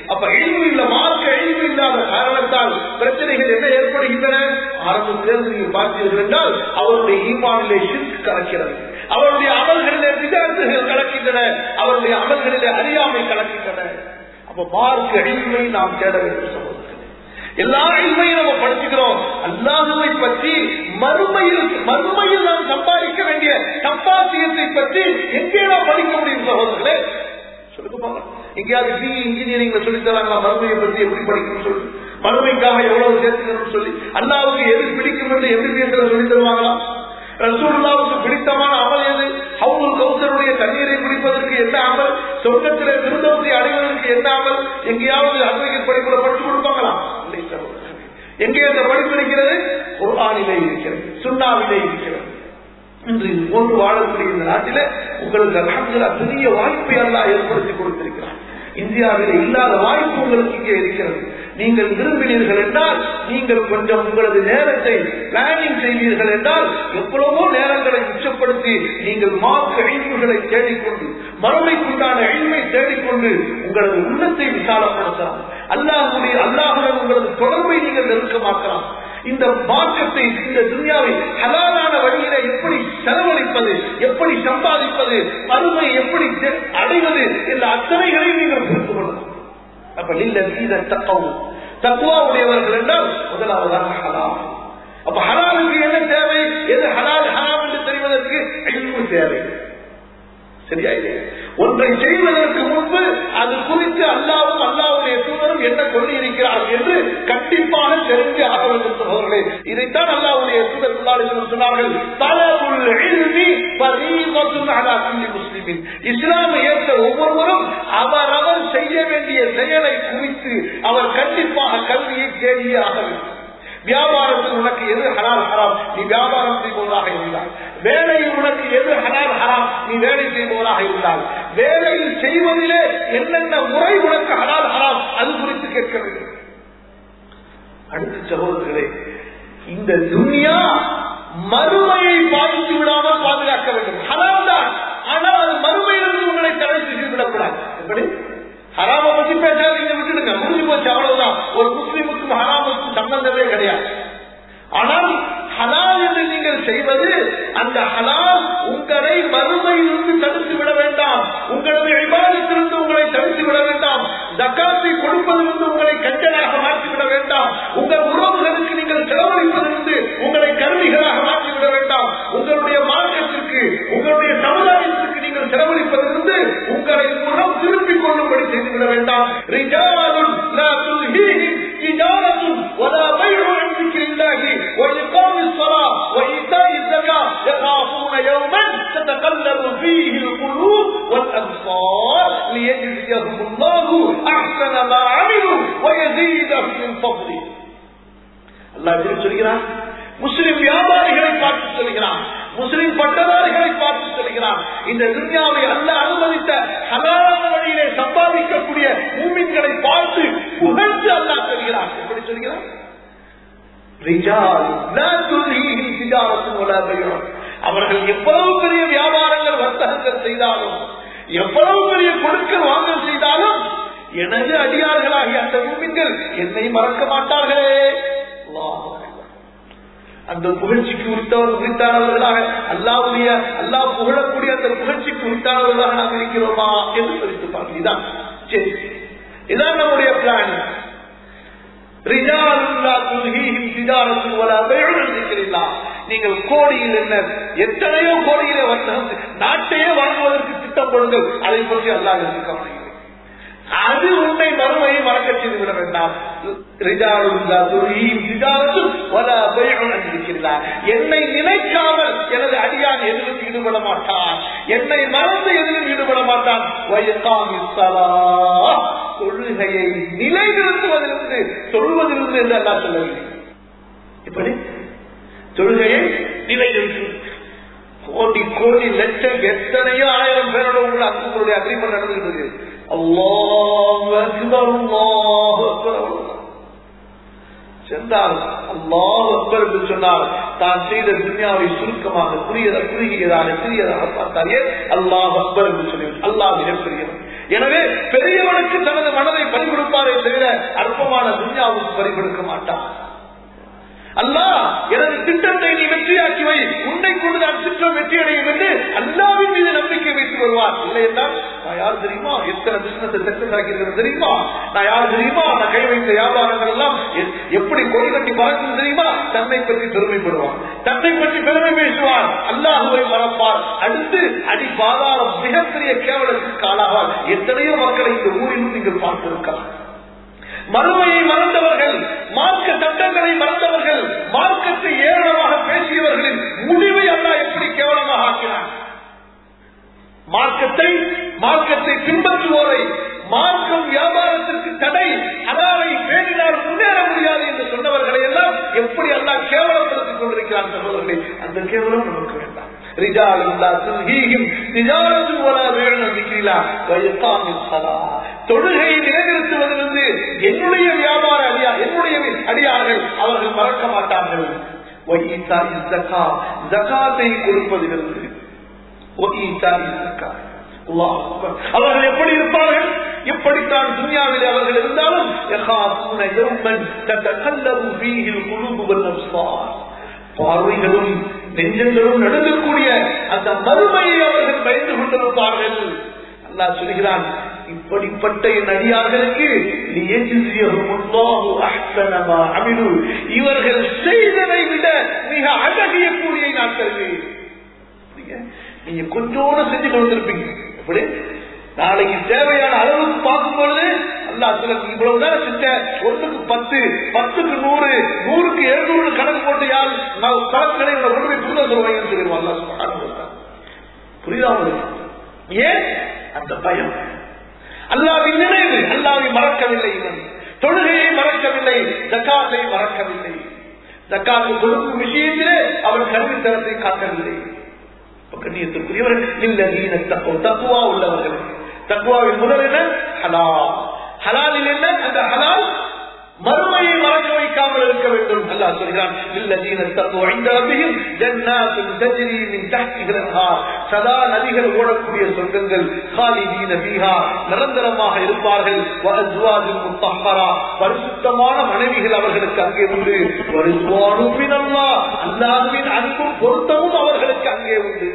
அப்ப இழிவு இல்ல மார்க்க இழிவு இல்லாத காரணத்தால் பிரச்சனைகள் என்ன ஏற்படுகின்றன ஆரம்பத்திலிருந்து நீங்க பார்த்தீர்கள் என்றால் அவருடைய ஈமானிலே ஷிர்க் கலக்கிறது அவருடைய அமல்களிலே விதார்த்துகள் கலக்கின்றன அவருடைய அமல்களிலே அறியாமை கலக்கின்றன அப்ப மார்க்க இழிவை நாம் தேட வேண்டும் சகோதரர்களே எல்லா இல்மையும் நம்ம படிச்சுக்கிறோம் அல்லாஹுவை பற்றி மறுமையில் மறுமையில் நாம் சம்பாதிக்க வேண்டிய சம்பாத்தியத்தை பற்றி எங்கே நாம் படிக்க முடியும் சகோதரர்களே சொல்லுங்க பாருங்க எங்கேயாவது பி இன்ஜினியரிங்ல சொல்லி தராங்களா மறுமையை பற்றி எப்படி படிக்கணும்னு சொல்லி மறுமைக்காக எவ்வளவு சேர்த்துக்கணும்னு சொல்லி அல்லாவுக்கு எது பிடிக்கும் என்று எதிர்ப்பு சொல்லி தருவாங்களா ரசூலுல்லாவுக்கு பிடித்தமான அமல் எது ஹவுல் கௌசருடைய தண்ணீரை குடிப்பதற்கு என்ன அமல் சொர்க்கத்திலே திருந்தவத்தை அடைவதற்கு என்ன அமல் எங்கேயாவது அன்றைக்கு படிப்புல படிச்சு கொடுப்பாங்களா இல்லை சகோதரர்களே. எங்கே அந்த படிப்பு இருக்கிறது குர்ஆனிலே இருக்கிறது சுண்ணாவிலே இருக்கிறது இன்று இது போன்று வாழக்கூடிய இந்த நாட்டில உங்களுக்கு அலமதுல்லா பெரிய வாய்ப்பை எல்லாம் ஏற்படுத்தி கொடுத்திருக்கிறார் இந்தியாவில் இல்லாத வாய்ப்பு உங்களுக்கு இங்கே இருக்கிறது நீங்கள் விரும்பினீர்கள் என்றால் நீங்கள் கொஞ்சம் உங்களது நேரத்தை பிளானிங் செய்வீர்கள் என்றால் எவ்வளவோ நேரங்களை மிச்சப்படுத்தி நீங்கள் மார்க்க இழிவுகளை தேடிக்கொண்டு மறுமைக்குண்டான எளிமை தேடிக்கொண்டு உங்களது உள்ளத்தை விசாலப்படுத்தலாம் அல்லாஹுடைய அல்லாஹுடன் உங்களது தொடர்பை நீங்கள் நெருக்கமாக்கலாம் இந்த மாற்றத்தை இந்த துன்யாவை ஹலாலான வழியில எப்படி செலவழிப்பது எப்படி சம்பாதிப்பது மறுமை எப்படி தெ- அடைவது என்ற அத்தனைகளையும் நீங்கள் புரிந்து கொள்ளலாம் அப்ப இல்ல இந்த தக்கவும் தக்குவா உடையவர்கள் என்றால் முதலாவதாக ஹலால் அப்ப ஹலாலுக்கு என்ன தேவை எது ஹலால் ஹராம் என்று தெரிவதற்கு அழிவு தேவை சரியா இல்லையா ஒன்றை செய்வதற்கு முன்பு அது குறித்து அல்லாவும் அல்லாவுடைய தூதரும் என்ன சொல்லி இருக்கிறார்கள் என்று கண்டிப்பாக தெரிஞ்சு ஆக வேண்டும் சகோதரர்களே இதைத்தான் அல்லாவுடைய தூதர் சொன்னார்கள் சொன்னார்கள் தலபுல் இல்மி பரீதத்துன் அலா குல்லி முஸ்லிமின் இஸ்லாமை ஏற்ற ஒவ்வொருவரும் அவரவர் செய்ய வேண்டிய செயலை குறித்து அவர் கண்டிப்பாக கல்வியை தேடியே ஆக வேண்டும் வியாபாரத்தில் உனக்கு எது ஹலால் ஹராம் நீ வியாபாரம் செய்பவராக இருந்தால் வேலையில் உனக்கு எது ஹலால் ஹராம் நீ வேலை செய்பவராக இருந்தால் வேலையில் செய்வதிலே என்னென்ன முறை உனக்கு ஹலால் ஹராம் அது குறித்து கேட்க வேண்டும் அடுத்த சகோதரர்களே இந்த துன்யா மறுமையை பாதித்து விடாமல் பாதுகாக்க வேண்டும் ஹலால் தான் ஆனால் அது மறுமையிலிருந்து உங்களை தடை செய்து விடக்கூடாது எப்படி ஹராம பத்தி பேசாதீங்க விட்டுடுங்க முடிஞ்சு போச்சு அவ்வளவுதான் ஒரு முஸ்லிமுக்கும் ஹராமுக்கும் சம்பந்தமே கிடையாது ஆனால் ஹலால் என்று நீங்கள் செய்வது அந்த ஹலால் உங்களை மறுமையிலிருந்து தடுத்து விட வேண்டாம் உங்களது விவாதத்திலிருந்து உங்களை தடுத்து விட வேண்டாம் ஜக்காத்தை கொடுப்பதிலிருந்து உங்களை கஞ்சனாக மாற்றிவிட வேண்டாம் உங்கள் உறவுகளுக்கு நீங்கள் செலவழிப்பதிலிருந்து உங்களை கருவிகளாக மாற்றிவிட வேண்டாம் உங்களுடைய மார்க்கத்திற்கு உங்களுடைய சமுதாயத்திற்கு நீங்கள் செலவழிப்பதிலிருந்து உங்களை முகம் திருப்பிக் கொள்ளும்படி செய்துவிட வேண்டாம் ரிஜாலுன் லா துல்ஹீஹிம் திஜாரத்துன் வலா பைஉன் عن ذكر الله وإقام الصلاة وإيتاء الزكاة يخافون يوما تتقلب فيه القلوب والأبصار ليجزيهم الله أحسن ما عملوا ويزيدهم من فضله அல்லாஹ் எப்படி சொல்கிறான் முஸ்லிம் வியாபாரிகளை பார்த்து சொல்கிறான் முஸ்லிம் பட்டதாரிகளை பார்த்து சொல்கிறான் இந்த துன்யாவை அல்ல அனுமதித்த ஹலாலான வழியிலே சம்பாதிக்கக்கூடிய மூமின்களை பார்த்து புகழ்ந்து அல்லாஹ் சொல்கிறான் எப்படி சொல்கிறான் ரிஜால் லா துல்ஹீஹிம் திஜாரத்துன் வலா பைஉன். அவர்கள் எவ்வளவு பெரிய வியாபாரங்கள் வர்த்தகங்கள் செய்தாலும் எவ்வளவு பெரிய கொடுக்கல் வாங்கல் செய்தாலும் எனது அடியார்களாகிய அந்த மூமின்கள் என்னை மறக்க மாட்டார்களே அல்லாஹ் அக்பர். அந்த புகழ்ச்சிக்கு உரித்தவர் உரித்தானவர்களாக அல்லாவுடைய அல்லாஹ் புகழக்கூடிய அந்த புகழ்ச்சிக்கு உரித்தானவர்களாக நாம் இருக்கிறோமா என்று சொல்லிட்டு பாருங்க இதான் சரி இதான் நம்முடைய பிளான் நீங்கள் கோடியில் என்ன எத்தனையோ கோடியில வர்த்தகம் நாட்டையே வாங்குவதற்கு திட்டம் கொடுங்கள் அதை பற்றி அல்லாஹ் கவனிக்கிறேன் அது உன்னை மறுமையை மறக்க செய்து விட வேண்டாம் என்னை நினைக்காமல் எனது அடியான் எதிலும் ஈடுபட மாட்டான் என்னை மறந்து எதிலும் ஈடுபட மாட்டான் வயசாமி தொழுகையை நிலைநிறுத்துவதிலிருந்து சொல்வதிலிருந்து என்று அல்லா சொல்லவில்லை இப்படி தொழுகையை நிலைநிறுத்து கோடி கோடி லட்சம் எத்தனையோ ஆயிரம் பேரோட உள்ள அன்புகளுடைய அக்ரிமெண்ட் நடந்துகிட்டு இருக்கு அல்லாஹ் அக்பர் அல்லாஹ் அக்பர் சென்றால் அல்லாஹ் அக்பர் என்று சொன்னார் தான் செய்த துன்யாவை சுருக்கமாக புரியத குறுகியதாக சிறியதாக பார்த்தாலே அல்லாஹ் அக்பர் என்று சொல்லி அல்லாஹ் மிகப்பெரியவன் எனவே பெரியவனுக்கு தனது மனதை பறிகொடுப்பாரே தவிர அற்பமான துன்யாவுக்கு பறிகொடுக்க மாட்டான் அல்லாஹ் எனது திட்டத்தை நீ வெற்றியாக்கி வை உன்னை கொண்டு நான் திட்டம் வெற்றி அடையும் என்று அல்லாவின் மீது நம்பிக்கை வைத்து வருவார் இல்லை என்றால் நான் யார் தெரியுமா எத்தனை பிசினஸ் சக்சஸ் ஆகியிருக்கிறது தெரியுமா நான் யார் தெரியுமா நான் கை வைத்த வியாபாரங்கள் எல்லாம் எ- எப்படி கொடி கட்டி பறக்கும் தெரியுமா தன்னை பற்றி பெருமைப்படுவார் தன்னை பற்றி பெருமை பேசுவார் அல்லாஹுவை மறப்பார் அடுத்து அடி பாதாளம் மிகப்பெரிய கேவலத்திற்கு ஆளாவார் எத்தனையோ மக்களை இந்த ஊரிலும் நீங்கள் பார்த்திருக்கலாம் மறுமையை மறந்தவர்கள் மார்க்க சட்டங்களை மறந்தவர்கள் மார்க்கத்தை ஏராளமாக பேசியவர்களின் முடிவை அல்லாஹ் எப்படி கேவலமாக ஆக்கினார் மார்க்கத்தை மார்க்கத்தை பின்பற்றுவோரை மார்க்கம் வியாபாரத்திற்கு தடை அதாவை பேணினால் முன்னேற முடியாது என்று சொன்னவர்களை எல்லாம் எப்படி அல்லாஹ் கேவலப்படுத்திக் கொண்டிருக்கிறார் சகோதரர்களே அந்த கேவலம் நமக்கு வேண்டாம் رجال لا تلهيهم تجارة ولا بيع عن ذكر الله وإقام الصلاة தொழுகையை நிலைநிறுத்துவதிலிருந்து என்னுடைய வியாபார அடியா என்னுடைய அடியார்கள் அவர்கள் மறக்க மாட்டார்கள் وإيتاء الزكاة زكاத்தை கொடுப்பதிலிருந்து وإيتاء الزكاة அல்லாஹ் அக்பர். அவர்கள் எப்படி இருப்பார்கள் எப்படித்தான் துன்யாவிலே அவர்கள் இருந்தாலும் يخافون يوما تتقلب فيه القلوب والأبصار பார்வைகளும் நெஞ்சங்களும் நடுங்கக்கூடிய அந்த மறுமையை அவர்கள் பயந்து கொண்டிருப்பார்கள் அல்லாஹ் சொல்கிறான் இப்படிப்பட்ட என் அடியார்களுக்கு லியஜ்ஸியஹும் அல்லாஹு அஹ்ஸன மா அமிலு. இவர்கள் செய்ததை விட மிக அழகிய கூலியை நான் தருவேன் புரியுங்க? நீங்க கொஞ்சோட செஞ்சு கொண்டிருப்பீங்க எப்படி நாளைக்கு தேவையான அளவுக்கு பார்க்கும் பொழுது அல்லா சில இவ்வளவு நேரம் செஞ்ச ஒன்றுக்கு பத்து பத்துக்கு நூறு நூறுக்கு எழுநூறு கணக்கு போட்டு யார் நான் கணக்குகளை இவனை கொண்டு போய் புரிதல் சொல்லுவாங்கன்னு சொல்லிடுவோம் அல்லா சுப்ஹானஹு புரியுதா உங்களுக்கு ஏன் அந்த பயம் அல்லாவின் நினைவு அல்லாவை மறக்கவில்லை இவன் தொழுகையை மறக்கவில்லை ஜக்காத்தை மறக்கவில்லை ஜக்காத்து கொடுக்கும் விஷயத்திலே அவன் கல்வித்தனத்தை காட்டவில்லை இப்ப கண்ணியத்திற்குரியவர்கள் இல்லதீன தக்குவா தக்குவா உள்ளவர்கள் தக்குவாவின் முதல் என்ன ஹலால் ஹலாலில் என்ன அந்த ஹலால் மறுமையை மறக்க வைக்காமல் இருக்க வேண்டும் அல்லாஹ் சொல்கிறான் இல்லதீன தக்குவா இந்த ரப்பியும் ஜன்னாத்துன் தஜ்ரி மின் தஹ்திஹா அன்ஹார் சதா நதிகள் ஓடக்கூடிய சொர்க்கங்கள் காலிதீன ஃபீஹா நிரந்தரமாக இருப்பார்கள் வ அஸ்வாஜுன் முத்தஹ்ஹரா பரிசுத்தமான மனைவிகள் அவர்களுக்கு அங்கே உண்டு வரிசுவானு மினல்லாஹ் அல்லாஹ்வின் அன்பும் பொருத்தமும் அவர்களுக்கு அங்கே உண்டு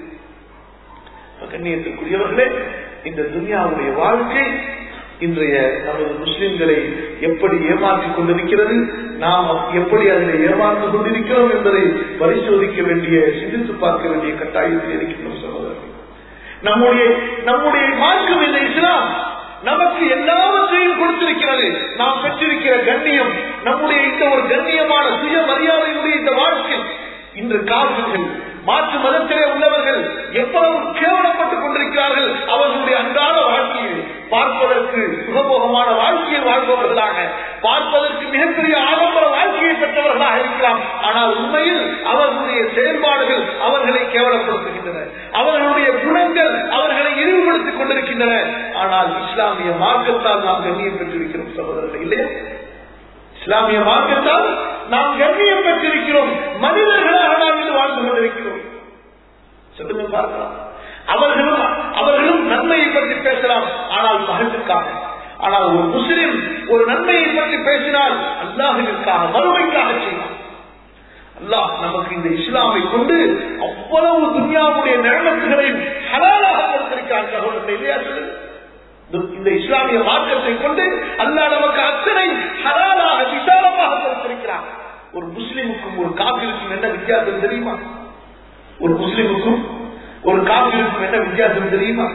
கண்ணியத்திற்குரியவர்களே இந்த துனியாவுடைய வாழ்க்கை இன்றைய நமது முஸ்லிம்களை எப்படி ஏமாற்றிக் கொண்டிருக்கிறது நாம் எப்படி அதில் ஏமாந்து கொண்டிருக்கிறோம் என்பதை பரிசோதிக்க வேண்டிய சிந்தித்து பார்க்க வேண்டிய கட்டாயத்தில் இருக்கின்றோம் சகோதரர்கள் நம்முடைய நம்முடைய மார்க்கம் இந்த இஸ்லாம் நமக்கு எல்லாவற்றையும் கொடுத்திருக்கிறது நாம் பெற்றிருக்கிற கண்ணியம் நம்முடைய இந்த ஒரு கண்ணியமான சுய மரியாதையுடைய இந்த வாழ்க்கை இன்று காவிர்கள் மாற்று மதத்திலே உள்ளவர்கள் எவ்வளவு கேவலப்பட்டுக் கொண்டிருக்கிறார்கள் அவர்களுடைய அன்றாட வாழ்க்கையில் பார்ப்பதற்கு சுகபோகமான வாழ்க்கையை வாழ்பவர்களாக பார்ப்பதற்கு மிகப்பெரிய ஆடம்பர வாழ்க்கையை பெற்றவர்களாக இருக்கலாம் ஆனால் உண்மையில் அவர்களுடைய செயல்பாடுகள் அவர்களை கேவலப்படுத்துகின்றன அவர்களுடைய குணங்கள் அவர்களை இழிவுபடுத்திக் கொண்டிருக்கின்றன ஆனால் இஸ்லாமிய மார்க்கத்தால் நாம் கண்ணியம் பெற்றிருக்கிறோம் சகோதரர்கள் இல்லையா இஸ்லாமிய மார்க்கத்தால் நாம் கண்ணியம் பெற்றிருக்கிறோம் மனிதர்களாக நாம் இன்று வாழ்ந்து கொண்டிருக்கிறோம் சொல்லுங்க பார்க்கலாம் அவர்களும் அவர்களும் நன்மையை பற்றி பேசலாம் ஆனால் மகளுக்காக ஆனால் ஒரு முஸ்லிம் ஒரு நன்மையை பற்றி பேசினால் அல்லாஹிற்காக மறுமைக்காக செய்வார் அல்லாஹ் நமக்கு இந்த இஸ்லாமை கொண்டு அவ்வளவு துன்யாவுடைய நிழமத்துகளையும் ஹலாலாக கொடுத்திருக்கிறார் சகோதரத்தை இல்லையா சொல்லுங்க இந்த இஸ்லாமிய மார்க்கத்தை கொண்டு அல்லாஹ் நமக்கு அத்தனை ஹலாலாக விசாலமாக கொடுத்திருக்கிறார் ஒரு முஸ்லிமுக்கும் ஒரு காப்பிற்கும் என்ன வித்தியாசம் தெரியுமா ஒரு முஸ்லிமுக்கும் ஒரு காப்பிற்கும் என்ன வித்தியாசம் தெரியுமா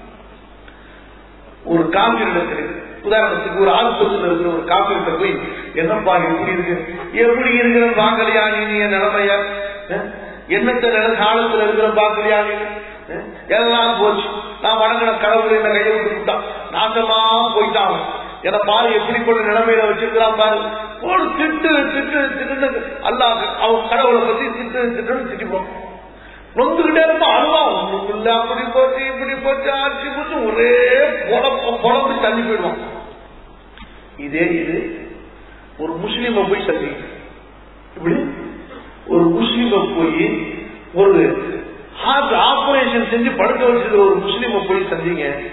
ஒரு காப்பிரிடத்தில் உதாரணத்துக்கு ஒரு ஆஸ்பத்திரியில் இருக்கிற ஒரு காப்பிரிட்ட போய் என்னப்பா எப்படி இருக்கு எப்படி இருக்கிற பாக்கலையா நீ என் நிலைமைய என்னத்த நில காலத்துல இருக்கிற பாக்கலையா நீ அஹ், எல்லாம் போச்சு நான் வணங்கின கடவுள் என்ன கையை விட்டு விட்டான் நாசமா போயிட்டான் என பாரு எப்படிப்பட்ட நிலைமையில வச்சிருக்கிறான் பாரு ஒரு திட்டு திட்டு திட்டு அல்லாஹ் அவன் கடவுளை பத்தி திட்டு திட்டுன்னு திட்டிப்போம் நொந்துகிட்டே இருப்பா அழுவா ஒண்ணும் இல்ல அப்படி போச்சு இப்படி போச்சு ஆட்சி போச்சு ஒரே பொழப்பு பொழப்பு தள்ளி போயிடுவான் இதே இது ஒரு முஸ்லீம போய் சந்தி இப்படி ஒரு முஸ்லீம போய் ஒரு ஹார்ட் ஆபரேஷன் செஞ்சு படுக்க வச்சிருக்கிற ஒரு முஸ்லீம போய் சந்திங்க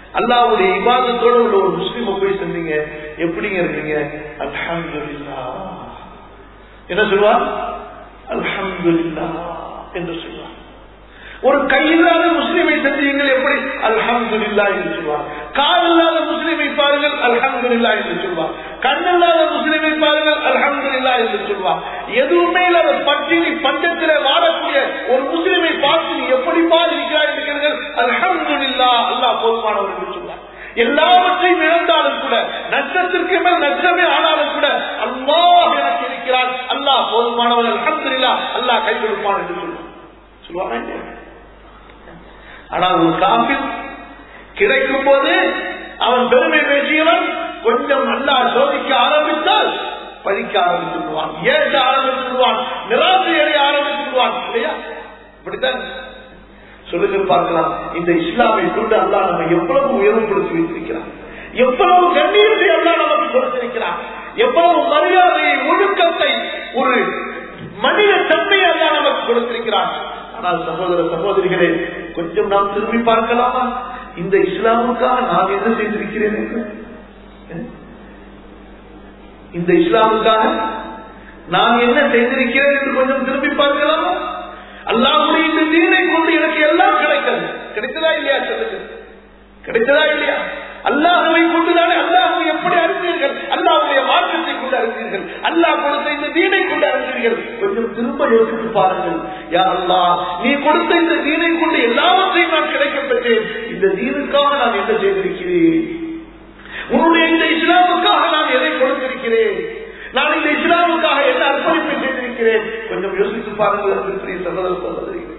அல்லாவுடைய இபாதத்தோட உள்ள ஒரு முஸ்லீமை போய் சொன்னீங்க எப்படிங்க இருக்கீங்க அல்ஹம்துலில்லா என்ன சொல்லுவார் அல்ஹம்துலில்லா என்று சொல்லுவார் ஒரு கையில்லாத முஸ்லிமை சந்தியுங்கள் எப்படி அல்ஹம்துலில்லா என்று சொல்வார் கால் இல்லாத முஸ்லிமை பாருங்கள் அல்ஹம்துலில்லா என்று சொல்வார் கண்ணில்லாத முஸ்லிமை பாருங்கள் அல்ஹம்துலில்லா என்று சொல்வார் எதுவுமே இல்லாத பட்டினி பஞ்சத்திலே வாழக்கூடிய ஒரு முஸ்லிமை பார்த்து நீ எப்படி பாதிக்கிறாய் இருக்கிறீர்கள் அல்ஹம்துலில்லா அல்லாஹ் போதுமானவர் என்று சொல்வார் எல்லாவற்றையும் இழந்தாலும் கூட நஷ்டத்திற்கு மேல் நஷ்டமே ஆனாலும் கூட அல்லாஹ் எனக்கு இருக்கிறான் அல்லாஹ் போதுமானவர் அல்ஹம்துலில்லா அல்லாஹ் கை கொடுப்பான் என்று சொல்லுவார் சொல்லுவாங்க இல்லையா? ஆனால் ஒரு காப்பில் கிடைக்கும் போது அவன் பெருமை பேசியவன் கொஞ்சம் நல்லா சோதிக்க ஆரம்பித்தால் படிக்க ஆரம்பித்து விடுவான் ஏற்ற ஆரம்பித்து விடுவான் நிராசை அடைய ஆரம்பித்து விடுவான் இல்லையா இப்படித்தான் சொல்லுங்க பார்க்கலாம் இந்த இஸ்லாமை கொண்டு அல்லாஹ் நம்ம எவ்வளவு உயர்வுபடுத்தி வைத்திருக்கிறான் எவ்வளவு கண்ணீரத்தை அல்லாஹ் நமக்கு கொடுத்திருக்கிறான் எவ்வளவு மரியாதையை ஒழுக்கத்தை ஒரு மனித தன்மையை அல்லாஹ் நமக்கு கொடுத்திருக்கிறான் ஆனால் சகோதர சகோதரிகளே கொஞ்சம் நாம் திரும்பி பார்க்கலாமா இந்த இஸ்லாமுக்காக நான் என்ன செய்திருக்கிறேன் என்று இந்த இஸ்லாமுக்காக நான் என்ன செய்திருக்கிறேன் என்று கொஞ்சம் திரும்பி பார்க்கலாமா அல்லாஹ்வுடைய இந்த தீனை கொண்டு எனக்கு எல்லாம் கிடைத்தது கிடைத்ததா இல்லையா சொல்லுங்க கிடைத்ததா இல்லையா அல்லாஹுவை கொண்டுதானே அல்லாஹுவை எப்படி அறிந்தீர்கள் அல்லாஹுடைய மாற்றத்தை கொண்டு அறிந்தீர்கள் அல்லாஹ் கொடுத்த இந்த தீனை கொண்டு அறிந்தீர்கள் கொஞ்சம் திரும்ப யோசித்து பாருங்கள் யா அல்லாஹ் நீ கொடுத்த இந்த தீனை கொண்டு எல்லாவற்றையும் நான் கிடைக்கப் பெற்றேன் இந்த தீனுக்காக நான் என்ன செய்திருக்கிறேன் உன்னுடைய இந்த இஸ்லாமுக்காக நான் எதை கொடுத்திருக்கிறேன் நான் இந்த இஸ்லாமுக்காக என்ன அர்ப்பணிப்பை செய்திருக்கிறேன் கொஞ்சம் யோசித்து பாருங்கள் அன்பிற்குரிய சகோதர சகோதரிகளே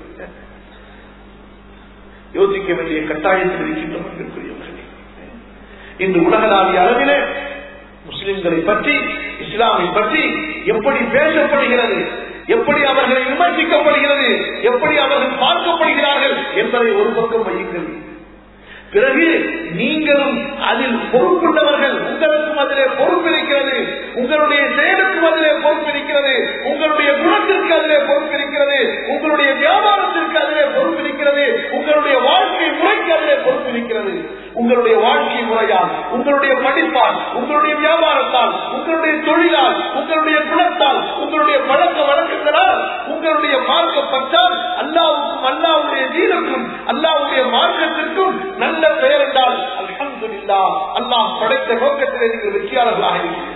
யோசிக்க வேண்டிய கட்டாயத்தில் இருக்கின்றோம் அன்பிற்குரியவர்களே இன்று உலகளாவிய அளவிலே முஸ்லிம்களை பற்றி இஸ்லாமை பற்றி எப்படி பேசப்படுகிறது எப்படி அவர்களை விமர்சிக்கப்படுகிறது எப்படி அவர்கள் பார்க்கப்படுகிறார்கள் என்பதை ஒரு பக்கம் வையுங்கள் பிறகு நீங்களும் அதில் பொறுப்புள்ளவர்கள் உங்களுக்கும் அதிலே பொறுப்பு இருக்கிறது உங்களுடைய செயலுக்கும் அதிலே பொறுப்பு இருக்கிறது உங்களுடைய குணத்திற்கு அதிலே பொறுப்பு இருக்கிறது உங்களுடைய வியாபாரத்திற்கு அதிலே பொறுப்பு இருக்கிறது உங்களுடைய வாழ்க்கை முறைக்கு அதிலே பொறுப்பு இருக்கிறது உங்களுடைய வாழ்க்கை முறையால் உங்களுடைய படிப்பால் உங்களுடைய வியாபாரத்தால் உங்களுடைய தொழிலால் உங்களுடைய குணத்தால் உங்களுடைய பழக்க வழக்கங்களால் உங்களுடைய மார்க்கப்பட்டால் அல்லாவுக்கும் அல்லாவுடைய தீனுக்கும் அல்லாவுடைய மார்க்கத்திற்கும் நல்ல பெயர் என்றால் அல்ஹம்துலில்லா அல்லாஹ் படைத்த நோக்கத்திலே நீங்கள் வெற்றியாளர்களாக இருக்கிறீர்கள்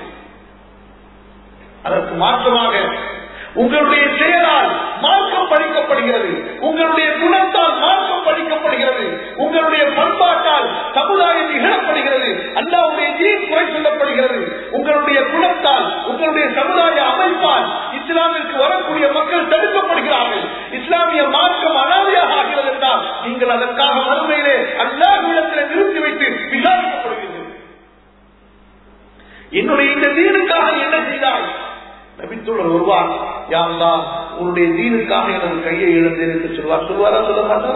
அதற்கு மாற்றமாக உங்களுடைய செயலால் மார்க்கம் படிக்கப்படுகிறது உங்களுடைய குணத்தால் மார்க்கம் படிக்கப்படுகிறது உங்களுடைய பண்பாட்டால் சமுதாயம் இகழப்படுகிறது அல்லாவுடைய தீன் குறை சொல்லப்படுகிறது உங்களுடைய குணத்தால் உங்களுடைய சமுதாய அமைப்பால் இஸ்லாமிற்கு வரக்கூடிய மக்கள் தடுக்கப்படுகிறார்கள் இஸ்லாமிய மார்க்கம் அனாதையாக ஆகிறது என்றால் நீங்கள் அதற்காக மறுமையிலே அல்லாஹ்விடத்தில் நிறுத்தி வைத்து விசாரிக்கப்படுவீர்கள் என்னுடைய இந்த தீனுக்காக என்ன செய்தாய் நபித்துள்ளர் வருவார் யாருந்தா உன்னுடைய தீனுக்காக எனது கையை இழந்தேன் என்று சொல்வார் சொல்வாரா சொல்ல மாட்டார்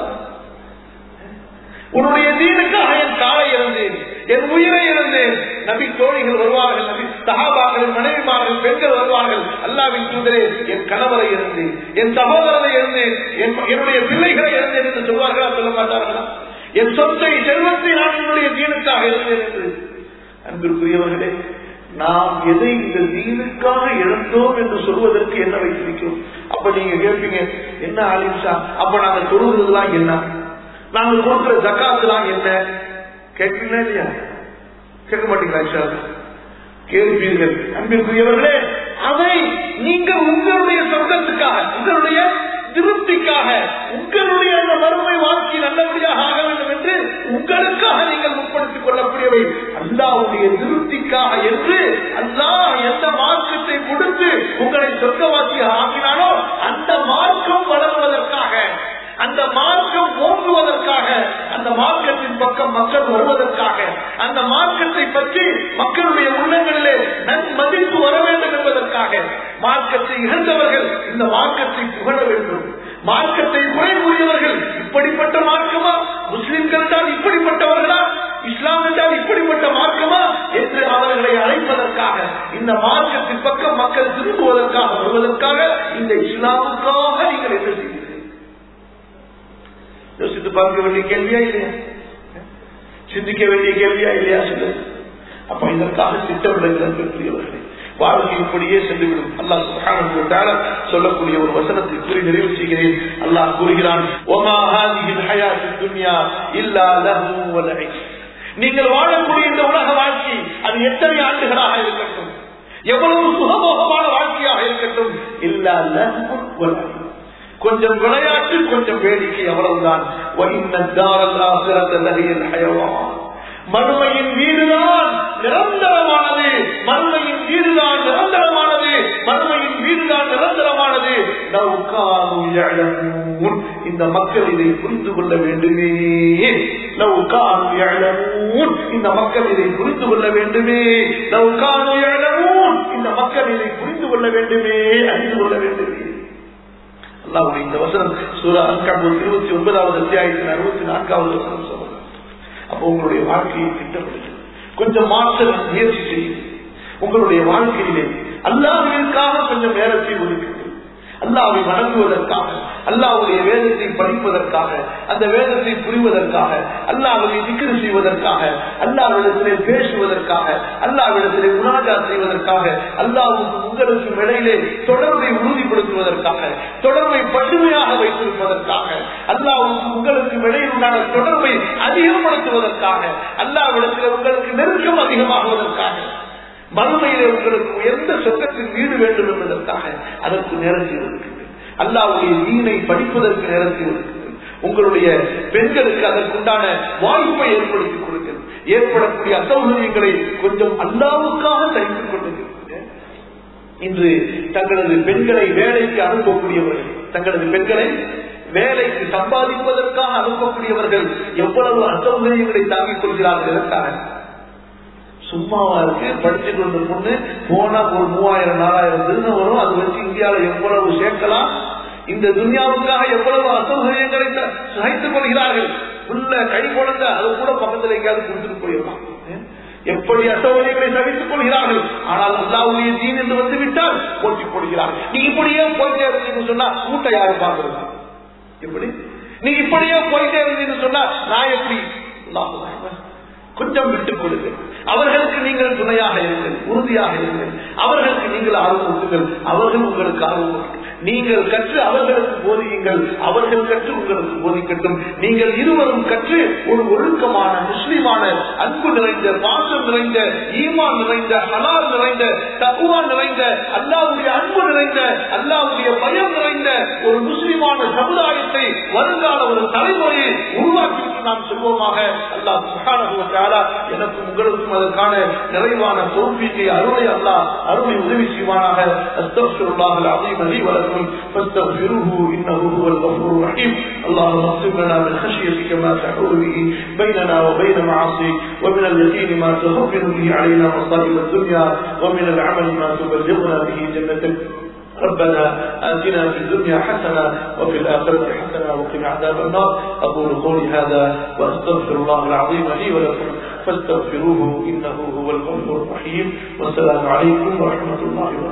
உன்னுடைய தீனுக்காக என் காலை இழந்தேன் என் உயிரை இழந்தேன் நபி தோழிகள் வருவார்கள் நபி சகாபாக்கள் மனைவிமார்கள் பெண்கள் வருவார்கள் அல்லாவின் தூதரே என் கணவரை இழந்தேன் என் சகோதரரை இழந்தேன் என்னுடைய பிள்ளைகளை இழந்தேன் என்று சொல்வார்களா சொல்ல மாட்டார்களா என் சொத்தை செல்வத்தை நான் என்னுடைய தீனுக்காக இருந்தேன் என்று அன்பிற்குரியவர்களே நாம் எதை இந்த தீனுக்காக இழந்தோம் என்று சொல்வதற்கு என்ன வைத்திருக்கிறோம் அப்ப நீங்க கேட்பீங்க என்ன ஆலிம்ஷா அப்ப நாங்க தொழுகிறதுலாம் என்ன நாங்க கொடுக்கிற ஜக்காத்துலாம் என்ன கேட்பீங்களா இல்லையா கேட்க மாட்டீங்களா கேள்வீர்கள் அன்பிற்குரியவர்களே அதை நீங்கள் உங்களுடைய சொந்தத்துக்காக உங்களுடைய திருப்திக்காக உங்களுடைய அந்த வறுமை வாழ்க்கை நல்லபடியாக ஆக வேண்டும் என்று உங்களுக்காக நீங்கள் முற்படுத்திக் கொள்ளக்கூடியவை அல்லாவுடைய திருப்திக்காக என்று அல்லாஹ் எந்த மார்க்கத்தை கொடுத்து உங்களை சொர்க்கவாசியாக ஆக்கினாலோ அந்த மார்க்கம் வளர்வதற்காக அந்த மார்க்கம் ஓங்குவதற்காக அந்த மார்க்கத்தின் பக்கம் மக்கள் வருவதற்காக அந்த மார்க்கத்தை பற்றி மக்களுடைய உள்ளங்களிலே நன்மதிப்பு வர வேண்டும் என்பதற்காக மார்க்கத்தை இழந்தவர்கள் இந்த மார்க்கத்தை புகழ வேண்டும் மார்க்கத்தை குறை கூறியவர்கள் இப்படிப்பட்ட மார்க்கமா முஸ்லிம்கள் என்றால் இப்படிப்பட்டவர்களா இஸ்லாம் என்றால் இப்படிப்பட்ட மார்க்கமா என்று அவர்களை அழைப்பதற்காக இந்த மார்க்கத்தின் பக்கம் மக்கள் திரும்புவதற்காக வருவதற்காக இந்த இஸ்லாமுக்காக நீங்கள் என்ன செய்கிறீர்கள் யோசித்து பார்க்க வேண்டிய கேள்வியா இல்லையா சிந்திக்க வேண்டிய கேள்வியா இல்லையா சொல்லு அப்ப இதற்காக திட்டமிடுங்கள் பெரியவர்களே வாழ்க்கை இப்படியே சென்றுவிடும் அல்லாஹ் சுப்ஹானஹு வ தஆலா சொல்லக்கூடிய ஒரு வசனத்தை கூறி நிறைவு செய்கிறேன் அல்லாஹ் கூறுகிறான் ஒமா ஹாதிஹில் ஹயாத்துத் துன்யா இல்லா லஹு வ லஹீப் நீங்கள் வாழக்கூடிய இந்த உலக வாழ்க்கை அது எத்தனை ஆண்டுகளாக இருக்கட்டும் எவ்வளவு சுகமோகமான வாழ்க்கையாக இருக்கட்டும் இல்லா லஹு வ லஹீப் கொஞ்சம் விளையாட்டு கொஞ்சம் வேடிக்கை அவ்வளவுதான் மறுமையின் வீடுதான் நிரந்தரமானது மறுமையின் வீடுதான் நிரந்தரமானது மறுமையின் வீடுதான் நிரந்தரமானது இந்த மக்கள் இதை புரிந்து கொள்ள வேண்டுமே இந்த மக்கள் இதை புரிந்து கொள்ள வேண்டுமே இந்த மக்கள் இதை புரிந்து கொள்ள வேண்டுமே அறிந்து கொள்ள வேண்டுமே அல்லாவுடைய இந்த வசனம் சூரா அன்காபூர் இருபத்தி ஒன்பதாவது அத்தியாயத்தின் அறுபத்தி நான்காவது வசனம் சொல்லுங்க அப்போ உங்களுடைய வாழ்க்கையை திட்டமிடுங்க கொஞ்சம் மாற்ற முயற்சி செய்யுங்க உங்களுடைய வாழ்க்கையிலே அல்லாவிற்காக கொஞ்சம் நேரத்தை ஒதுக்குங்கள் அல்லாவை வணங்குவதற்காக அல்லாவுடைய வேதத்தை படிப்பதற்காக அந்த வேதத்தை புரிவதற்காக அல்லாவை திக்கரு செய்வதற்காக அல்லாவிடத்திலே பேசுவதற்காக அல்லாவிடத்திலே முனாஜா செய்வதற்காக அல்லாவுக்கு உங்களுக்கு இடையிலே தொடர்பை உறுதிப்படுத்துவதற்காக தொடர்பை பசுமையாக வைத்திருப்பதற்காக அல்லாவுக்கு உங்களுக்கு இடையில் உண்டான தொடர்பை அதிகப்படுத்துவதற்காக அல்லாவிடத்திலே உங்களுக்கு நெருக்கம் அதிகமாகுவதற்காக மறுமையிலே உங்களுக்கு உயர்ந்த சொர்க்கத்தின் வீடு வேண்டும் என்பதற்காக அதற்கு நேரத்தில் இருக்குது அல்லாவுடைய வீணை படிப்பதற்கு நேரத்தில் இருக்குது உங்களுடைய பெண்களுக்கு அதற்குண்டான வாய்ப்பை ஏற்படுத்திக் கொடுங்கள் ஏற்படக்கூடிய அசௌகரியங்களை கொஞ்சம் அல்லாவுக்காக சகித்துக் கொண்டிருக்கிறது இன்று தங்களது பெண்களை வேலைக்கு அனுப்பக்கூடியவர்கள் தங்களது பெண்களை வேலைக்கு சம்பாதிப்பதற்காக அனுப்பக்கூடியவர்கள் எவ்வளவு அசௌகரியங்களை தாங்கிக் கொள்கிறார்கள் இதற்காக சும்மாவா இருக்கு படிச்சுட்டு வந்த பொண்ணு போனா ஒரு மூவாயிரம் நாலாயிரம் திருநம் வரும் அது வச்சு இந்தியாவில எவ்வளவு சேர்க்கலாம் இந்த துன்யாவுக்காக எவ்வளவு அசௌகரியங்களை சகித்துக் கொள்கிறார்கள் உள்ள கை குழந்தை அது கூட பக்கத்துல எங்கேயாவது கொடுத்துட்டு போயிடலாம் எப்படி அசௌகரியங்களை சகித்துக் கொள்கிறார்கள் ஆனால் அல்லாவுடைய தீன் என்று வந்து விட்டால் போட்டி போடுகிறார்கள் நீ இப்படியே போயிட்டே இருந்தீங்கன்னு சொன்னா கூட்ட யாரு பாக்குறது எப்படி நீ இப்படியே போயிட்டே இருந்தீங்கன்னு சொன்னா நான் எப்படி கொஞ்சம் விட்டுக் கொடுங்கள் அவர்களுக்கு நீங்கள் துணையாக இருங்கள் உறுதியாக இருங்கள் அவர்களுக்கு நீங்கள் ஆர்வம் கொடுங்கள் அவர்கள் உங்களுக்கு ஆர்வம் நீங்கள் கற்று அவர்களுக்கு போதியுங்கள் அவர்கள் கற்று உங்களுக்கு போதிக்கட்டும் நீங்கள் இருவரும் கற்று ஒரு ஒழுக்கமான முஸ்லிமான அன்பு நிறைந்த பாசம் நிறைந்த ஈமான் நிறைந்த ஹலால் நிறைந்த தகுவா நிறைந்த அல்லாவுடைய அன்பு நிறைந்த அல்லாவுடைய பயம் நிறைந்த ஒரு முஸ்லிமான சமுதாயத்தை வருங்கால ஒரு தலைமுறையை உருவாக்கி நாம் சொல்வோமாக அல்லாஹ் சுகானா எனக்கும் உங்களுக்கும் அதற்கான நிறைவான தோல்விக்கு அருளை அல்லாஹ் அருளை உதவி செய்வானாக அஸ்தப்சுல்லாஹ் العظيم لي ولكم فاستغفروه انه هو الغفور الرحيم اللهم اغفر لنا من خشيتك ما تحول به بيننا وبين معاصيك ومن اليقين ما تغفر به علينا مصائب الدنيا ومن العمل ما تبلغنا به جنتك ربنا آتنا في الدنيا حسنة وفي الآخرة حسنة وقنا عذاب النار أقول قولي هذا وأستغفر الله العظيم لي ولكم فاستغفروه إنه هو الغفور الرحيم والسلام عليكم ورحمة الله وبركاته